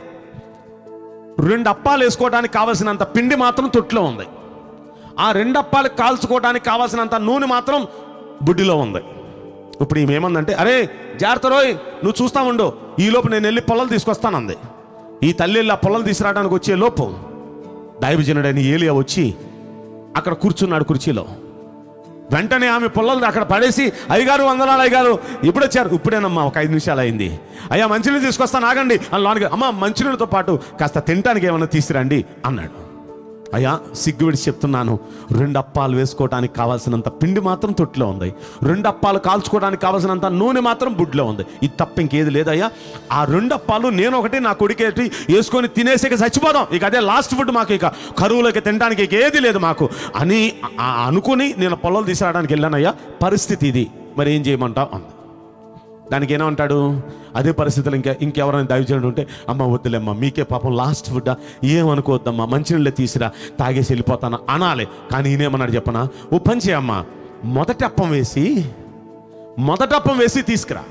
రెండు అప్పాలు వేసుకోవడానికి కావలసినంత పిండి మాత్రం తొట్టులో ఉంది ఆ రెండు అప్పాలు కాల్చుకోవడానికి కావాల్సినంత నూనె మాత్రం బుడ్డిలో ఉంది ఇప్పుడు ఈమె ఏమందంటే అరే జాగ్రత్త రోయ్ నువ్వు చూస్తా ఉండు ఈ లోపు నేను వెళ్ళి పొలాలు తీసుకొస్తానంది ఈ తల్లి వెళ్ళి ఆ పొలాలు తీసుకురావడానికి వచ్చే లోపు దైవజనుడైన ఏలియా వచ్చి అక్కడ కూర్చున్నాడు కుర్చీలో వెంటనే ఆమె పొల్లలు అక్కడ పడేసి అయ్యగారు వందనాలు అయ్యగారు ఇప్పుడు వచ్చారు ఇప్పుడేనమ్మా ఒక ఐదు నిమిషాలు అయింది అయ్యా మంచినీళ్ళు తీసుకొస్తాను ఆగండి అని లోనికి అమ్మ మంచినీళ్ళతో పాటు కాస్త తినడానికి ఏమైనా తీసుకురండి అన్నాడు అయ్యా సిగ్గు విడిచి చెప్తున్నాను రెండు అప్పాలు వేసుకోవడానికి కావాల్సినంత పిండి మాత్రం తొట్టిలో ఉంది రెండు అప్పాలు కాల్చుకోవడానికి కావాల్సినంత నూనె మాత్రం బుడ్లో ఉంది ఇది తప్ప ఇంకేది లేదయ్యా ఆ రెండు అప్పాలు నేను ఒకటి నా కొడుకేటి వేసుకొని తినేసి ఇక చచ్చిపోదాం ఇక అదే లాస్ట్ ఫుడ్ మాకు ఇక కరువులోకి తినడానికి ఇక ఏది లేదు మాకు అని ఆ- అనుకుని నేను పొలాలు తీసుకురావడానికి వెళ్ళానయ్యా పరిస్థితి ఇది మరి ఏం చేయమంటావు అంది దానికి ఏమంటాడు అదే పరిస్థితులు ఇంకా ఇంకెవరైనా దయచేయడం ఉంటే అమ్మ వద్దులేమ్మా మీకే పాపం లాస్ట్ ఫుడ్ ఏమనుకోవద్దమ్మా మంచినీళ్ళే తీసిరా తాగేసి వెళ్ళిపోతాను అనాలి కానీ ఈయనేమన్నాడు చెప్పనా ఓ పని చేయమ్మా మొదటి అప్పం వేసి మొదటి అప్పం వేసి తీసుకురా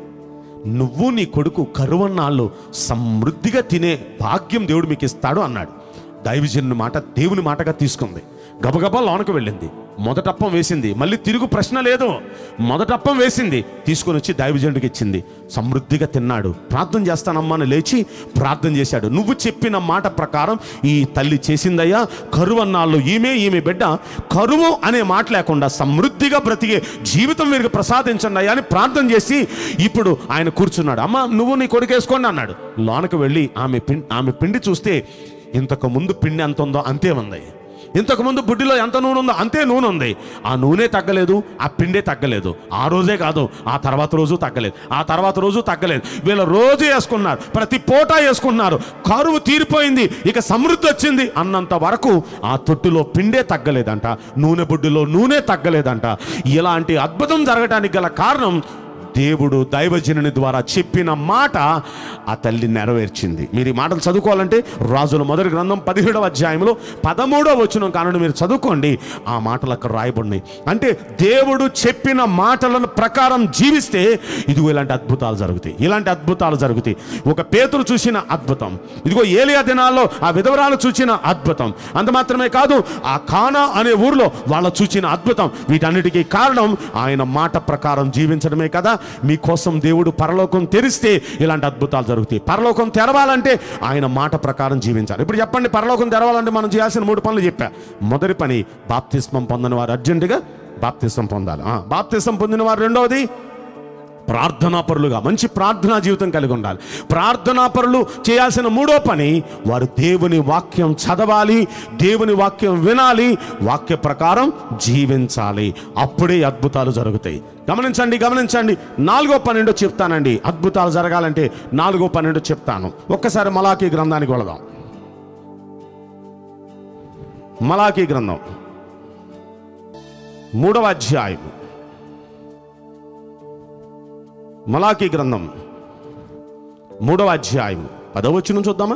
నువ్వు నీ కొడుకు కరువన్నాళ్ళు సమృద్ధిగా తినే భాగ్యం దేవుడు మీకు ఇస్తాడు అన్నాడు దైవజనుని మాట దేవుని మాటగా తీసుకుంది గబగబా లోనకు వెళ్ళింది మొదటప్పం వేసింది మళ్ళీ తిరుగు ప్రశ్న లేదు మొదటప్పం వేసింది తీసుకొని వచ్చి దైవజనుడికి ఇచ్చింది సమృద్ధిగా తిన్నాడు ప్రార్థన చేస్తానమ్మా అని లేచి ప్రార్థన చేశాడు నువ్వు చెప్పిన మాట ప్రకారం ఈ తల్లి చేసిందయ్యా కరువు అన్నాళ్ళు ఈమె ఈమె బిడ్డ కరువు అనే మాట లేకుండా సమృద్ధిగా బ్రతికే జీవితం వీరికి ప్రసాదించండి అయ్యా అని ప్రార్థన చేసి ఇప్పుడు ఆయన కూర్చున్నాడు అమ్మ నువ్వు నీ కొడుకు వేసుకోండి అన్నాడు లోనకు వెళ్ళి ఆమె పిండి ఆమె పిండి చూస్తే ఇంతకు ముందు పిండి ఎంత ఉందో అంతే ఉంది ఇంతకు ముందు బుడ్డిలో ఎంత నూనె ఉందో అంతే నూనె ఉంది ఆ నూనె తగ్గలేదు ఆ పిండే తగ్గలేదు ఆ రోజే కాదు ఆ తర్వాత రోజు తగ్గలేదు ఆ తర్వాత రోజు తగ్గలేదు వీళ్ళు రోజు వేసుకున్నారు ప్రతి పూట వేసుకున్నారు కరువు తీరిపోయింది ఇక సమృద్ధి వచ్చింది అన్నంత వరకు ఆ తొట్టులో పిండే తగ్గలేదంట నూనె బుడ్డిలో నూనె తగ్గలేదంట ఇలాంటి అద్భుతం జరగడానికి గల కారణం దేవుడు దైవజనుని ద్వారా చెప్పిన మాట ఆ తల్లి నెరవేర్చింది మీరు ఈ మాటలు చదువుకోవాలంటే రాజుల మొదటి గ్రంథం పదిహేడవ అధ్యాయంలో పదమూడవ వచనం కానుండి మీరు చదువుకోండి ఆ మాటలు అక్కడ రాయబడినాయి అంటే దేవుడు చెప్పిన మాటలను ప్రకారం జీవిస్తే ఇదిగో ఇలాంటి అద్భుతాలు జరుగుతాయి ఇలాంటి అద్భుతాలు జరుగుతాయి ఒక పేతురు చూసిన అద్భుతం ఇదిగో ఏలియా దినాల్లో ఆ విధవరాలు చూసిన అద్భుతం అంత మాత్రమే కాదు ఆ కానా అనే ఊర్లో వాళ్ళ చూచిన అద్భుతం వీటన్నిటికీ కారణం ఆయన మాట ప్రకారం జీవించడమే కదా మీకోసం దేవుడు పరలోకం తెరిస్తే ఇలాంటి అద్భుతాలు జరుగుతాయి పరలోకం తెరవాలంటే ఆయన మాట ప్రకారం జీవించాలి ఇప్పుడు చెప్పండి పరలోకం తెరవాలంటే మనం చేయాల్సిన మూడు పనులు చెప్పా మొదటి పని బాప్తిస్మం పొందిన వారు అర్జెంటుగా బాప్తిస్మం పొందాలి ఆ, బాప్తిస్మం పొందిన వారు రెండవది ప్రార్థనాపరులుగా మంచి ప్రార్థనా జీవితం కలిగి ఉండాలి ప్రార్థనాపరులు చేయాల్సిన మూడో పని వారు దేవుని వాక్యం చదవాలి దేవుని వాక్యం వినాలి వాక్య ప్రకారం జీవించాలి అప్పుడే అద్భుతాలు జరుగుతాయి గమనించండి గమనించండి నాలుగో పన్నెండు చెప్తానండి అద్భుతాలు జరగాలంటే నాలుగో పన్నెండు చెప్తాను ఒక్కసారి మలాఖీ గ్రంథానికి వెళదాం మలాఖీ గ్రంథం మూడవ అధ్యాయం మలాకీ గ్రంథం మూడవ అధ్యాయం పదవచ్చును చూద్దామా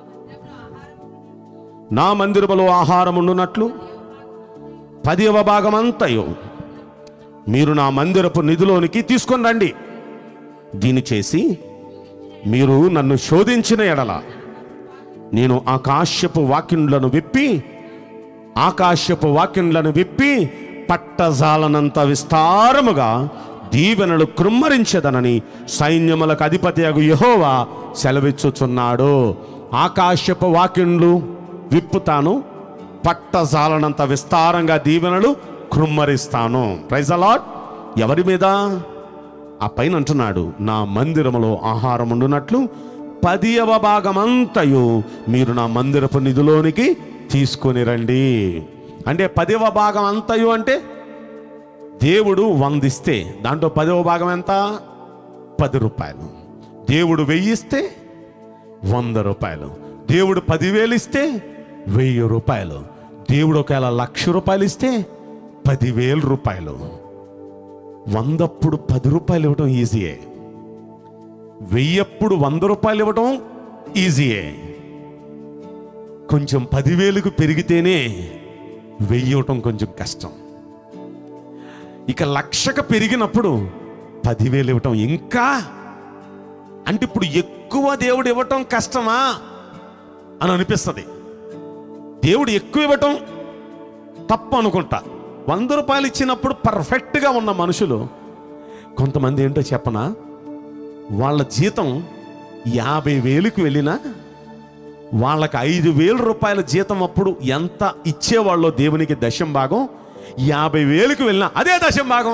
నా మందిరములో ఆహారం ఉండునట్లు పదివ భాగమంతయు మీరు నా మందిరపు నిధిలోనికి తీసుకొని రండి దీని చేసి మీరు నన్ను శోధించిన ఎడల నేను ఆకాశపు వాక్యులను విప్పి ఆకాశపు వాక్యములను విప్పి పట్టజాలనంత విస్తారముగా దీవెనలు కృమ్మరించదనని సైన్యములకు అధిపతి అగు యహోవా సెలవిచ్చుచున్నాడు ఆకాశపు వాక్యంలు విప్పుతాను పట్టజాలనంత విస్తారంగా దీవెనలు కృమ్మరిస్తాను ప్రైజ్ అలాట్ ఎవరి మీద ఆ పైన అంటున్నాడు నా మందిరములో ఆహారం ఉండునట్లు పదియవ భాగమంతయు మీరు నా మందిరపు నిధిలోనికి తీసుకొని రండి అంటే పదివ భాగం అంతయు అంటే దేవుడు వందిస్తే దాంట్లో పదవ భాగం ఎంత పది రూపాయలు దేవుడు వెయ్యిస్తే వంద రూపాయలు దేవుడు పదివేలు ఇస్తే వెయ్యి రూపాయలు దేవుడు ఒకవేళ లక్ష రూపాయలు ఇస్తే పదివేల రూపాయలు వందప్పుడు పది రూపాయలు ఇవ్వడం ఈజీయే వెయ్యప్పుడు వంద రూపాయలు ఇవ్వడం ఈజీయే కొంచెం పదివేలకు పెరిగితేనే వెయ్యి ఇవ్వటం కొంచెం కష్టం ఇక లక్షకు పెరిగినప్పుడు పదివేలు ఇవ్వటం ఇంకా అంటే ఇప్పుడు ఎక్కువ దేవుడు ఇవ్వటం కష్టమా అని అనిపిస్తుంది దేవుడు ఎక్కువ ఇవ్వటం తప్పు అనుకుంటా వంద రూపాయలు ఇచ్చినప్పుడు పర్ఫెక్ట్గా ఉన్న మనుషులు కొంతమంది ఏంటో చెప్పనా వాళ్ళ జీతం యాభై వేలకు వెళ్ళినా వాళ్ళకి ఐదు వేల రూపాయల జీతం అప్పుడు ఎంత ఇచ్చేవాళ్ళో దేవునికి దశం భాగం యాభై వేలకు వెళ్ళినా అదే దశం భాగం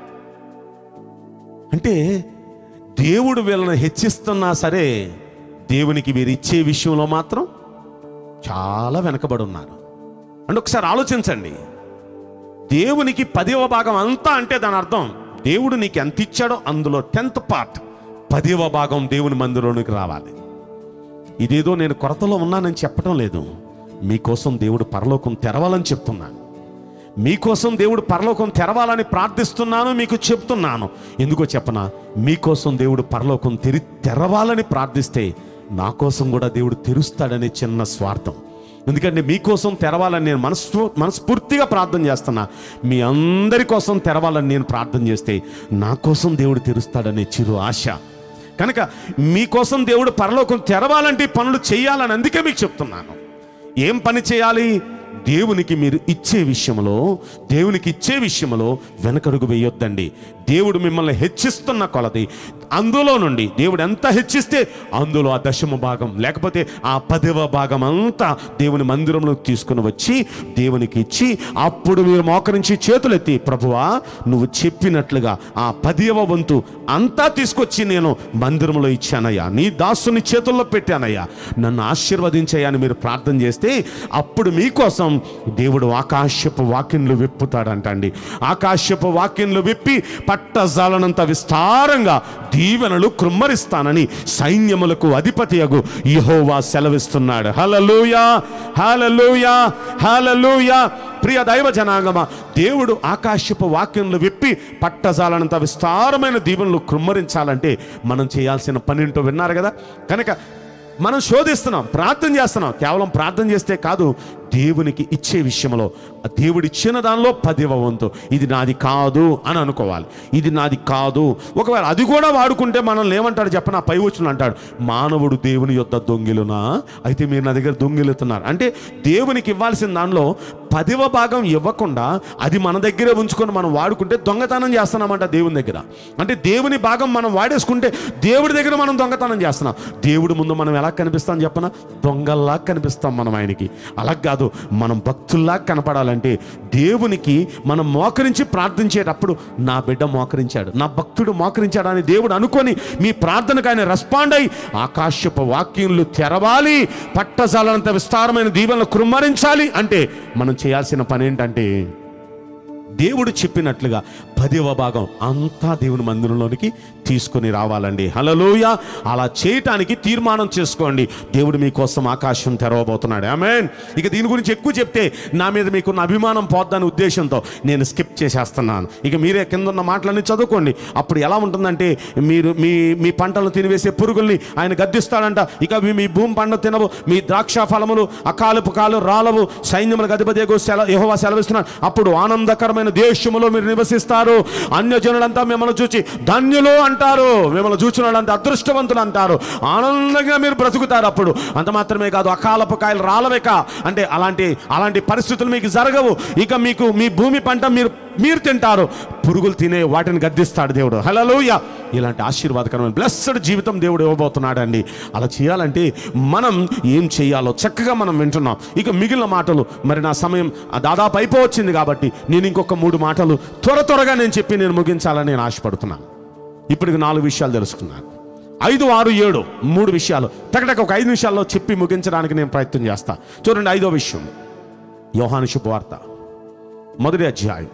అంటే దేవుడు వీళ్ళని హెచ్చిస్తున్నా సరే దేవునికి వీరు ఇచ్చే విషయంలో మాత్రం చాలా వెనకబడి ఉన్నారు అంటే ఒకసారి ఆలోచించండి దేవునికి పదివ భాగం అంతా అంటే దాని అర్థం దేవుడు నీకు ఎంత ఇచ్చాడో అందులో టెన్త్ పార్ట్ పదివ భాగం దేవుని మందిరంలోనికి రావాలి ఇదేదో నేను కొరతలో ఉన్నానని చెప్పడం లేదు మీకోసం దేవుడు పరలోకం తెరవాలని చెప్తున్నాను మీకోసం దేవుడు పరలోకం తెరవాలని ప్రార్థిస్తున్నాను మీకు చెప్తున్నాను ఎందుకో చెప్పనా మీకోసం దేవుడు పరలోకం తెరి తెరవాలని ప్రార్థిస్తే నా కోసం కూడా దేవుడు తెరుస్తాడనే చిన్న స్వార్థం ఎందుకంటే మీకోసం తెరవాలని నేను మనస్ఫూ మనస్ఫూర్తిగా ప్రార్థన చేస్తున్నా మీ అందరి కోసం తెరవాలని నేను ప్రార్థన చేస్తే నా కోసం దేవుడు తెరుస్తాడనే చిరు ఆశ కనుక మీకోసం దేవుడు పరలోకం తెరవాలంటే ఈ పనులు చేయాలని అందుకే మీకు చెప్తున్నాను ఏం పని చేయాలి దేవునికి మీరు ఇచ్చే విషయంలో దేవునికి ఇచ్చే విషయంలో వెనకడుగు వేయొద్దండి దేవుడు మిమ్మల్ని హెచ్చిస్తున్న కొలది అందులో నుండి దేవుడు ఎంత హెచ్చిస్తే అందులో ఆ దశమ భాగం లేకపోతే ఆ పదవ భాగం అంతా దేవుని మందిరంలో తీసుకుని వచ్చి దేవునికి ఇచ్చి అప్పుడు మీరు మోకరించి చేతులెత్తి ప్రభువా నువ్వు చెప్పినట్లుగా ఆ పదివ వంతు అంతా తీసుకొచ్చి నేను మందిరంలో ఇచ్చానయ్యా నీ దాసుని చేతుల్లో పెట్టానయ్యా నన్ను ఆశీర్వదించయ్యా అని మీరు ప్రార్థన చేస్తే అప్పుడు మీకోసం దేవుడు ఆకాశపు వాక్యంలు విప్పుతాడంటండి ఆకాశపు వాక్యంలు విప్పి పట్టజాలనంత విస్తారంగా దీవెనలు కృమ్మరిస్తానని సైన్యములకు అధిపతియగు యెహోవా సెలవిస్తున్నాడు హలలుయా హలలుయా హలలుయా ప్రియ దైవ జనాంగమ దేవుడు ఆకాశపు వాక్యంలో విప్పి పట్టజాలనంత విస్తారమైన దీవెనలు కృమ్మరించాలంటే మనం చేయాల్సిన పని ఏంటో విన్నారు కదా కనుక మనం శోధిస్తున్నాం ప్రార్థన చేస్తున్నాం కేవలం ప్రార్థన చేస్తే కాదు దేవునికి ఇచ్చే విషయంలో ఆ దేవుడు ఇచ్చిన దానిలో పదివ వంతు ఇది నాది కాదు అని అనుకోవాలి ఇది నాది కాదు ఒకవేళ అది కూడా వాడుకుంటే మనల్ని ఏమంటాడు చెప్పన పై వచ్చిన అంటాడు మానవుడు దేవుని యొక్క దొంగిలునా అయితే మీరు నా దగ్గర దొంగిలుతున్నారు అంటే దేవునికి ఇవ్వాల్సిన దానిలో పదివ భాగం ఇవ్వకుండా అది మన దగ్గరే ఉంచుకొని మనం వాడుకుంటే దొంగతనం చేస్తున్నామంట దేవుని దగ్గర అంటే దేవుని భాగం మనం వాడేసుకుంటే దేవుడి దగ్గర మనం దొంగతనం చేస్తున్నాం దేవుడి ముందు మనం ఎలా కనిపిస్తాం చెప్పన దొంగల్లా కనిపిస్తాం మనం ఆయనకి అలా కాదు మనం భక్తుల్లా కనపడాలంటే దేవునికి మనం మోకరించి ప్రార్థించేటప్పుడు నా బిడ్డ మోకరించాడు నా భక్తుడు మోకరించాడు అని దేవుడు అనుకొని మీ ప్రార్థనకు ఆయన రెస్పాండ్ అయి ఆకాశపు వాక్యంలు తెరవాలి పట్టజాలంత విస్తారమైన దీవెనలు కృమ్మరించాలి అంటే మనం చేయాల్సిన పని ఏంటంటే దేవుడు చెప్పినట్లుగా పదివ భాగం అంతా దేవుని మందిరంలోనికి తీసుకొని రావాలండి హలలోయ అలా చేయటానికి తీర్మానం చేసుకోండి దేవుడు మీకోసం ఆకాశం తెరవబోతున్నాడు ఆమెన్ ఇక దీని గురించి ఎక్కువ చెప్తే నా మీద మీకున్న అభిమానం పోద్దనే ఉద్దేశంతో నేను స్కిప్ చేసేస్తున్నాను ఇక మీరే కింద ఉన్న మాటలన్నీ చదువుకోండి అప్పుడు ఎలా ఉంటుందంటే మీరు మీ మీ పంటలను తినివేసే పురుగుల్ని ఆయన గద్దిస్తాడంట ఇక అవి మీ భూమి పంట తినవు మీ ద్రాక్ష ఫలములు అకాలపు కాలు రాలవు సైన్యములకు అధిపతి సెల యెహోవా సెలవిస్తున్నాడు అప్పుడు ఆనందకరమైన దేశములో మీరు నివసిస్తారు అన్యజనులంతా మిమ్మల్ని చూచి ధన్యులు అంటారు మిమ్మల్ని చూచిన వాళ్ళంతా అదృష్టవంతులు అంటారు ఆనందంగా మీరు బ్రతుకుతారు అప్పుడు అంత మాత్రమే కాదు అకాలపు కాయలు రాలవేక అంటే అలాంటి అలాంటి పరిస్థితులు మీకు జరగవు ఇక మీకు మీ భూమి పంట మీరు మీరు తింటారు పురుగులు తినే వాటిని గద్దిస్తాడు దేవుడు హలోయ ఇలాంటి ఆశీర్వాదకరమైన బ్లెస్సడ్ జీవితం దేవుడు ఇవ్వబోతున్నాడండి అలా చేయాలంటే మనం ఏం చేయాలో చక్కగా మనం వింటున్నాం ఇక మిగిలిన మాటలు మరి నా సమయం దాదాపు అయిపోవచ్చింది కాబట్టి నేను ఇంకొక మూడు మాటలు త్వర త్వరగా నేను చెప్పి నేను ముగించాలని నేను ఆశపడుతున్నాను ఇప్పటికి నాలుగు విషయాలు తెలుసుకున్నాను ఐదు ఆరు ఏడు మూడు విషయాలు టకటక ఒక ఐదు నిమిషాల్లో చెప్పి ముగించడానికి నేను ప్రయత్నం చేస్తా చూడండి ఐదో విషయం యోహాను శుభవార్త మొదటి అధ్యాయం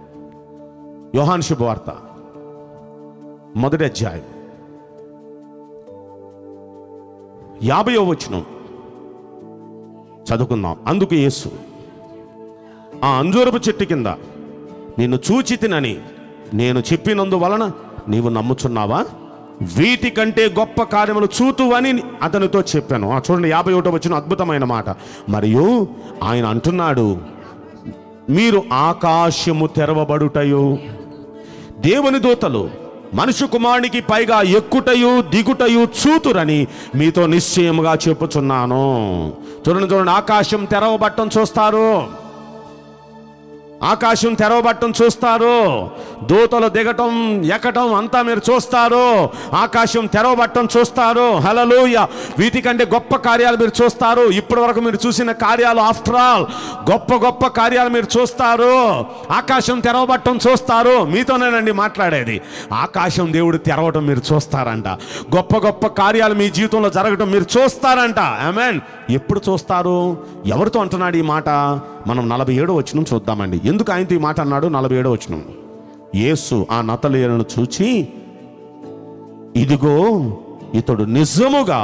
యోహాను శుభవార్త మొదటి అధ్యాయం యాభయో వచనం చదువుకుందాం అందుకు యేసు ఆ అంజూరపు చెట్టు కింద నిన్ను చూచి తినని నేను చెప్పినందువలన నీవు నమ్ముచున్నావా వీటికంటే గొప్ప కార్యములు చూతువని అతనితో చెప్పాను ఆ చూడండి యాభై ఒకటో వచ్చిన అద్భుతమైన మాట మరియు ఆయన అంటున్నాడు మీరు ఆకాశము తెరవబడుటయు దేవుని దూతలు మనుషు కుమారునికి పైగా ఎక్కుటయు దిగుటయు చూతురని మీతో నిశ్చయముగా చెప్పుచున్నాను చూడండి చూడండి ఆకాశం తెరవబట్టం చూస్తారు ఆకాశం తెరవబట్టం చూస్తారు దూతలు దిగటం ఎక్కటం అంతా మీరు చూస్తారు ఆకాశం తెరవబట్టం చూస్తారు హలలోయ వీటికంటే గొప్ప కార్యాలు మీరు చూస్తారు ఇప్పటి వరకు మీరు చూసిన కార్యాలు ఆఫ్టర్ ఆల్ గొప్ప గొప్ప కార్యాలు మీరు చూస్తారు ఆకాశం తెరవబట్టం చూస్తారు మీతోనేనండి మాట్లాడేది ఆకాశం దేవుడు తెరవటం మీరు చూస్తారంట గొప్ప గొప్ప కార్యాలు మీ జీవితంలో జరగటం మీరు చూస్తారంట ఆమెన్ ఎప్పుడు చూస్తారు ఎవరితో అంటున్నాడు ఈ మాట మనం నలభై ఏడో వచ్చిన చూద్దామండి ఎందుకు ఆయనతో ఈ మాట అన్నాడు నలభై ఏడో వచ్చిన యేసు ఆ నతలేలను చూచి ఇదిగో ఇతడు నిజముగా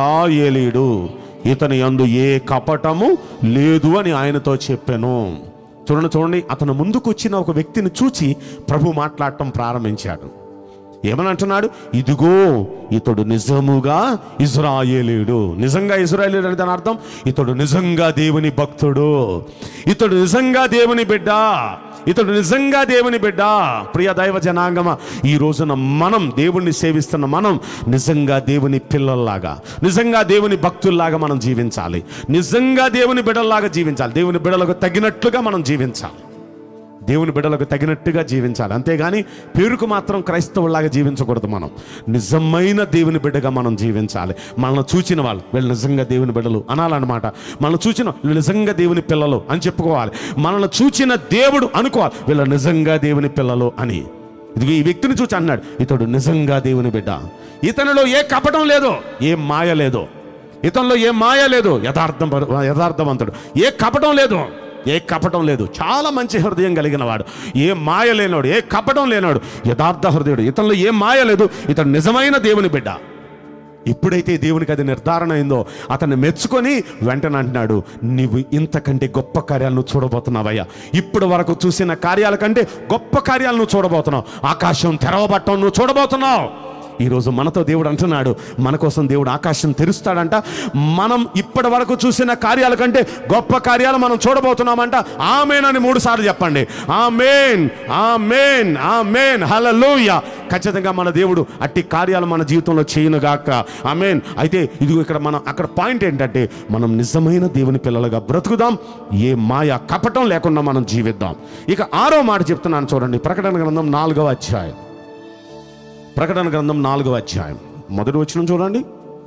ఇజ్రాయేలీయుడు ఇతని యందు ఏ కపటము లేదు అని ఆయనతో చెప్పాను చూడండి చూడండి అతను ముందుకు వచ్చిన ఒక వ్యక్తిని చూచి ప్రభు మాట్లాడటం ప్రారంభించాడు ఏమని అంటున్నాడు ఇదిగో ఇతడు నిజముగా ఇజ్రాయేలీయుడు నిజంగా ఇజ్రాయేలీయుడు అని దాని అర్థం ఇతడు నిజంగా దేవుని భక్తుడు ఇతడు నిజంగా దేవుని బిడ్డ ఇతడు నిజంగా దేవుని బిడ్డ ప్రియ దైవ జనాంగమ ఈ రోజున మనం దేవుణ్ణి సేవిస్తున్న మనం నిజంగా దేవుని పిల్లల్లాగా నిజంగా దేవుని భక్తుల్లాగా మనం జీవించాలి నిజంగా దేవుని బిడ్డల్లాగా జీవించాలి దేవుని బిడ్డలకు తగినట్లుగా మనం జీవించాలి దేవుని బిడ్డలకు తగినట్టుగా జీవించాలి అంతేగాని పేరుకు మాత్రం క్రైస్తవులాగా జీవించకూడదు మనం నిజమైన దేవుని బిడ్డగా మనం జీవించాలి మనల్ని చూచిన వాళ్ళు వీళ్ళు నిజంగా దేవుని బిడ్డలు అనాలన్నమాట మనల్ని చూచిన వీళ్ళు నిజంగా దేవుని పిల్లలు అని చెప్పుకోవాలి మనల్ని చూచిన దేవుడు అనుకోవాలి వీళ్ళు నిజంగా దేవుని పిల్లలు అని ఇది ఈ వ్యక్తిని చూచి అన్నాడు ఇతడు నిజంగా దేవుని బిడ్డ ఇతనిలో ఏ కపటం లేదు ఏ మాయ లేదు ఇతనిలో ఏ మాయ లేదు యథార్థం యథార్థవంతుడు ఏ కపటం లేదు ఏ కపటం లేదు చాలా మంచి హృదయం కలిగిన వాడు ఏ మాయ లేనాడు ఏ కపటం లేనాడు యథార్థ హృదయుడు ఇతనిలో ఏ మాయ లేదు ఇతడు నిజమైన దేవుని బిడ్డ ఎప్పుడైతే దేవునికి అది నిర్ధారణ అయిందో అతన్ని మెచ్చుకొని వెంటనే అంటున్నాడు నీవు ఇంతకంటే గొప్ప కార్యాలను చూడబోతున్నావయ్యా ఇప్పటి వరకు చూసిన కార్యాల కంటే గొప్ప కార్యాలను చూడబోతున్నావు ఆకాశం తెరవబట్టం నువ్వు చూడబోతున్నావు ఈరోజు మనతో దేవుడు అంటున్నాడు మన కోసం దేవుడు ఆకాశం తెరుస్తాడంట మనం ఇప్పటి వరకు చూసిన కార్యాల కంటే గొప్ప కార్యాలు మనం చూడబోతున్నామంట ఆమెన్ అని మూడు సార్లు చెప్పండి ఆమెన్ ఆమెన్ ఆమెన్ హల్లెలూయా ఖచ్చితంగా మన దేవుడు అట్టి కార్యాలు మన జీవితంలో చేయనుగాక ఆమెన్ అయితే ఇది ఇక్కడ మనం అక్కడ పాయింట్ ఏంటంటే మనం నిజమైన దేవుని పిల్లలుగా బ్రతుకుదాం ఏ మాయ కపటం లేకుండా మనం జీవిద్దాం ఇక ఆరో మాట చెప్తున్నాను చూడండి ప్రకటన గ్రంథం నాలుగవ అధ్యాయం ప్రకటన గ్రంథం నాలుగవ అధ్యాయం మొదటి వచ్చిన చూడండి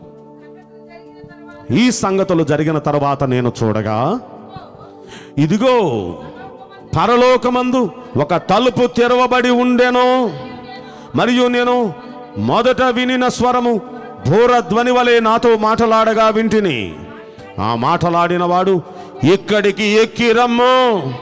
ఈ సంగతులు జరిగిన తర్వాత నేను చూడగా ఇదిగో పరలోకమందు ఒక తలుపు తెరవబడి ఉండెను మరియు నేను మొదట వినిన స్వరము భూరధ్వని వలె నాతో మాటలాడగా వింటిని ఆ మాటలాడిన వాడు ఇక్కడికి ఎక్కి రమ్ము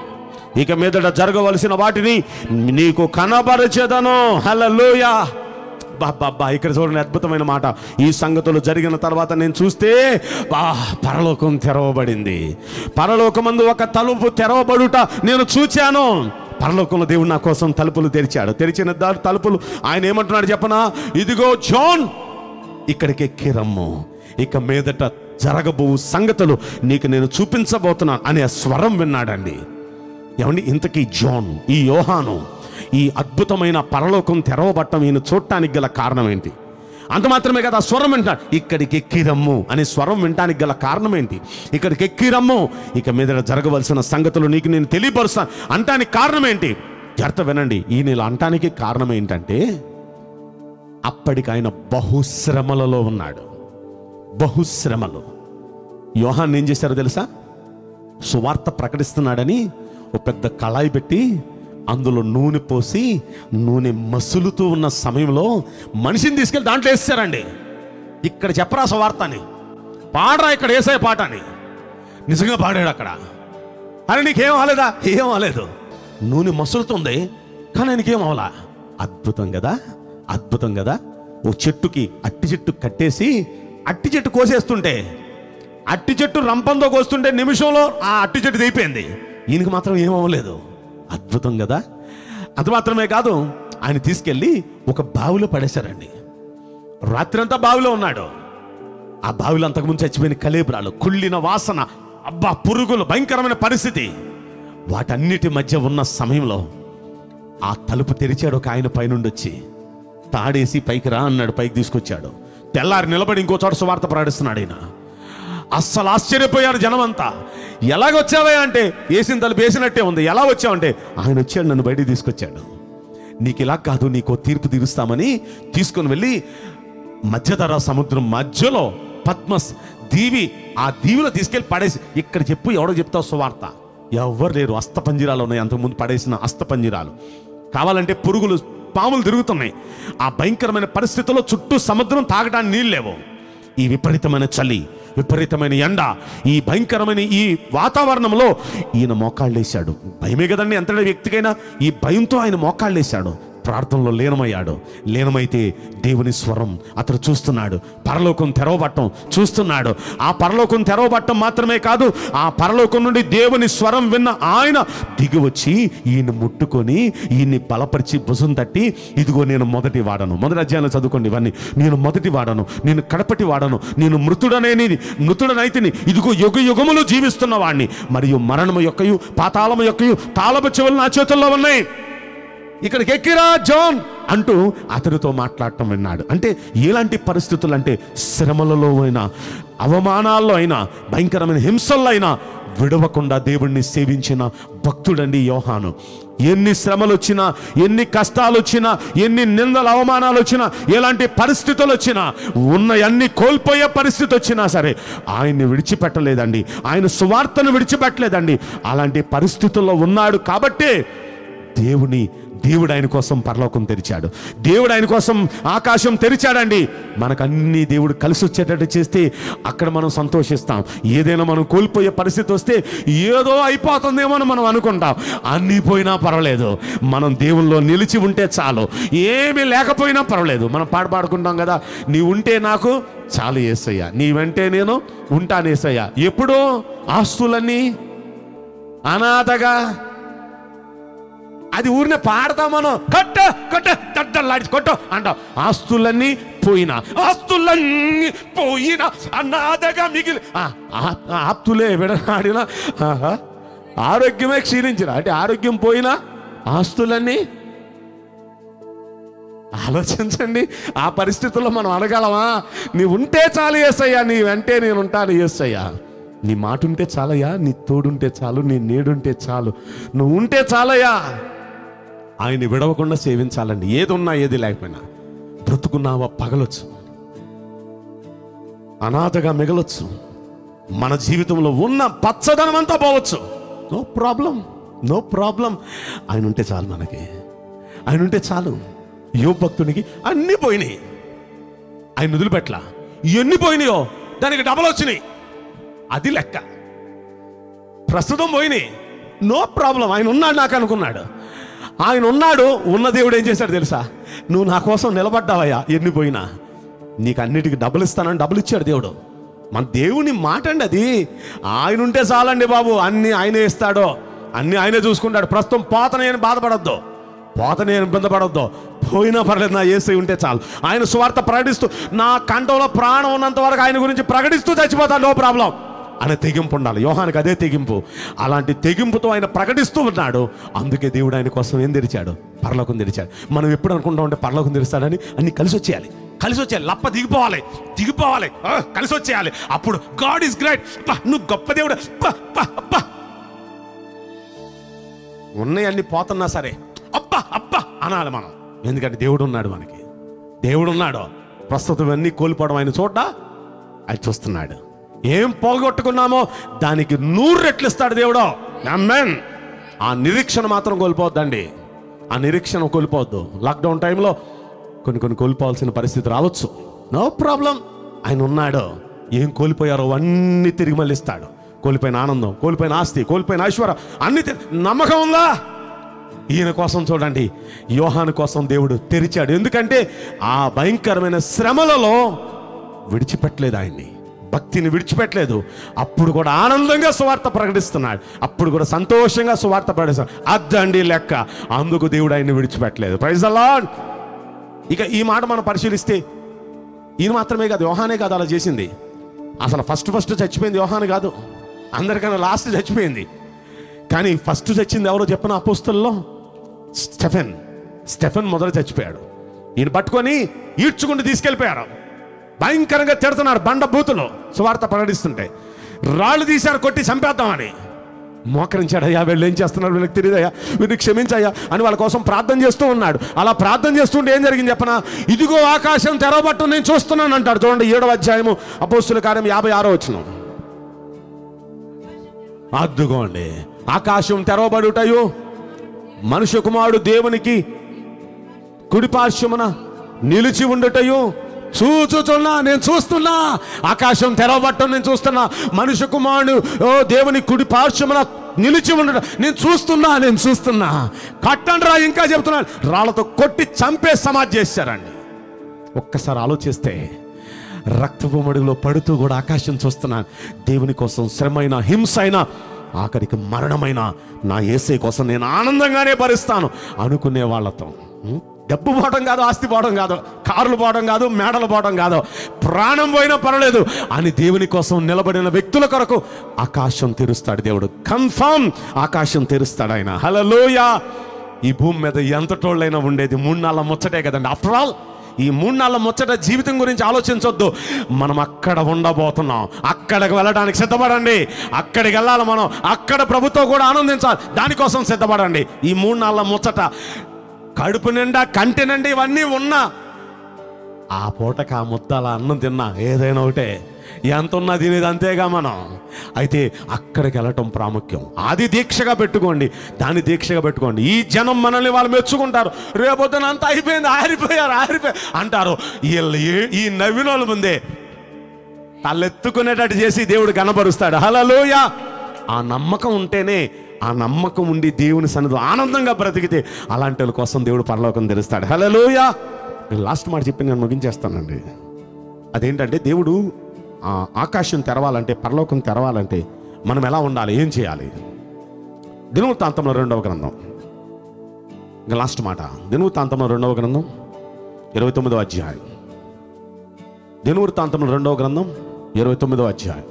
ఇక మీదట జరగవలసిన వాటిని నీకు కనబరచెదను హల్లెలూయా బాబా ఇక్కడ చూడండి అద్భుతమైన మాట ఈ సంగతులు జరిగిన తర్వాత నేను చూస్తే బా పరలోకం తెరవబడింది పరలోకమందు ఒక తలుపు తెరవబడుట నేను చూచాను పరలోకంలో దేవుడు నా కోసం తలుపులు తెరిచాడు తెరిచిన దా- తలుపులు ఆయన ఏమంటున్నాడు చెప్పనా ఇదిగో జోన్ ఇక్కడికి ఎక్కి రమ్ము ఇక మీదట జరగబో సంగతులు నీకు నేను చూపించబోతున్నాను అనే స్వరం విన్నాడండి ఏమండి ఇంతకీ జోన్ ఈ యోహాను ఈ అద్భుతమైన పరలోకం తెరవబట్టం ఈయన చూడటానికి గల కారణం ఏంటి అంత మాత్రమే కదా ఆ స్వరం వింటాడు ఇక్కడికి ఎక్కిరమ్ము అనే స్వరం వినటానికి గల కారణం ఏంటి ఇక్కడికి ఎక్కిరమ్ము ఇక మీద జరగవలసిన సంగతులు నీకు నేను తెలియపరుస్తాను అంటానికి కారణం ఏంటి జాగ్రత్త వినండి ఈయన ఇలా అంటానికి కారణం ఏంటంటే అప్పటికి ఆయన బహుశ్రమలలో ఉన్నాడు బహుశ్రమలు యోహాన్ ఏం చేశారో తెలుసా సువార్త ప్రకటిస్తున్నాడని ఒక పెద్ద కళాయి పెట్టి అందులో నూనె పోసి నూనె మసులుతూ ఉన్న సమయంలో మనిషిని తీసుకెళ్ళి దాంట్లో వేస్తారండి ఇక్కడ చెప్పరా సువార్త అని పాడరా ఇక్కడ వేసే పాట అని నిజంగా పాడాడు అక్కడ అరే నీకేం అవ్వలేదా ఏం అవ్వలేదు నూనె మసులుతుంది కానీ ఆయనకేం అవలా అద్భుతం కదా అద్భుతం కదా ఓ చెట్టుకి అట్టి చెట్టు కట్టేసి అట్టి చెట్టు కోసేస్తుంటే అట్టి చెట్టు రంపంతో కోస్తుంటే నిమిషంలో ఆ అట్టి చెట్టు తెగిపోయింది ఈయనకి మాత్రం ఏమవ్వలేదు అద్భుతం కదా అంత మాత్రమే కాదు ఆయన తీసుకెళ్ళి ఒక బావిలో పడేశారండి రాత్రంతా బావిలో ఉన్నాడు ఆ బావిలో అంతకుముందు చచ్చిపోయిన కలేబరాలు కుళ్ళిన వాసన అబ్బా పురుగులు భయంకరమైన పరిస్థితి వాటన్నిటి మధ్య ఉన్న సమయంలో ఆ తలుపు తెరిచాడు ఒక ఆయన పైనుండి వచ్చి తాడేసి పైకి రా అన్నాడు పైకి తీసుకొచ్చాడు తెల్లారి నిలబడి ఇంకో చోట సువార్త ప్రకటిస్తున్నాడు ఆయన అస్సలు ఆశ్చర్యపోయారు జనమంతా ఎలాగొచ్చావే అంటే వేసిన తలుపు వేసినట్టే ఉంది ఎలా వచ్చావంటే ఆయన వచ్చాడు నన్ను బయటికి తీసుకొచ్చాడు నీకు ఇలా కాదు నీకో తీర్పు తీరుస్తామని తీసుకొని వెళ్ళి మధ్యధర సముద్రం మధ్యలో పద్మస్ దీవి ఆ దీవిలో తీసుకెళ్ళి పడేసి ఇక్కడ చెప్పు ఎవడో చెప్తావు సువార్త ఎవ్వరు లేరు అస్తపంజిరాలు ఉన్నాయి అంతకుముందు పడేసిన అస్తపంజిరాలు కావాలంటే పురుగులు పాములు తిరుగుతున్నాయి ఆ భయంకరమైన పరిస్థితుల్లో చుట్టూ సముద్రం తాగడానికి నీళ్ళు లేవు ఈ విపరీతమైన చలి విపరీతమైన ఎండ ఈ భయంకరమైన ఈ వాతావరణంలో ఈయన మోకాళ్ళేశాడు భయమే కదండి ఎంతటి వ్యక్తికైనా ఈ భయంతో ఆయన మోకాళ్ళేశాడు ప్రార్థనలో లీనమయ్యాడు లీనమైతే దేవుని స్వరం అతడు చూస్తున్నాడు పరలోకం తెరవబట్టం చూస్తున్నాడు ఆ పరలోకం తెరవబట్టం మాత్రమే కాదు ఆ పరలోకం నుండి దేవుని స్వరం విన్న ఆయన దిగి వచ్చి ఈయన ముట్టుకొని ఈయన్ని బలపరిచి భుజం తట్టి ఇదిగో నేను మొదటి వాడను మొదటి అధ్యాయంలో చదువుకోండి ఇవన్నీ నేను మొదటి వాడను నేను కడపటి వాడను నేను మృతుడనేది మృతుడనైతిని ఇదిగో యుగ యుగములు జీవిస్తున్న వాడిని మరియు మరణము యొక్కయు పాతాళము యొక్కయు తాళపు చెవులు నా చేతుల్లో ఉన్నాయి ఇక్కడికి ఎక్కిరా జాన్ అంటూ అతనితో మాట్లాడటం విన్నాడు అంటే ఎలాంటి పరిస్థితులు అంటే శ్రమలలో అయినా అవమానాల్లో అయినా భయంకరమైన హింసల్లో అయినా విడవకుండా దేవుణ్ణి సేవించిన భక్తుడండి యోహాను ఎన్ని శ్రమలు వచ్చినా ఎన్ని కష్టాలు వచ్చినా ఎన్ని నిందల అవమానాలు వచ్చినా ఎలాంటి పరిస్థితులు వచ్చినా ఉన్న అన్ని కోల్పోయే పరిస్థితి వచ్చినా సరే ఆయన్ని విడిచిపెట్టలేదండి ఆయన సువార్తను విడిచిపెట్టలేదండి అలాంటి పరిస్థితుల్లో ఉన్నాడు కాబట్టే దేవుని దేవుడు ఆయన కోసం పరలోకం తెరిచాడు దేవుడు ఆయన కోసం ఆకాశం తెరిచాడండి మనకు అన్ని దేవుడు కలిసి వచ్చేటట్టు చేస్తే అక్కడ మనం సంతోషిస్తాం ఏదైనా మనం కోల్పోయే పరిస్థితి వస్తే ఏదో అయిపోతుందేమో అని మనం అనుకుంటాం అన్నీ పోయినా పర్వాలేదు మనం దేవుల్లో నిలిచి ఉంటే చాలు ఏమీ లేకపోయినా పర్వాలేదు మనం పాట పాడుకుంటాం కదా నీ ఉంటే నాకు చాలు ఏసయ్యా నీ వెంటే నేను ఉంటాను ఏసయ్యా ఎప్పుడో ఆస్తులన్నీ అనాథగా అది ఊరినే పాడతాం మనం కొట్ట కొట్ట దడ్డల్లాడి కొట్టు అంటాం ఆస్తులన్నీ పోయినా ఆస్తులన్నీ పోయినా అనాథగా మిగిలి ఆ, ఆ- ఆ ఆప్తులే విడనాడిన ఆహా, ఆరోగ్యమే క్షీణించిన అంటే ఆరోగ్యం పోయినా ఆస్తులన్నీ ఆలోచించండి ఆ పరిస్థితుల్లో మనం అనగలమా నీ ఉంటే చాలు ఏసయ్యా నీ వెంటే నేను ఉంటాను ఏసయ్యా నీ మాట ఉంటే చాలయ్యా నీ తోడుంటే చాలు నీ నీడుంటే చాలు నువ్వు ఉంటే చాలయ్యా ఆయన్ని విడవకుండా సేవించాలండి ఏది ఉన్నా ఏది లేకపోయినా బ్రతుకున్నావా పగలొచ్చు అనాథగా మిగలొచ్చు మన జీవితంలో ఉన్న పచ్చదనం అంతా పోవచ్చు నో ప్రాబ్లం నో ప్రాబ్లం ఆయన ఉంటే చాలు మనకి ఆయన ఉంటే చాలు యువ భక్తునికి అన్నీ పోయినాయి ఆయన వదిలిపెట్ల ఎన్ని పోయినాయో దానికి డబల్ వచ్చినాయి అది లెక్క ప్రస్తుతం పోయినాయి నో ప్రాబ్లం ఆయన ఉన్నాడు నాకు అనుకున్నాడు ఆయన ఉన్నాడు ఉన్న దేవుడు ఏం చేశాడు తెలుసా నువ్వు నా కోసం నిలబడ్డావయ్యా ఎన్ని పోయినా నీకు అన్నిటికీ డబ్బులు ఇస్తానని డబ్బులు ఇచ్చాడు దేవుడు మన దేవుని మాట అండి అది ఆయన ఉంటే చాలండి బాబు అన్ని ఆయనే ఇస్తాడో అన్ని ఆయనే చూసుకుంటాడు ప్రస్తుతం పోతనే అని బాధపడొద్దు పోతనే అని ఇబ్బంది పోయినా పర్లేదు నా ఏసై ఉంటే చాలు ఆయన స్వార్థ ప్రకటిస్తూ నా కంఠంలో ప్రాణం ఉన్నంత వరకు ఆయన గురించి ప్రకటిస్తూ చచ్చిపోతాను నో ప్రాబ్లం అనే తెగింపు ఉండాలి యోహానికి అదే తెగింపు అలాంటి తెగింపుతో ఆయన ప్రకటిస్తూ ఉన్నాడు అందుకే దేవుడు ఆయన కోసం ఏం తెరిచాడు పరలోకం తెరిచాడు మనం ఎప్పుడు అనుకుంటా ఉంటే పరలోకం తెరుస్తాడని అన్ని కలిసి వచ్చేయాలి కలిసి వచ్చేయాలి లప్ప దిగిపోవాలి దిగిపోవాలి ఆ, కలిసి వచ్చేయాలి అప్పుడు గాడ్ ఈస్ గ్రేట్ నువ్వు గొప్ప దేవుడు అబ్బా, అబ్బా, అబ్బా. ఉన్నాయన్నీ పోతున్నా సరే అబ్బా అబ్బా అనాలి మనం ఎందుకంటే దేవుడు ఉన్నాడు మనకి దేవుడు ఉన్నాడు ప్రస్తుతం అన్నీ కోల్పోవడం ఆయన చూడ్డ ఆయన చూస్తున్నాడు ఏం పోగొట్టుకున్నామో దానికి నూరు రెట్లు ఇస్తాడు దేవుడు అమ్మెన్ ఆ నిరీక్షణ మాత్రం కోల్పోవద్దండి ఆ నిరీక్షణ కోల్పోవద్దు లాక్డౌన్ టైంలో కొన్ని కొన్ని కోల్పోవాల్సిన పరిస్థితి రావచ్చు నో ప్రాబ్లం ఆయన ఉన్నాడు ఏం కోల్పోయారో అన్నీ తిరిగి మళ్ళీ ఇస్తాడు కోల్పోయిన ఆనందం కోల్పోయిన ఆస్తి కోల్పోయిన ఐశ్వర్యం అన్ని తి- నమ్మకం ఉందా ఈయన కోసం చూడండి యోహాను కోసం దేవుడు తెరిచాడు ఎందుకంటే ఆ భయంకరమైన శ్రమలలో విడిచిపెట్టలేదు ఆయన్ని భక్తిని విడిచిపెట్టలేదు అప్పుడు కూడా ఆనందంగా సువార్త ప్రకటిస్తున్నాడు అప్పుడు కూడా సంతోషంగా సువార్త ప్రకటిస్తున్నాడు అద్దండి లెక్క అందుకు దేవుడు ఆయన్ని విడిచిపెట్టలేదు ప్రైజ్ అలాడ్ ఇక ఈ మాట మనం పరిశీలిస్తే ఈయన మాత్రమే కాదు యోహానే కాదు అలా చేసింది అసలు ఫస్ట్ ఫస్ట్ చచ్చిపోయింది యోహాను కాదు అందరికన్నా లాస్ట్ చచ్చిపోయింది కానీ ఫస్ట్ చచ్చింది ఎవరో చెప్పిన అపోస్తుల్లో స్టెఫెన్ స్టెఫెన్ మొదట చచ్చిపోయాడు ఈయన పట్టుకొని ఈడ్చుకుంటూ తీసుకెళ్ళిపోయారు భయంకరంగా తిడుతున్నారు బండ బూతులో సువార్త ప్రకటిస్తుంటే రాళ్ళు తీశారు కొట్టి చంపేద్దామని మోకరించాడయ్యా వీళ్ళు ఏం చేస్తున్నారు వీళ్ళకి తెలియదయ్యా వీరిని క్షమించయ్యా అని వాళ్ళ కోసం ప్రార్థన చేస్తూ ఉన్నాడు అలా ప్రార్థన చేస్తుంటే ఏం జరిగింది చెప్పనా ఇదిగో ఆకాశం తెరవబట్టు నేను చూస్తున్నాను అంటాడు చూడండి ఏడవ అధ్యాయము అపోస్తుల కార్యం యాభై ఆరో వచ్చినాం అద్దుకోండి ఆకాశం తెరవబడుటయు మనుష్య కుమారుడు దేవునికి కుడిపార్శ్వమున నిలిచి ఉండుటయు చూచుచున్నా నేను చూస్తున్నా ఆకాశం తెరవబట్టం నేను చూస్తున్నా మనుష్య కుమారుడు ఓ దేవుని కుడి పార్శ్వమున నిలిచి ఉండడం నేను చూస్తున్నా నేను చూస్తున్నా కట్టండి రా ఇంకా చెప్తున్నా రాళ్ళతో కొట్టి చంపే సమాధి చేశారండి ఒక్కసారి ఆలోచిస్తే రక్తపు మడుగులో పడుతూ కూడా ఆకాశం చూస్తున్నాను దేవుని కోసం శ్రమైన హింస అయినా ఆఖరికి మరణమైన నా ఏసై కోసం నేను ఆనందంగానే భరిస్తాను అనుకునే వాళ్ళతో ఉం? డబ్బు పోవడం కాదు ఆస్తి పోవడం కాదు కార్లు పోవడం కాదు మేడలు పోవడం కాదు ప్రాణం పోయినా పర్వాలేదు అని దేవుని కోసం నిలబడిన వ్యక్తుల కొరకు ఆకాశం తెరుస్తాడు దేవుడు కన్ఫర్మ్ ఆకాశం తెరుస్తాడు ఆయన హలోయ ఈ భూమి మీద ఎంత టోళ్ళైనా ఉండేది మూడు నాళ్ళ ముచ్చటే కదండి ఆఫ్టర్ ఆల్ ఈ మూడు నాళ్ళ ముచ్చట జీవితం గురించి ఆలోచించొద్దు మనం అక్కడ ఉండబోతున్నాం అక్కడికి వెళ్ళడానికి సిద్ధపడండి అక్కడికి వెళ్ళాలి మనం అక్కడ ప్రభుత్వం కూడా ఆనందించాలి దానికోసం సిద్ధపడండి ఈ మూడు నాళ్ళ ముచ్చట కడుపు నిండా కంటి నిండా ఇవన్నీ ఉన్నా ఆ పూటకి ఆ ముద్దల అన్నం తిన్నా ఏదైనా ఒకటే ఎంత ఉన్నా తినేది అంతేగా మనం అయితే అక్కడికి వెళ్ళటం ప్రాముఖ్యం అది దీక్షగా పెట్టుకోండి దాన్ని దీక్షగా పెట్టుకోండి ఈ జనం మనల్ని వాళ్ళు మెచ్చుకుంటారు రేపొద్దున అంతా అయిపోయింది ఆరిపోయారు ఆరిపోయారు అంటారు వీళ్ళు ఏ- ఈ నవ్విన వాళ్ళ ముందే తలెత్తుకునేటట్టు చేసి దేవుడు కనబరుస్తాడు హలోయ ఆ నమ్మకం ఉంటేనే ఆ నమ్మకం ఉండి దేవుని సన్నిధి ఆనందంగా బ్రతికితే అలాంటి వాళ్ళ కోసం దేవుడు పరలోకం తెరుస్తాడు హలోయ నేను లాస్ట్ మాట చెప్పి నేను ముగించేస్తానండి అదేంటంటే దేవుడు ఆ ఆకాశం తెరవాలంటే పరలోకం తెరవాలంటే మనం ఎలా ఉండాలి ఏం చేయాలి దినవృత్తాంతంలో రెండవ గ్రంథం ఇంకా లాస్ట్ మాట దినవృత్తాంతంలో రెండవ గ్రంథం ఇరవై తొమ్మిదవ అధ్యాయం దినవృత్తాంతంలో రెండవ గ్రంథం ఇరవై తొమ్మిదవ అధ్యాయం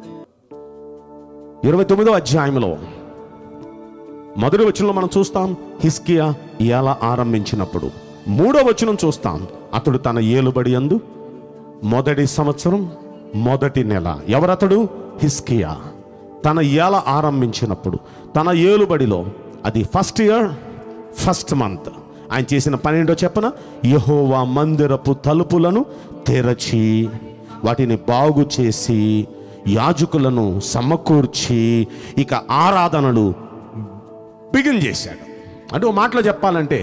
ఇరవై తొమ్మిదవ అధ్యాయంలో మొదటి వచనంలో మనం చూస్తాం హిస్కియా ఎలా ఆరంభించినప్పుడు మూడో వచనం చూస్తాం అతడు తన ఏలుబడి అందు మొదటి సంవత్సరం మొదటి నెల ఎవరతడు హిస్కియా తన ఏల ఆరంభించినప్పుడు తన ఏలుబడిలో అది ఫస్ట్ ఇయర్ ఫస్ట్ మంత్ ఆయన చేసిన పని ఏంటో చెప్పన యహోవా మందిరపు తలుపులను తెరచి వాటిని బాగు చేసి యాజకులను సమకూర్చి ఇక ఆరాధనలు బిగిన్ చేశాడు అంటే ఒక మాటలో చెప్పాలంటే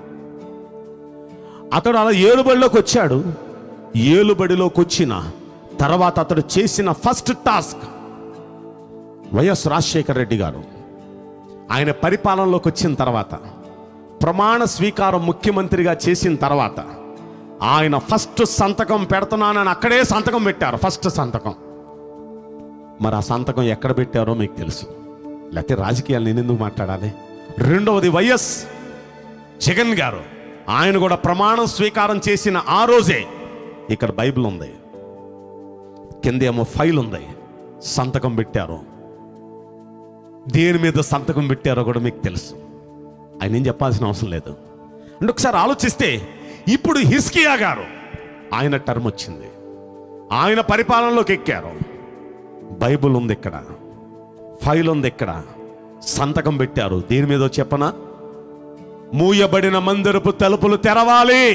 అతడు అలా ఏలుబడిలోకి వచ్చాడు ఏలుబడిలోకి వచ్చిన తర్వాత అతడు చేసిన first task YS Rajasekhara Reddy గారు ఆయన పరిపాలనలోకి వచ్చిన తర్వాత ప్రమాణ స్వీకారం ముఖ్యమంత్రిగా చేసిన తర్వాత ఆయన ఫస్ట్ సంతకం పెడుతున్నానని అక్కడే సంతకం పెట్టారు ఫస్ట్ సంతకం మరి ఆ సంతకం ఎక్కడ పెట్టారో మీకు తెలుసు లేకపోతే రాజకీయాలు నేను ఎందుకు మాట్లాడాలి రెండవది వైఎస్ జగన్ గారు ఆయన కూడా ప్రమాణం స్వీకారం చేసిన ఆ రోజే ఇక్కడ బైబిల్ ఉంది కిందేమో ఫైల్ ఉంది సంతకం పెట్టారు దేని మీద సంతకం పెట్టారో కూడా మీకు తెలుసు ఆయన ఏం చెప్పాల్సిన అవసరం లేదు అంటే ఒకసారి ఆలోచిస్తే ఇప్పుడు హిస్కియా గారు ఆయన టర్మ్ వచ్చింది ఆయన పరిపాలనలోకి ఎక్కారు బైబిల్ ఉంది ఇక్కడ ఫైల్ ఉంది ఇక్కడ సంతకం పెట్టారు దీని మీద చెప్పనా మూయబడిన మందిరపు తలుపులు తెరవాలి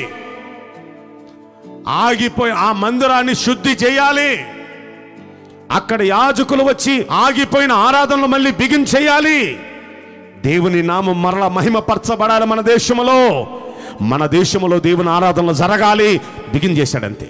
ఆగిపోయి ఆ మందిరాన్ని శుద్ధి చేయాలి అక్కడ యాజకులు వచ్చి ఆగిపోయిన ఆరాధనలు మళ్ళీ బిగిన్ చేయాలి దేవుని నామం మరల మహిమపరచబడాలి మన దేశంలో మన దేశంలో దేవుని ఆరాధనలు జరగాలి బిగిన్ చేశాడంతే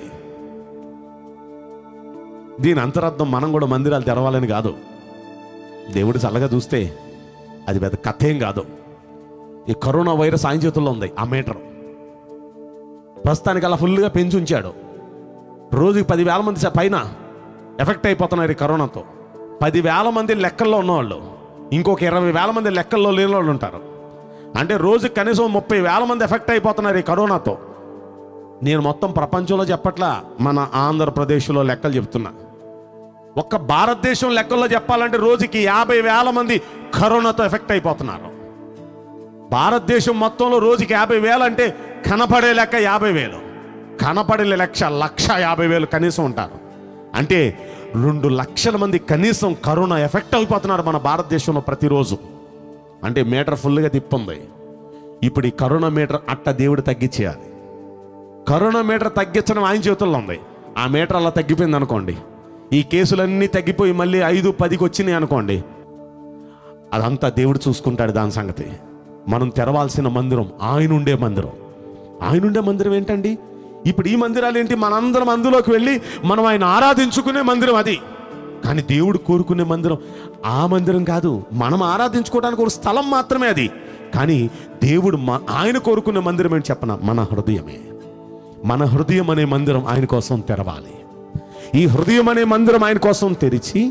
దీని అంతరార్థం మనం కూడా మందిరాలు తెరవాలని కాదు దేవుడు చల్లగా చూస్తే అది పెద్ద కథ ఏం కాదు ఈ కరోనా వైరస్ ఆయన చేతుల్లో ఉంది ఆ మీటర్ ప్రస్తుతానికి అలా ఫుల్గా పెంచి ఉంచాడు రోజుకి పదివేల మంది స- పైన ఎఫెక్ట్ అయిపోతున్నారు ఈ కరోనాతో పదివేల మంది లెక్కల్లో ఉన్నవాళ్ళు ఇంకొక ఇరవై వేల మంది లెక్కల్లో లేని వాళ్ళు ఉంటారు అంటే రోజుకి కనీసం ముప్పై వేల మంది ఎఫెక్ట్ అయిపోతున్నారు ఈ కరోనాతో నేను మొత్తం ప్రపంచంలో చెప్పట్లా మన ఆంధ్రప్రదేశ్లో లెక్కలు చెప్తున్నా ఒక్క భారతదేశం లెక్కల్లో చెప్పాలంటే రోజుకి యాభై వేల మంది కరోనాతో ఎఫెక్ట్ అయిపోతున్నారు భారతదేశం మొత్తంలో రోజుకి యాభై వేలు అంటే కనపడే లెక్క యాభై వేలు కనపడే లక్ష లక్ష యాభై వేలు కనీసం ఉంటారు అంటే రెండు లక్షల మంది కనీసం కరోనా ఎఫెక్ట్ అయిపోతున్నారు మన భారతదేశంలో ప్రతిరోజు అంటే మీటర్ ఫుల్గా తిప్పుంది ఇప్పుడు ఈ కరోనా మీటర్ అట్ట దేవుడు తగ్గించేయాలి కరోనా మీటర్ తగ్గించడం ఆయన చేతుల్లో ఉంది ఆ మీటర్ అలా తగ్గిపోయింది అనుకోండి ఈ కేసులన్నీ తగ్గిపోయి మళ్ళీ ఐదు పదికి వచ్చినాయి అనుకోండి అదంతా దేవుడు చూసుకుంటాడు దాని సంగతి మనం తెరవాల్సిన మందిరం ఆయన ఉండే మందిరం ఆయన ఉండే మందిరం ఏంటండి ఇప్పుడు ఈ మందిరాలు ఏంటి మనందరం అందులోకి వెళ్ళి మనం ఆయన ఆరాధించుకునే మందిరం అది కానీ దేవుడు కోరుకునే మందిరం ఆ మందిరం కాదు మనం ఆరాధించుకోవడానికి ఒక స్థలం మాత్రమే అది కానీ దేవుడు మ- ఆయన కోరుకునే మందిరం ఏంటి చెప్పన మన హృదయమే మన హృదయం అనే మందిరం ఆయన కోసం తెరవాలి ఈ హృదయం అనే మందిరం ఆయన కోసం తెరిచి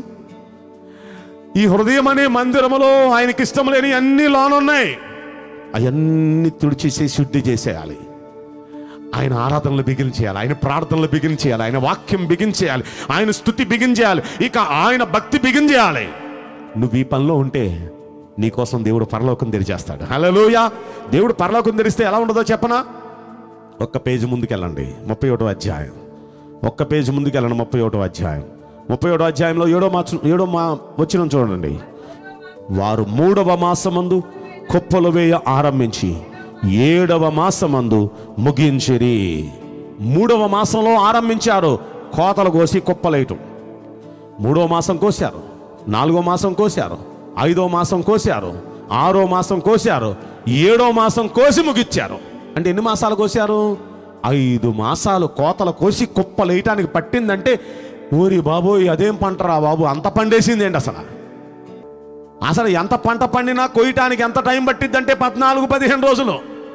ఈ హృదయం అనే మందిరములో ఆయనకి ఇష్టం లేని అన్ని లోనున్నాయి అవన్నీ తుడిచేసి శుద్ధి చేసేయాలి ఆయన ఆరాధనలు బిగించేయాలి ఆయన ప్రార్థనలు బిగించేయాలి ఆయన వాక్యం బిగించేయాలి ఆయన స్థుతి బిగించేయాలి ఇక ఆయన భక్తి బిగించేయాలి నువ్వు ఈ పనిలో ఉంటే నీకోసం దేవుడు పరలోకం తెరిచేస్తాడు హలోయ దేవుడు పరలోకం తెరిస్తే ఎలా ఉండదో చెప్పనా ఒక్క పేజీ ముందుకెళ్ళండి ముప్పై ఒకటో అధ్యాయం ఒక్క పేజీ ముందుకెళ్ళండి ముప్పై ఒకటో అధ్యాయం ముప్పై ఒకటో అధ్యాయంలో ఏడో మా ఏడో మా వచ్చిన చూడండి వారు మూడవ మాసమందు కుప్పలు వేయ ఆరంభించి ఏడవ మాసమందు ముగించిరి మూడవ మాసంలో ఆరంభించారు కోతలు కోసి కుప్పలేయటం మూడో మాసం కోశారు నాలుగో మాసం కోశారు ఐదో మాసం కోశారు ఆరో మాసం కోశారు ఏడో మాసం కోసి ముగిచ్చారు అంటే ఎన్ని మాసాలు కోశారు ఐదు మాసాలు కోతలు కోసి కుప్పలేయటానికి పట్టిందంటే ఊరి బాబోయ్ అదేం పంటరా బాబు అంత పండేసింది ఏంటి అసలు అసలు ఎంత పంట పండినా కొయ్యటానికి ఎంత టైం పట్టిద్దంటే పద్నాలుగు పదిహేను రోజులు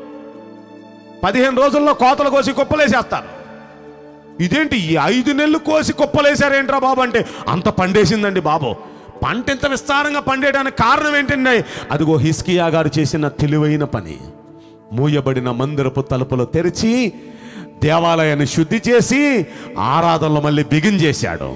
పదిహేను రోజుల్లో కోతలు కోసి కుప్పలేసేస్తారు ఇదేంటి ఈ ఐదు నెలలు కోసి కుప్పలేశారేంట్రా బాబు అంటే అంత పండేసిందండి బాబు పంట ఇంత విస్తారంగా పండేయడానికి కారణం ఏంటండి అదిగో హిస్కియా గారు చేసిన తెలివైన పని మూయబడిన మందిరపు తలుపులు తెరిచి దేవాలయాన్ని శుద్ధి చేసి ఆరాధనలు మళ్ళీ బిగించేశాడు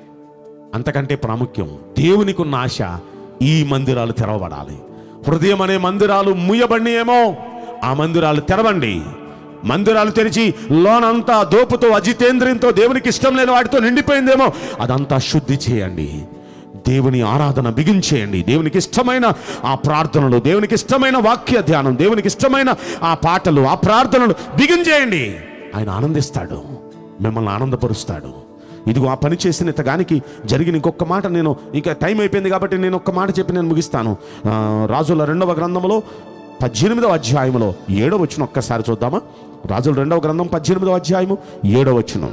అంతకంటే ప్రాముఖ్యం దేవునికి ఉన్న ఆశ ఈ మందిరాలు తెరవబడాలి హృదయం అనే మందిరాలు ముయ్యబడి ఏమో ఆ మందిరాలు తెరవండి మందిరాలు తెరిచి లోనంతా దోపుతో అజితేంద్రియంతో దేవునికి ఇష్టం లేని వాటితో నిండిపోయిందేమో అదంతా శుద్ధి చేయండి దేవుని ఆరాధన బిగించేయండి దేవునికి ఇష్టమైన ఆ ప్రార్థనలు దేవునికి ఇష్టమైన వాక్య ధ్యానం దేవునికి ఇష్టమైన ఆ పాటలు ఆ ప్రార్థనలు బిగించేయండి ఆయన ఆనందిస్తాడు మిమ్మల్ని ఆనందపరుస్తాడు ఇదిగో ఆ పని చేసిన ఇతగానికి జరిగిన ఇంకొక మాట నేను ఇంకా టైం అయిపోయింది కాబట్టి నేను ఒక్క మాట చెప్పి నేను ముగిస్తాను ఆ, రాజుల రెండవ గ్రంథంలో పద్దెనిమిదవ అధ్యాయంలో ఏడవ వచ్చిన ఒక్కసారి చూద్దామా రాజుల రెండవ గ్రంథం పద్దెనిమిదవ అధ్యాయము ఏడవ వచ్చిన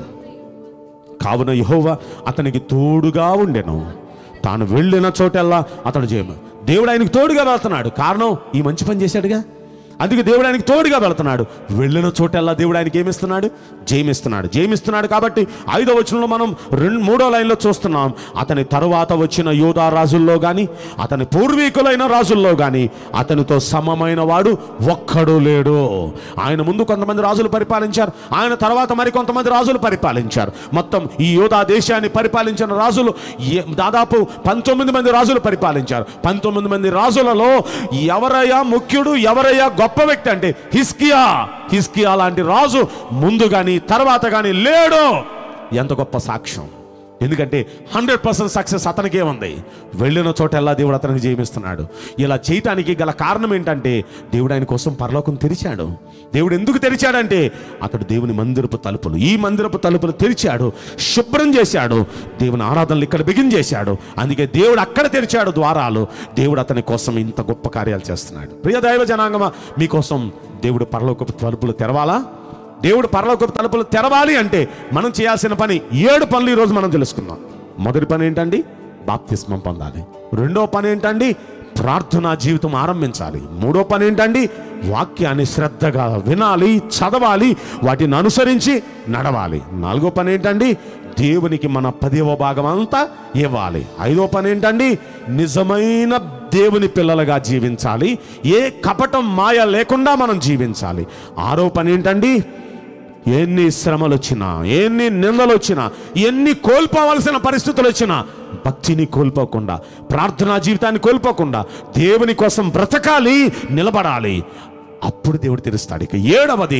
కావున యెహోవా అతనికి తోడుగా ఉండెను తాను వెళ్ళిన చోటల్లా అతడు చేయము దేవుడు ఆయనకు తోడుగా వెళ్తున్నాడు కారణం ఈ మంచి పని చేశాడుగా అందుకే దేవుడు ఆయనకి తోడుగా వెళ్తున్నాడు వెళ్ళిన చోటల్లా దేవుడు ఆయనకి ఏమిస్తున్నాడు జయమిస్తున్నాడు జయమిస్తున్నాడు కాబట్టి ఐదో వచనంలో మనం రెండు మూడో లైన్లో చూస్తున్నాం అతని తరువాత వచ్చిన యోధా రాజుల్లో కానీ అతని పూర్వీకులైన రాజుల్లో కానీ అతనితో సమమైన వాడు ఒక్కడు లేడు ఆయన ముందు కొంతమంది రాజులు పరిపాలించారు ఆయన తర్వాత మరి కొంతమంది రాజులు పరిపాలించారు మొత్తం ఈ యోధా దేశాన్ని పరిపాలించిన రాజులు ఏ- దాదాపు పంతొమ్మిది మంది రాజులు పరిపాలించారు పంతొమ్మిది మంది రాజులలో ఎవరయ్యా ముఖ్యుడు ఎవరయ్యా గొప్ప వ్యక్తి అంటే హిస్కియా హిస్కియా లాంటి రాజు ముందు కానీ తర్వాత కానీ లేడు ఎంత గొప్ప సాక్ష్యం ఎందుకంటే హండ్రెడ్ పర్సెంట్ సక్సెస్ అతనికే ఉంది వెళ్ళిన చోటెల్లా దేవుడు అతనికి జయమిస్తున్నాడు ఇలా చేయటానికి గల కారణం ఏంటంటే దేవుడు ఆయన కోసం పరలోకం తెరిచాడు దేవుడు ఎందుకు తెరిచాడంటే అతడు దేవుని మందిరపు తలుపులు ఈ మందిరపు తలుపులు తెరిచాడు శుభ్రం చేశాడు దేవుని ఆరాధనలు ఇక్కడ బిగించేశాడు అందుకే దేవుడు అక్కడ తెరిచాడు ద్వారాలు దేవుడు అతని కోసం ఇంత గొప్ప కార్యాలు చేస్తున్నాడు ప్రియ దైవ జనాంగమా మీకోసం దేవుడు పరలోకపు తలుపులు తెరవాలా దేవుడు పరలోకపు తలుపులు తెరవాలి అంటే మనం చేయాల్సిన పని ఏడు పనులు ఈరోజు మనం తెలుసుకుందాం మొదటి పని ఏంటండి బాప్తిస్మం పొందాలి రెండో పని ఏంటండి ప్రార్థనా జీవితం ఆరంభించాలి మూడో పని ఏంటండి వాక్యాన్ని శ్రద్ధగా వినాలి చదవాలి వాటిని అనుసరించి నడవాలి నాలుగో పని ఏంటండి దేవునికి మన పదివ భాగం అంతా ఇవ్వాలి ఐదో పని ఏంటండి నిజమైన దేవుని పిల్లలుగా జీవించాలి ఏ కపటం మాయ లేకుండా మనం జీవించాలి ఆరో పని ఏంటండి ఎన్ని శ్రమలు వచ్చినా ఎన్ని నిందలు వచ్చినా ఎన్ని కోల్పోవలసిన పరిస్థితులు వచ్చినా భక్తిని కోల్పోకుండా ప్రార్థనా జీవితాన్ని కోల్పోకుండా దేవుని కోసం బ్రతకాలి నిలబడాలి అప్పుడు దేవుడు తెరుస్తాడు ఇక ఏడవది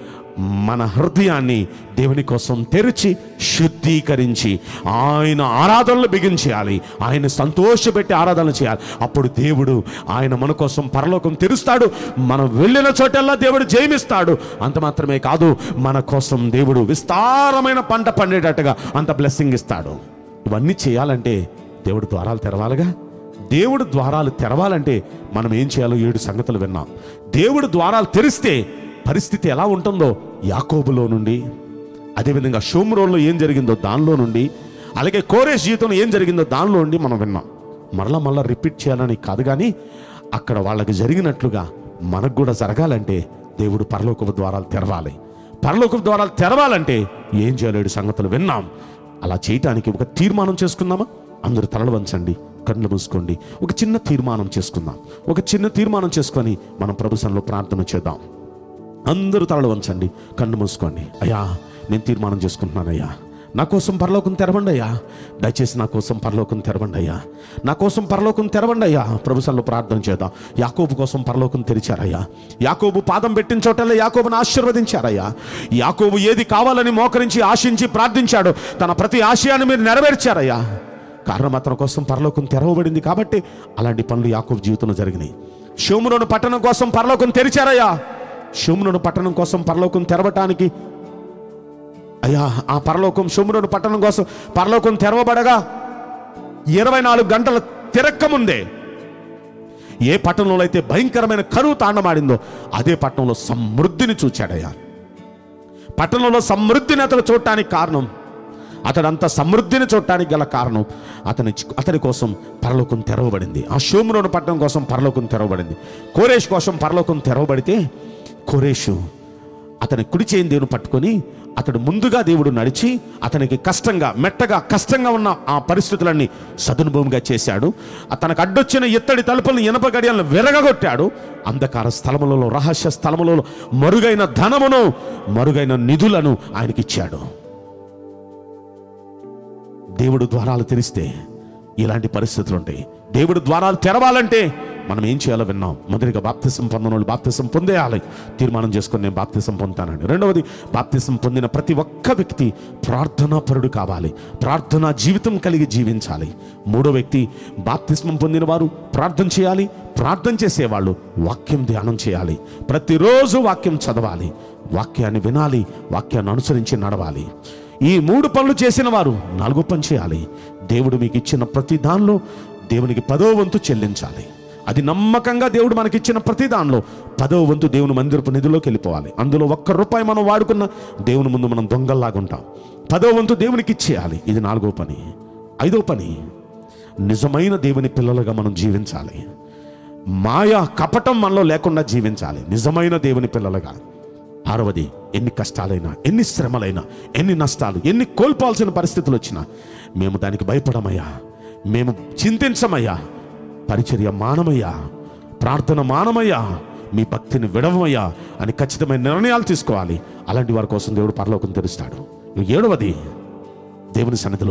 మన హృదయాన్ని దేవుని కోసం తెరిచి శుద్ధీకరించి ఆయన ఆరాధనలు బిగించేయాలి ఆయన సంతోషపెట్టి ఆరాధనలు చేయాలి అప్పుడు దేవుడు ఆయన మన కోసం పరలోకం తెరుస్తాడు మనం వెళ్ళిన చోటల్లా దేవుడు జయమిస్తాడు అంత మాత్రమే కాదు మన కోసం దేవుడు విస్తారమైన పంట పండేటట్టుగా అంత బ్లెస్సింగ్ ఇస్తాడు ఇవన్నీ చేయాలంటే దేవుడు ద్వారాలు తెరవాలిగా దేవుడు ద్వారాలు తెరవాలంటే మనం ఏం చేయాలో ఏడు సంగతులు విన్నాం దేవుడు ద్వారాలు తెరిస్తే పరిస్థితి ఎలా ఉంటుందో యాకోబులో నుండి అదేవిధంగా షోమ్రోన్లో ఏం జరిగిందో దానిలో నుండి అలాగే కోరేష్ జీవితంలో ఏం జరిగిందో దానిలో ఉండి మనం విన్నాం మరలా మరలా రిపీట్ చేయాలని కాదు కానీ అక్కడ వాళ్ళకి జరిగినట్లుగా మనకు కూడా జరగాలంటే దేవుడు పరలోకపు ద్వారాలు తెరవాలి పరలోకపు ద్వారాలు తెరవాలంటే ఏం చేయలేడు సంగతులు విన్నాం అలా చేయటానికి ఒక తీర్మానం చేసుకుందామా అందరూ తలలు వంచండి కళ్ళు మూసుకోండి ఒక చిన్న తీర్మానం చేసుకుందాం ఒక చిన్న తీర్మానం చేసుకొని మనం ప్రభుత్వంలో ప్రార్థన చేద్దాం అందరూ తలలు వంచండి కన్ను మూసుకోండి అయ్యా నేను తీర్మానం చేసుకుంటున్నాను అయ్యా నా కోసం పరలోకం తెరవండి అయ్యా దయచేసి నా కోసం పరలోకం తెరవండి అయ్యా నా కోసం పరలోకం తెరవండి అయ్యా ప్రభుత్వంలో ప్రార్థన చేద్దాం యాకోబు కోసం పరలోకం తెరిచారయ్యా యాకోబు పాదం పెట్టిన చోటల్లో యాకోబుని ఆశీర్వదించారయ్యా యాకోబు ఏది కావాలని మోకరించి ఆశించి ప్రార్థించాడు తన ప్రతి ఆశయాన్ని మీరు నెరవేర్చారయ్యా కారణం అతని కోసం పరలోకం తెరవబడింది కాబట్టి అలాంటి పనులు యాకోబు జీవితంలో జరిగినాయి షోములోను పట్టణం కోసం పరలోకం తెరిచారయ్యా షోములోను పట్టణం కోసం పరలోకం తెరవటానికి అయ్యా ఆ పరలోకం షోములోను పట్టణం కోసం పరలోకం తెరవబడగా ఇరవై నాలుగు గంటల తిరక్కముందే ఏ పట్టణంలో అయితే భయంకరమైన కరువు తాండమాడిందో అదే పట్టణంలో సమృద్ధిని చూచాడయ్యా పట్టణంలో సమృద్ధిని అతను చూడటానికి కారణం అతడు అంత సమృద్ధిని చూడటానికి గల కారణం అతని అతని కోసం పరలోకం తెరవబడింది ఆ షోములోని పట్టణం కోసం పరలోకం తెరవబడింది కోరేష్ కోసం పరలోకం తెరవబడితే కోరేషు అతని కుడి చేయిన దేవుని పట్టుకొని అతడు ముందుగా దేవుడు నడిచి అతనికి కష్టంగా మెట్టగా కష్టంగా ఉన్న ఆ పరిస్థితులన్నీ సదునుభూమిగా చేశాడు ఆ తనకు అడ్డొచ్చిన ఎత్తడి తలుపులను ఇనప గడియలను విరగగొట్టాడు అంధకార స్థలములలో రహస్య స్థలములలో మరుగైన ధనమును మరుగైన నిధులను ఆయనకిచ్చాడు దేవుడు ద్వారాలు తెరిస్తే ఇలాంటి పరిస్థితులు ఉంటాయి దేవుడు ద్వారాలు తెరవాలంటే మనం ఏం చేయాలో విన్నాం మొదటిగా బాప్తిసం పొందిన వాళ్ళు బాప్తిసం పొందేయాలి తీర్మానం చేసుకొని నేను బాప్తిసం పొందుతానండి రెండవది బాప్తిసం పొందిన ప్రతి ఒక్క వ్యక్తి ప్రార్థనా పరుడు కావాలి ప్రార్థనా జీవితం కలిగి జీవించాలి మూడో వ్యక్తి బాప్తిస్మం పొందిన వారు ప్రార్థన చేయాలి ప్రార్థన చేసేవాళ్ళు వాక్యం ధ్యానం చేయాలి ప్రతిరోజు వాక్యం చదవాలి వాక్యాన్ని వినాలి వాక్యాన్ని అనుసరించి నడవాలి ఈ మూడు పనులు చేసిన వారు నాలుగో పని చేయాలి దేవుడు మీకు ఇచ్చిన ప్రతి దానిలో దేవునికి పదో వంతు చెల్లించాలి అది నమ్మకంగా దేవుడు మనకిచ్చిన ప్రతి దానిలో పదో వంతు దేవుని మందిరపు నిధిలోకి వెళ్ళిపోవాలి అందులో ఒక్క రూపాయి మనం వాడుకున్న దేవుని ముందు మనం దొంగల్లాగా ఉంటాం పదో వంతు దేవునికి ఇచ్చేయాలి ఇది నాలుగో పని ఐదో పని నిజమైన దేవుని పిల్లలుగా మనం జీవించాలి మాయ కపటం మనలో లేకుండా జీవించాలి నిజమైన దేవుని పిల్లలుగా ఆరవది ఎన్ని కష్టాలైనా ఎన్ని శ్రమలైనా ఎన్ని నష్టాలు ఎన్ని కోల్పోవాల్సిన పరిస్థితులు వచ్చినా మేము దానికి భయపడమయ్యా మేము చింతించమయ్యా పరిచర్య మానమయ్యా ప్రార్థన మానమయ్యా మీ భక్తిని విడవమయ్యా అని ఖచ్చితమైన నిర్ణయాలు తీసుకోవాలి అలాంటి వారి కోసం దేవుడు పరలోకం తెరుస్తాడు ఏడవది దేవుని సన్నిధిలో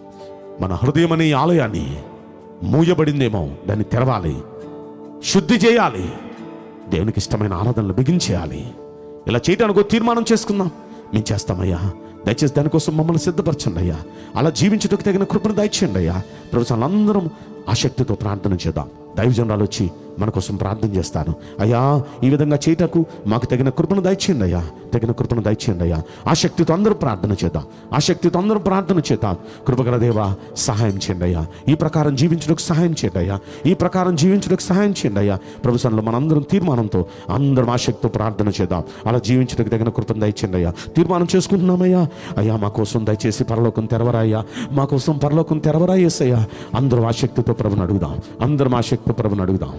మన హృదయం అనే ఈ ఆలయాన్ని మూయబడిందేమో దాన్ని తెరవాలి శుద్ధి చేయాలి దేవునికి ఇష్టమైన ఆరాధనలు బిగించేయాలి ఇలా చేయడానికి ఒక తీర్మానం చేసుకుందాం మేము చేస్తామయ్యా దయచేసి దానికోసం మమ్మల్ని సిద్ధపరచండి అయ్యా అలా జీవించుటకు తగిన కృపను దయచేయండి అయ్యా ప్రభుత్వం అందరం ఆసక్తితో ప్రార్థన చేద్దాం దైవజనరాలు వచ్చి మన కోసం ప్రార్థన చేస్తాను అయ్యా ఈ విధంగా చేయటకు మాకు తగిన కృపను దయచేయండి అయ్యా తగిన కృపను దయచేయండి అయ్యా ఆసక్తితో అందరూ ప్రార్థన చేద్దాం ఆసక్తితో అందరూ ప్రార్థన చేద్దాం కృపగల దేవా సహాయం చేయండి అయ్యా ఈ ప్రకారం జీవించడానికి సహాయం చేయండి అయ్యా ఈ ప్రకారం జీవించడానికి సహాయం చేయండి అయ్యా ప్రభుత్వంలో మనందరం తీర్మానంతో అందరం ఆసక్తితో ప్రార్థన చేద్దాం అలా జీవించడానికి తగిన కృపను దయచేయండి అయ్యా తీర్మానం చేసుకుంటున్నామయ్యా అయ్యా మా కోసం దయచేసి పరలోకం తెరవరా అయ్యా మా కోసం పరలోకం తెరవరా ఏసయ్యా అందరం ఆసక్తితో ప్రభుని అడుగుదాం అందరం ఆసక్తితో ప్రభుని అడుగుదాం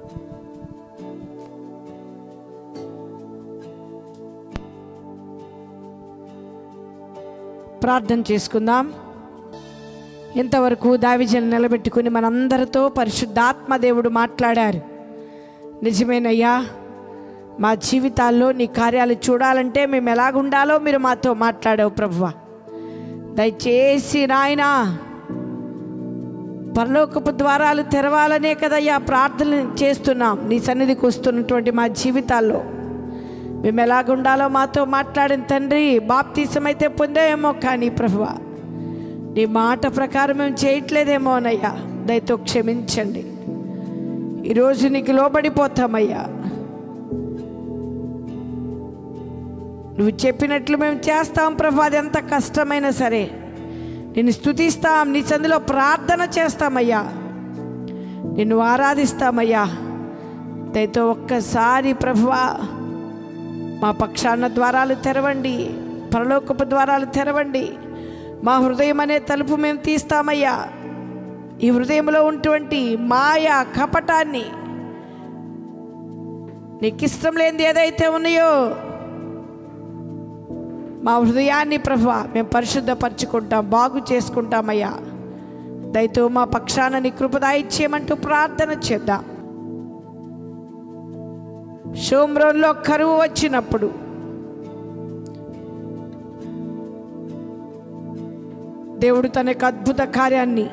ప్రార్థన చేసుకుందాం ఇంతవరకు దావిజను నిలబెట్టుకుని మనందరితో పరిశుద్ధాత్మ దేవుడు మాట్లాడారు నిజమేనయ్యా మా జీవితాల్లో నీ కార్యాలు చూడాలంటే మేము ఎలాగుండాలో మీరు మాతో మాట్లాడావు ప్రభువా దయచేసి నాయనా పరలోకపు ద్వారాలు తెరవాలనే కదయ్యా ప్రార్థన చేస్తున్నాం నీ సన్నిధికి వస్తున్నటువంటి మా జీవితాల్లో మేము ఎలాగుండాలో మాతో మాట్లాడిన తండ్రి బాప్తీసం అయితే పొందామేమో కానీ ప్రభువ నీ మాట ప్రకారం మేము చేయట్లేదేమో అనయ్యా దయతో క్షమించండి ఈరోజు నీకు లోబడిపోతామయ్యా నువ్వు చెప్పినట్లు మేము చేస్తాం ప్రభు అది ఎంత కష్టమైనా సరే నిన్ను స్తుతిస్తాం నీ సందులో ప్రార్థన చేస్తామయ్యా నిన్ను ఆరాధిస్తామయ్యా దయతో ఒక్కసారి ప్రభువా మా పక్షాన ద్వారాలు తెరవండి పరలోకపు ద్వారాలు తెరవండి మా హృదయం అనే తలుపు మేము తీస్తామయ్యా ఈ హృదయంలో ఉన్నటువంటి మాయ కపటాన్ని నీకు ఇష్టం లేనిది ఏదైతే ఉన్నాయో మా హృదయాన్ని ప్రభు మేము పరిశుద్ధపరచుకుంటాం బాగు చేసుకుంటామయ్యా దయతో మా పక్షాన నీ కృపదాయిచ్చేయమంటూ ప్రార్థన చేద్దాం షోమ్రోన్లో కరువు వచ్చినప్పుడు దేవుడు తన యొక్క అద్భుత కార్యాన్ని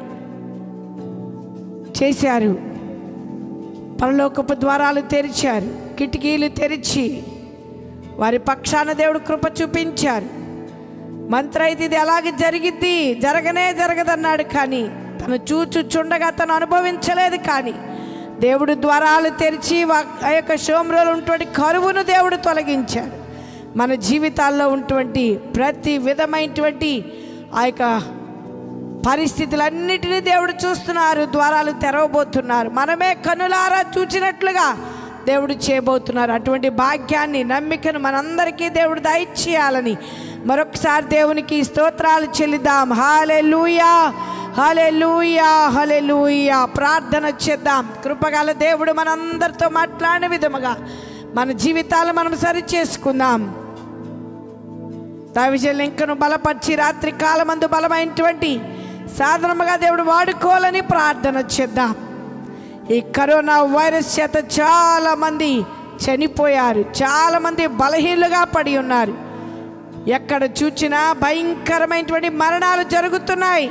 చేశారు పరలోకపు ద్వారాలు తెరిచారు కిటికీలు తెరిచి వారి పక్షాన దేవుడు కృప చూపించారు మంత్ర అయితే ఇది అలాగే జరిగిద్ది జరగనే జరగదన్నాడు కానీ తను చూచుచుండగా తను అనుభవించలేదు కానీ దేవుడు ద్వారాలు తెరిచి వా- ఆ యొక్క షోమ్రోలు ఉన్నటువంటి కరువును దేవుడు తొలగించాడు మన జీవితాల్లో ఉన్నటువంటి ప్రతి విధమైనటువంటి ఆ యొక్క పరిస్థితులన్నిటినీ దేవుడు చూస్తున్నారు ద్వారాలు తెరవబోతున్నారు మనమే కనులారా చూచినట్లుగా దేవుడు చేయబోతున్నారు అటువంటి భాగ్యాన్ని నమ్మికను మనందరికీ దేవుడు దయచేయాలని మరొకసారి దేవునికి స్తోత్రాలు చెల్లిద్దాం హాలే లూయా హలే లూయా హలే లూయా ప్రార్థన చేద్దాం కృపగల దేవుడు మనందరితో మాట్లాడిన విధముగా మన జీవితాలు మనం సరి చేసుకుందాం దావిజల్ ఇంకను బలపరిచి రాత్రి కాలమందు బలమైనటువంటి సాధనముగా దేవుడు వాడుకోవాలని ప్రార్థన చేద్దాం ఈ కరోనా వైరస్ చేత చాలా మంది చనిపోయారు చాలా మంది బలహీనులుగా పడి ఉన్నారు ఎక్కడ చూచినా భయంకరమైనటువంటి మరణాలు జరుగుతున్నాయి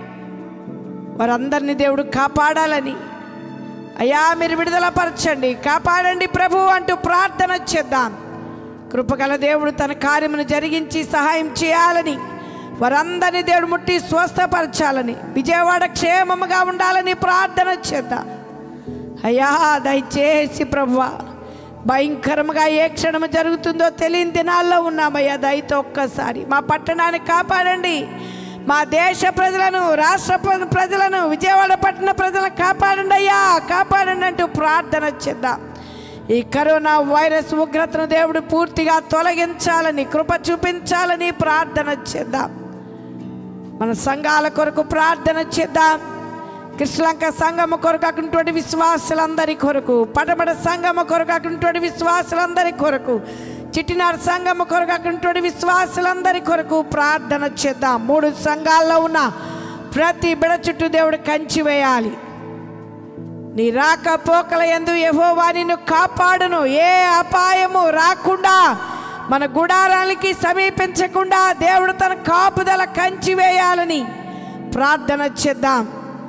వారందరినీ దేవుడు కాపాడాలని అయ్యా మీరు విడుదల పరచండి కాపాడండి ప్రభు అంటూ ప్రార్థన చేద్దాం కృపగల దేవుడు తన కార్యమును జరిగించి సహాయం చేయాలని వారందరినీ దేవుడు ముట్టి స్వస్థపరచాలని విజయవాడ క్షేమముగా ఉండాలని ప్రార్థన చేద్దాం అయ్యా దయచేసి ప్రభువా భయంకరంగా ఏ క్షణము జరుగుతుందో తెలియని దినాల్లో ఉన్నామయ్యా దయతో ఒక్కసారి మా పట్టణాన్ని కాపాడండి మా దేశ ప్రజలను రాష్ట్ర ప్ర- ప్రజలను విజయవాడ పట్టణ ప్రజలను కాపాడండి అయ్యా కాపాడండి అంటూ ప్రార్థన చేద్దాం ఈ కరోనా వైరస్ ఉగ్రతను దేవుడు పూర్తిగా తొలగించాలని కృప చూపించాలని ప్రార్థన చేద్దాం మన సంఘాల కొరకు ప్రార్థన చేద్దాం కృష్ణలంక సంఘము కొరకు అక్కడున్నటువంటి విశ్వాసులందరి కొరకు పటమడ సంఘము కొరకు అక్కడున్నటువంటి విశ్వాసులందరి కొరకు చిట్టినాడు సంఘము కొరకు అక్కడున్నటువంటి విశ్వాసులందరి కొరకు ప్రార్థన చేద్దాం మూడు సంఘాల్లో ఉన్న ప్రతి బిడ చుట్టూ దేవుడు కంచి వేయాలి నీ రాకపోకల ఎందు యెహోవా నిన్ను కాపాడును ఏ అపాయము రాకుండా మన గుడారానికి సమీపించకుండా దేవుడు తన కాపుదల కంచి వేయాలని ప్రార్థన చేద్దాం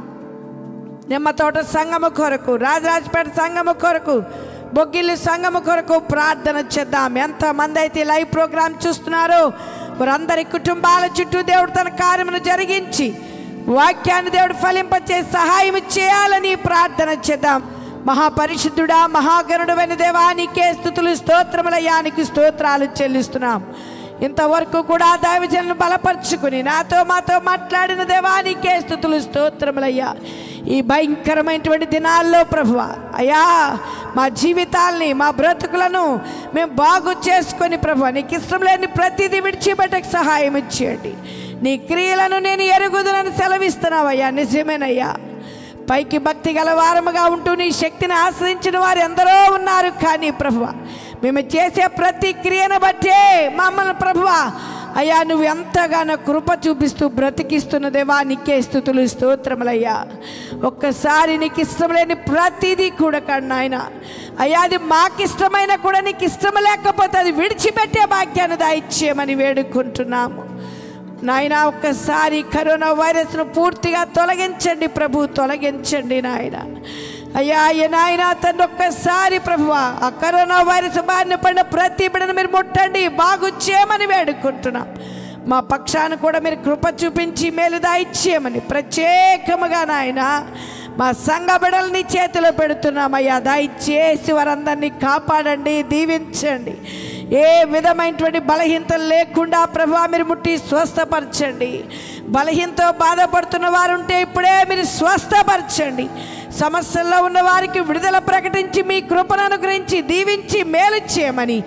నిమ్మతోట సంగము కొరకు రాజరాజపేట సంగము కొరకు బొగ్గిల్లి సంగము కొరకు ప్రార్థన చేద్దాం ఎంతమంది అయితే ఈ లైవ్ ప్రోగ్రామ్ చూస్తున్నారో వారందరి కుటుంబాల చుట్టూ దేవుడు తన కార్యమును జరిగించి వాక్యాన్ని దేవుడు ఫలింపచే సహాయం చేయాలని ప్రార్థన చేద్దాం మహాపరిశుద్ధుడా మహాగరుడమైన దేవానికే స్థుతులు స్తోత్రములయానికి స్తోత్రాలు చెల్లిస్తున్నాం ఇంతవరకు కూడా దైవజనులు బలపరుచుకుని నాతో మాతో మాట్లాడిన దేవానికే స్థుతులు స్తోత్రములయ్యా ఈ భయంకరమైనటువంటి దినాల్లో ప్రభువ అయ్యా మా జీవితాల్ని మా బ్రతుకులను మేము బాగు చేసుకొని ప్రభు నీకు ఇష్టం లేని ప్రతిదీ విడిచిపెట్టకు సహాయం ఇచ్చేయండి నీ క్రియలను నేను ఎరుగుదునని సెలవిస్తున్నావయ్యా నిజమేనయ్యా పైకి భక్తి గల వారముగా ఉంటూ నీ శక్తిని ఆశ్రయించిన వారు ఎందరో ఉన్నారు కానీ ప్రభువ మేము చేసే ప్రతి క్రియను బట్టే మమ్మల్ని ప్రభువ అయ్యా నువ్వు ఎంతగానో కృప చూపిస్తూ బ్రతికిస్తున్న దేవా నీకే స్థుతులు స్తోత్రములయ్యా ఒక్కసారి నీకు ఇష్టం లేని ప్రతిదీ కూడా కన్నాయన అయ్యా అది మాకు ఇష్టమైన కూడా నీకు ఇష్టం లేకపోతే అది విడిచిపెట్టే భాగ్యాన్ని దాయిచ్చేయమని వేడుకుంటున్నాము నాయన ఒక్కసారి కరోనా వైరస్ను పూర్తిగా తొలగించండి ప్రభు తొలగించండి నాయన అయ్యా అయ్యా నాయన తండ్రి ఒక్కసారి ప్రభు ఆ కరోనా వైరస్ బారిన పడిన ప్రతి బిడ్డను మీరు ముట్టండి బాగు చేయమని వేడుకుంటున్నాం మా పక్షాన్ని కూడా మీరు కృప చూపించి మేలు దాయిచ్చేయమని ప్రత్యేకముగా నాయన మా సంఘ బిడల్ని చేతిలో పెడుతున్నామయ్యా దయచేసి వారందరినీ కాపాడండి దీవించండి ఏ విధమైనటువంటి బలహీనతలు లేకుండా ప్రభా మీరు ముట్టి స్వస్థపరచండి బలహీనతో బాధపడుతున్న వారు ఉంటే ఇప్పుడే మీరు స్వస్థపరచండి సమస్యల్లో ఉన్న వారికి విడుదల ప్రకటించి మీ కృపను అనుగ్రహించి దీవించి మేలు చేయమని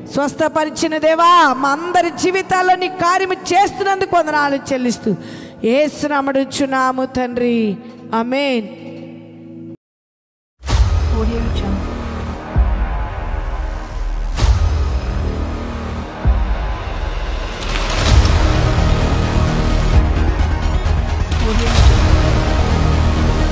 స్వస్థపరిచిన దేవా మా అందరి జీవితాల్లో నీ కార్యము చేస్తున్నందుకు వందనాలు చెల్లిస్తూ ఏసునామడుచున్నాము తండ్రి అమేన్
Audio Jungle. Audio Jungle.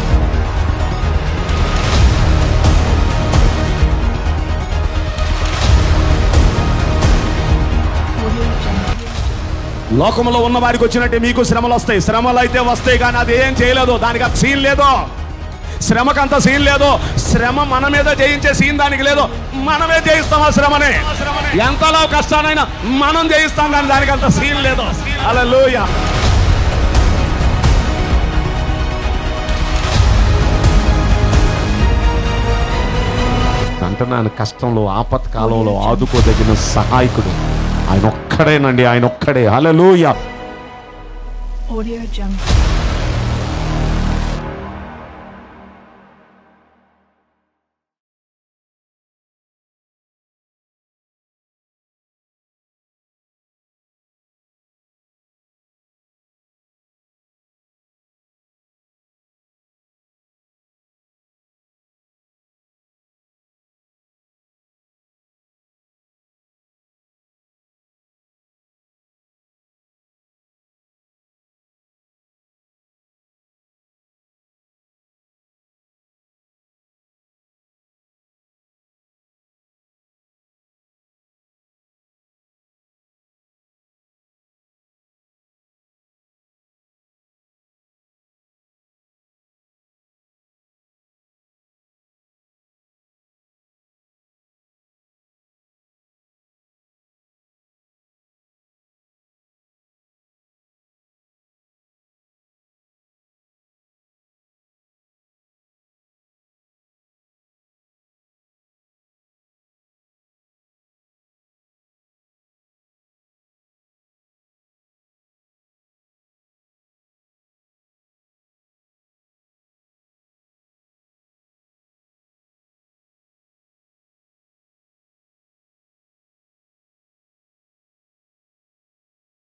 Audio Jungle.
లోకంలో ఉన్న వారికి వచ్చినట్టే మీకు శ్రమలు వస్తాయి శ్రమలు అయితే వస్తాయి కానీ అది ఏం చేయలేదు దానికి అంత సీన్ లేదు శ్రమకంత సీన్ లేదు శ్రమ మన మీద జయించే సీన్ దానికి లేదు మనమే జయిస్తాం ఆ శ్రమని ఎంతలో కష్టానైనా మనం జయిస్తాం కానీ దానికి అంత సీన్ లేదు అలా అంటున్నాను కష్టంలో ఆపత్కాలంలో ఆదుకోదగిన సహాయకుడు ఆయన ఒక్కడేనండి ఆయన ఒక్కడే హల్లెలూయా
Audio Jungle.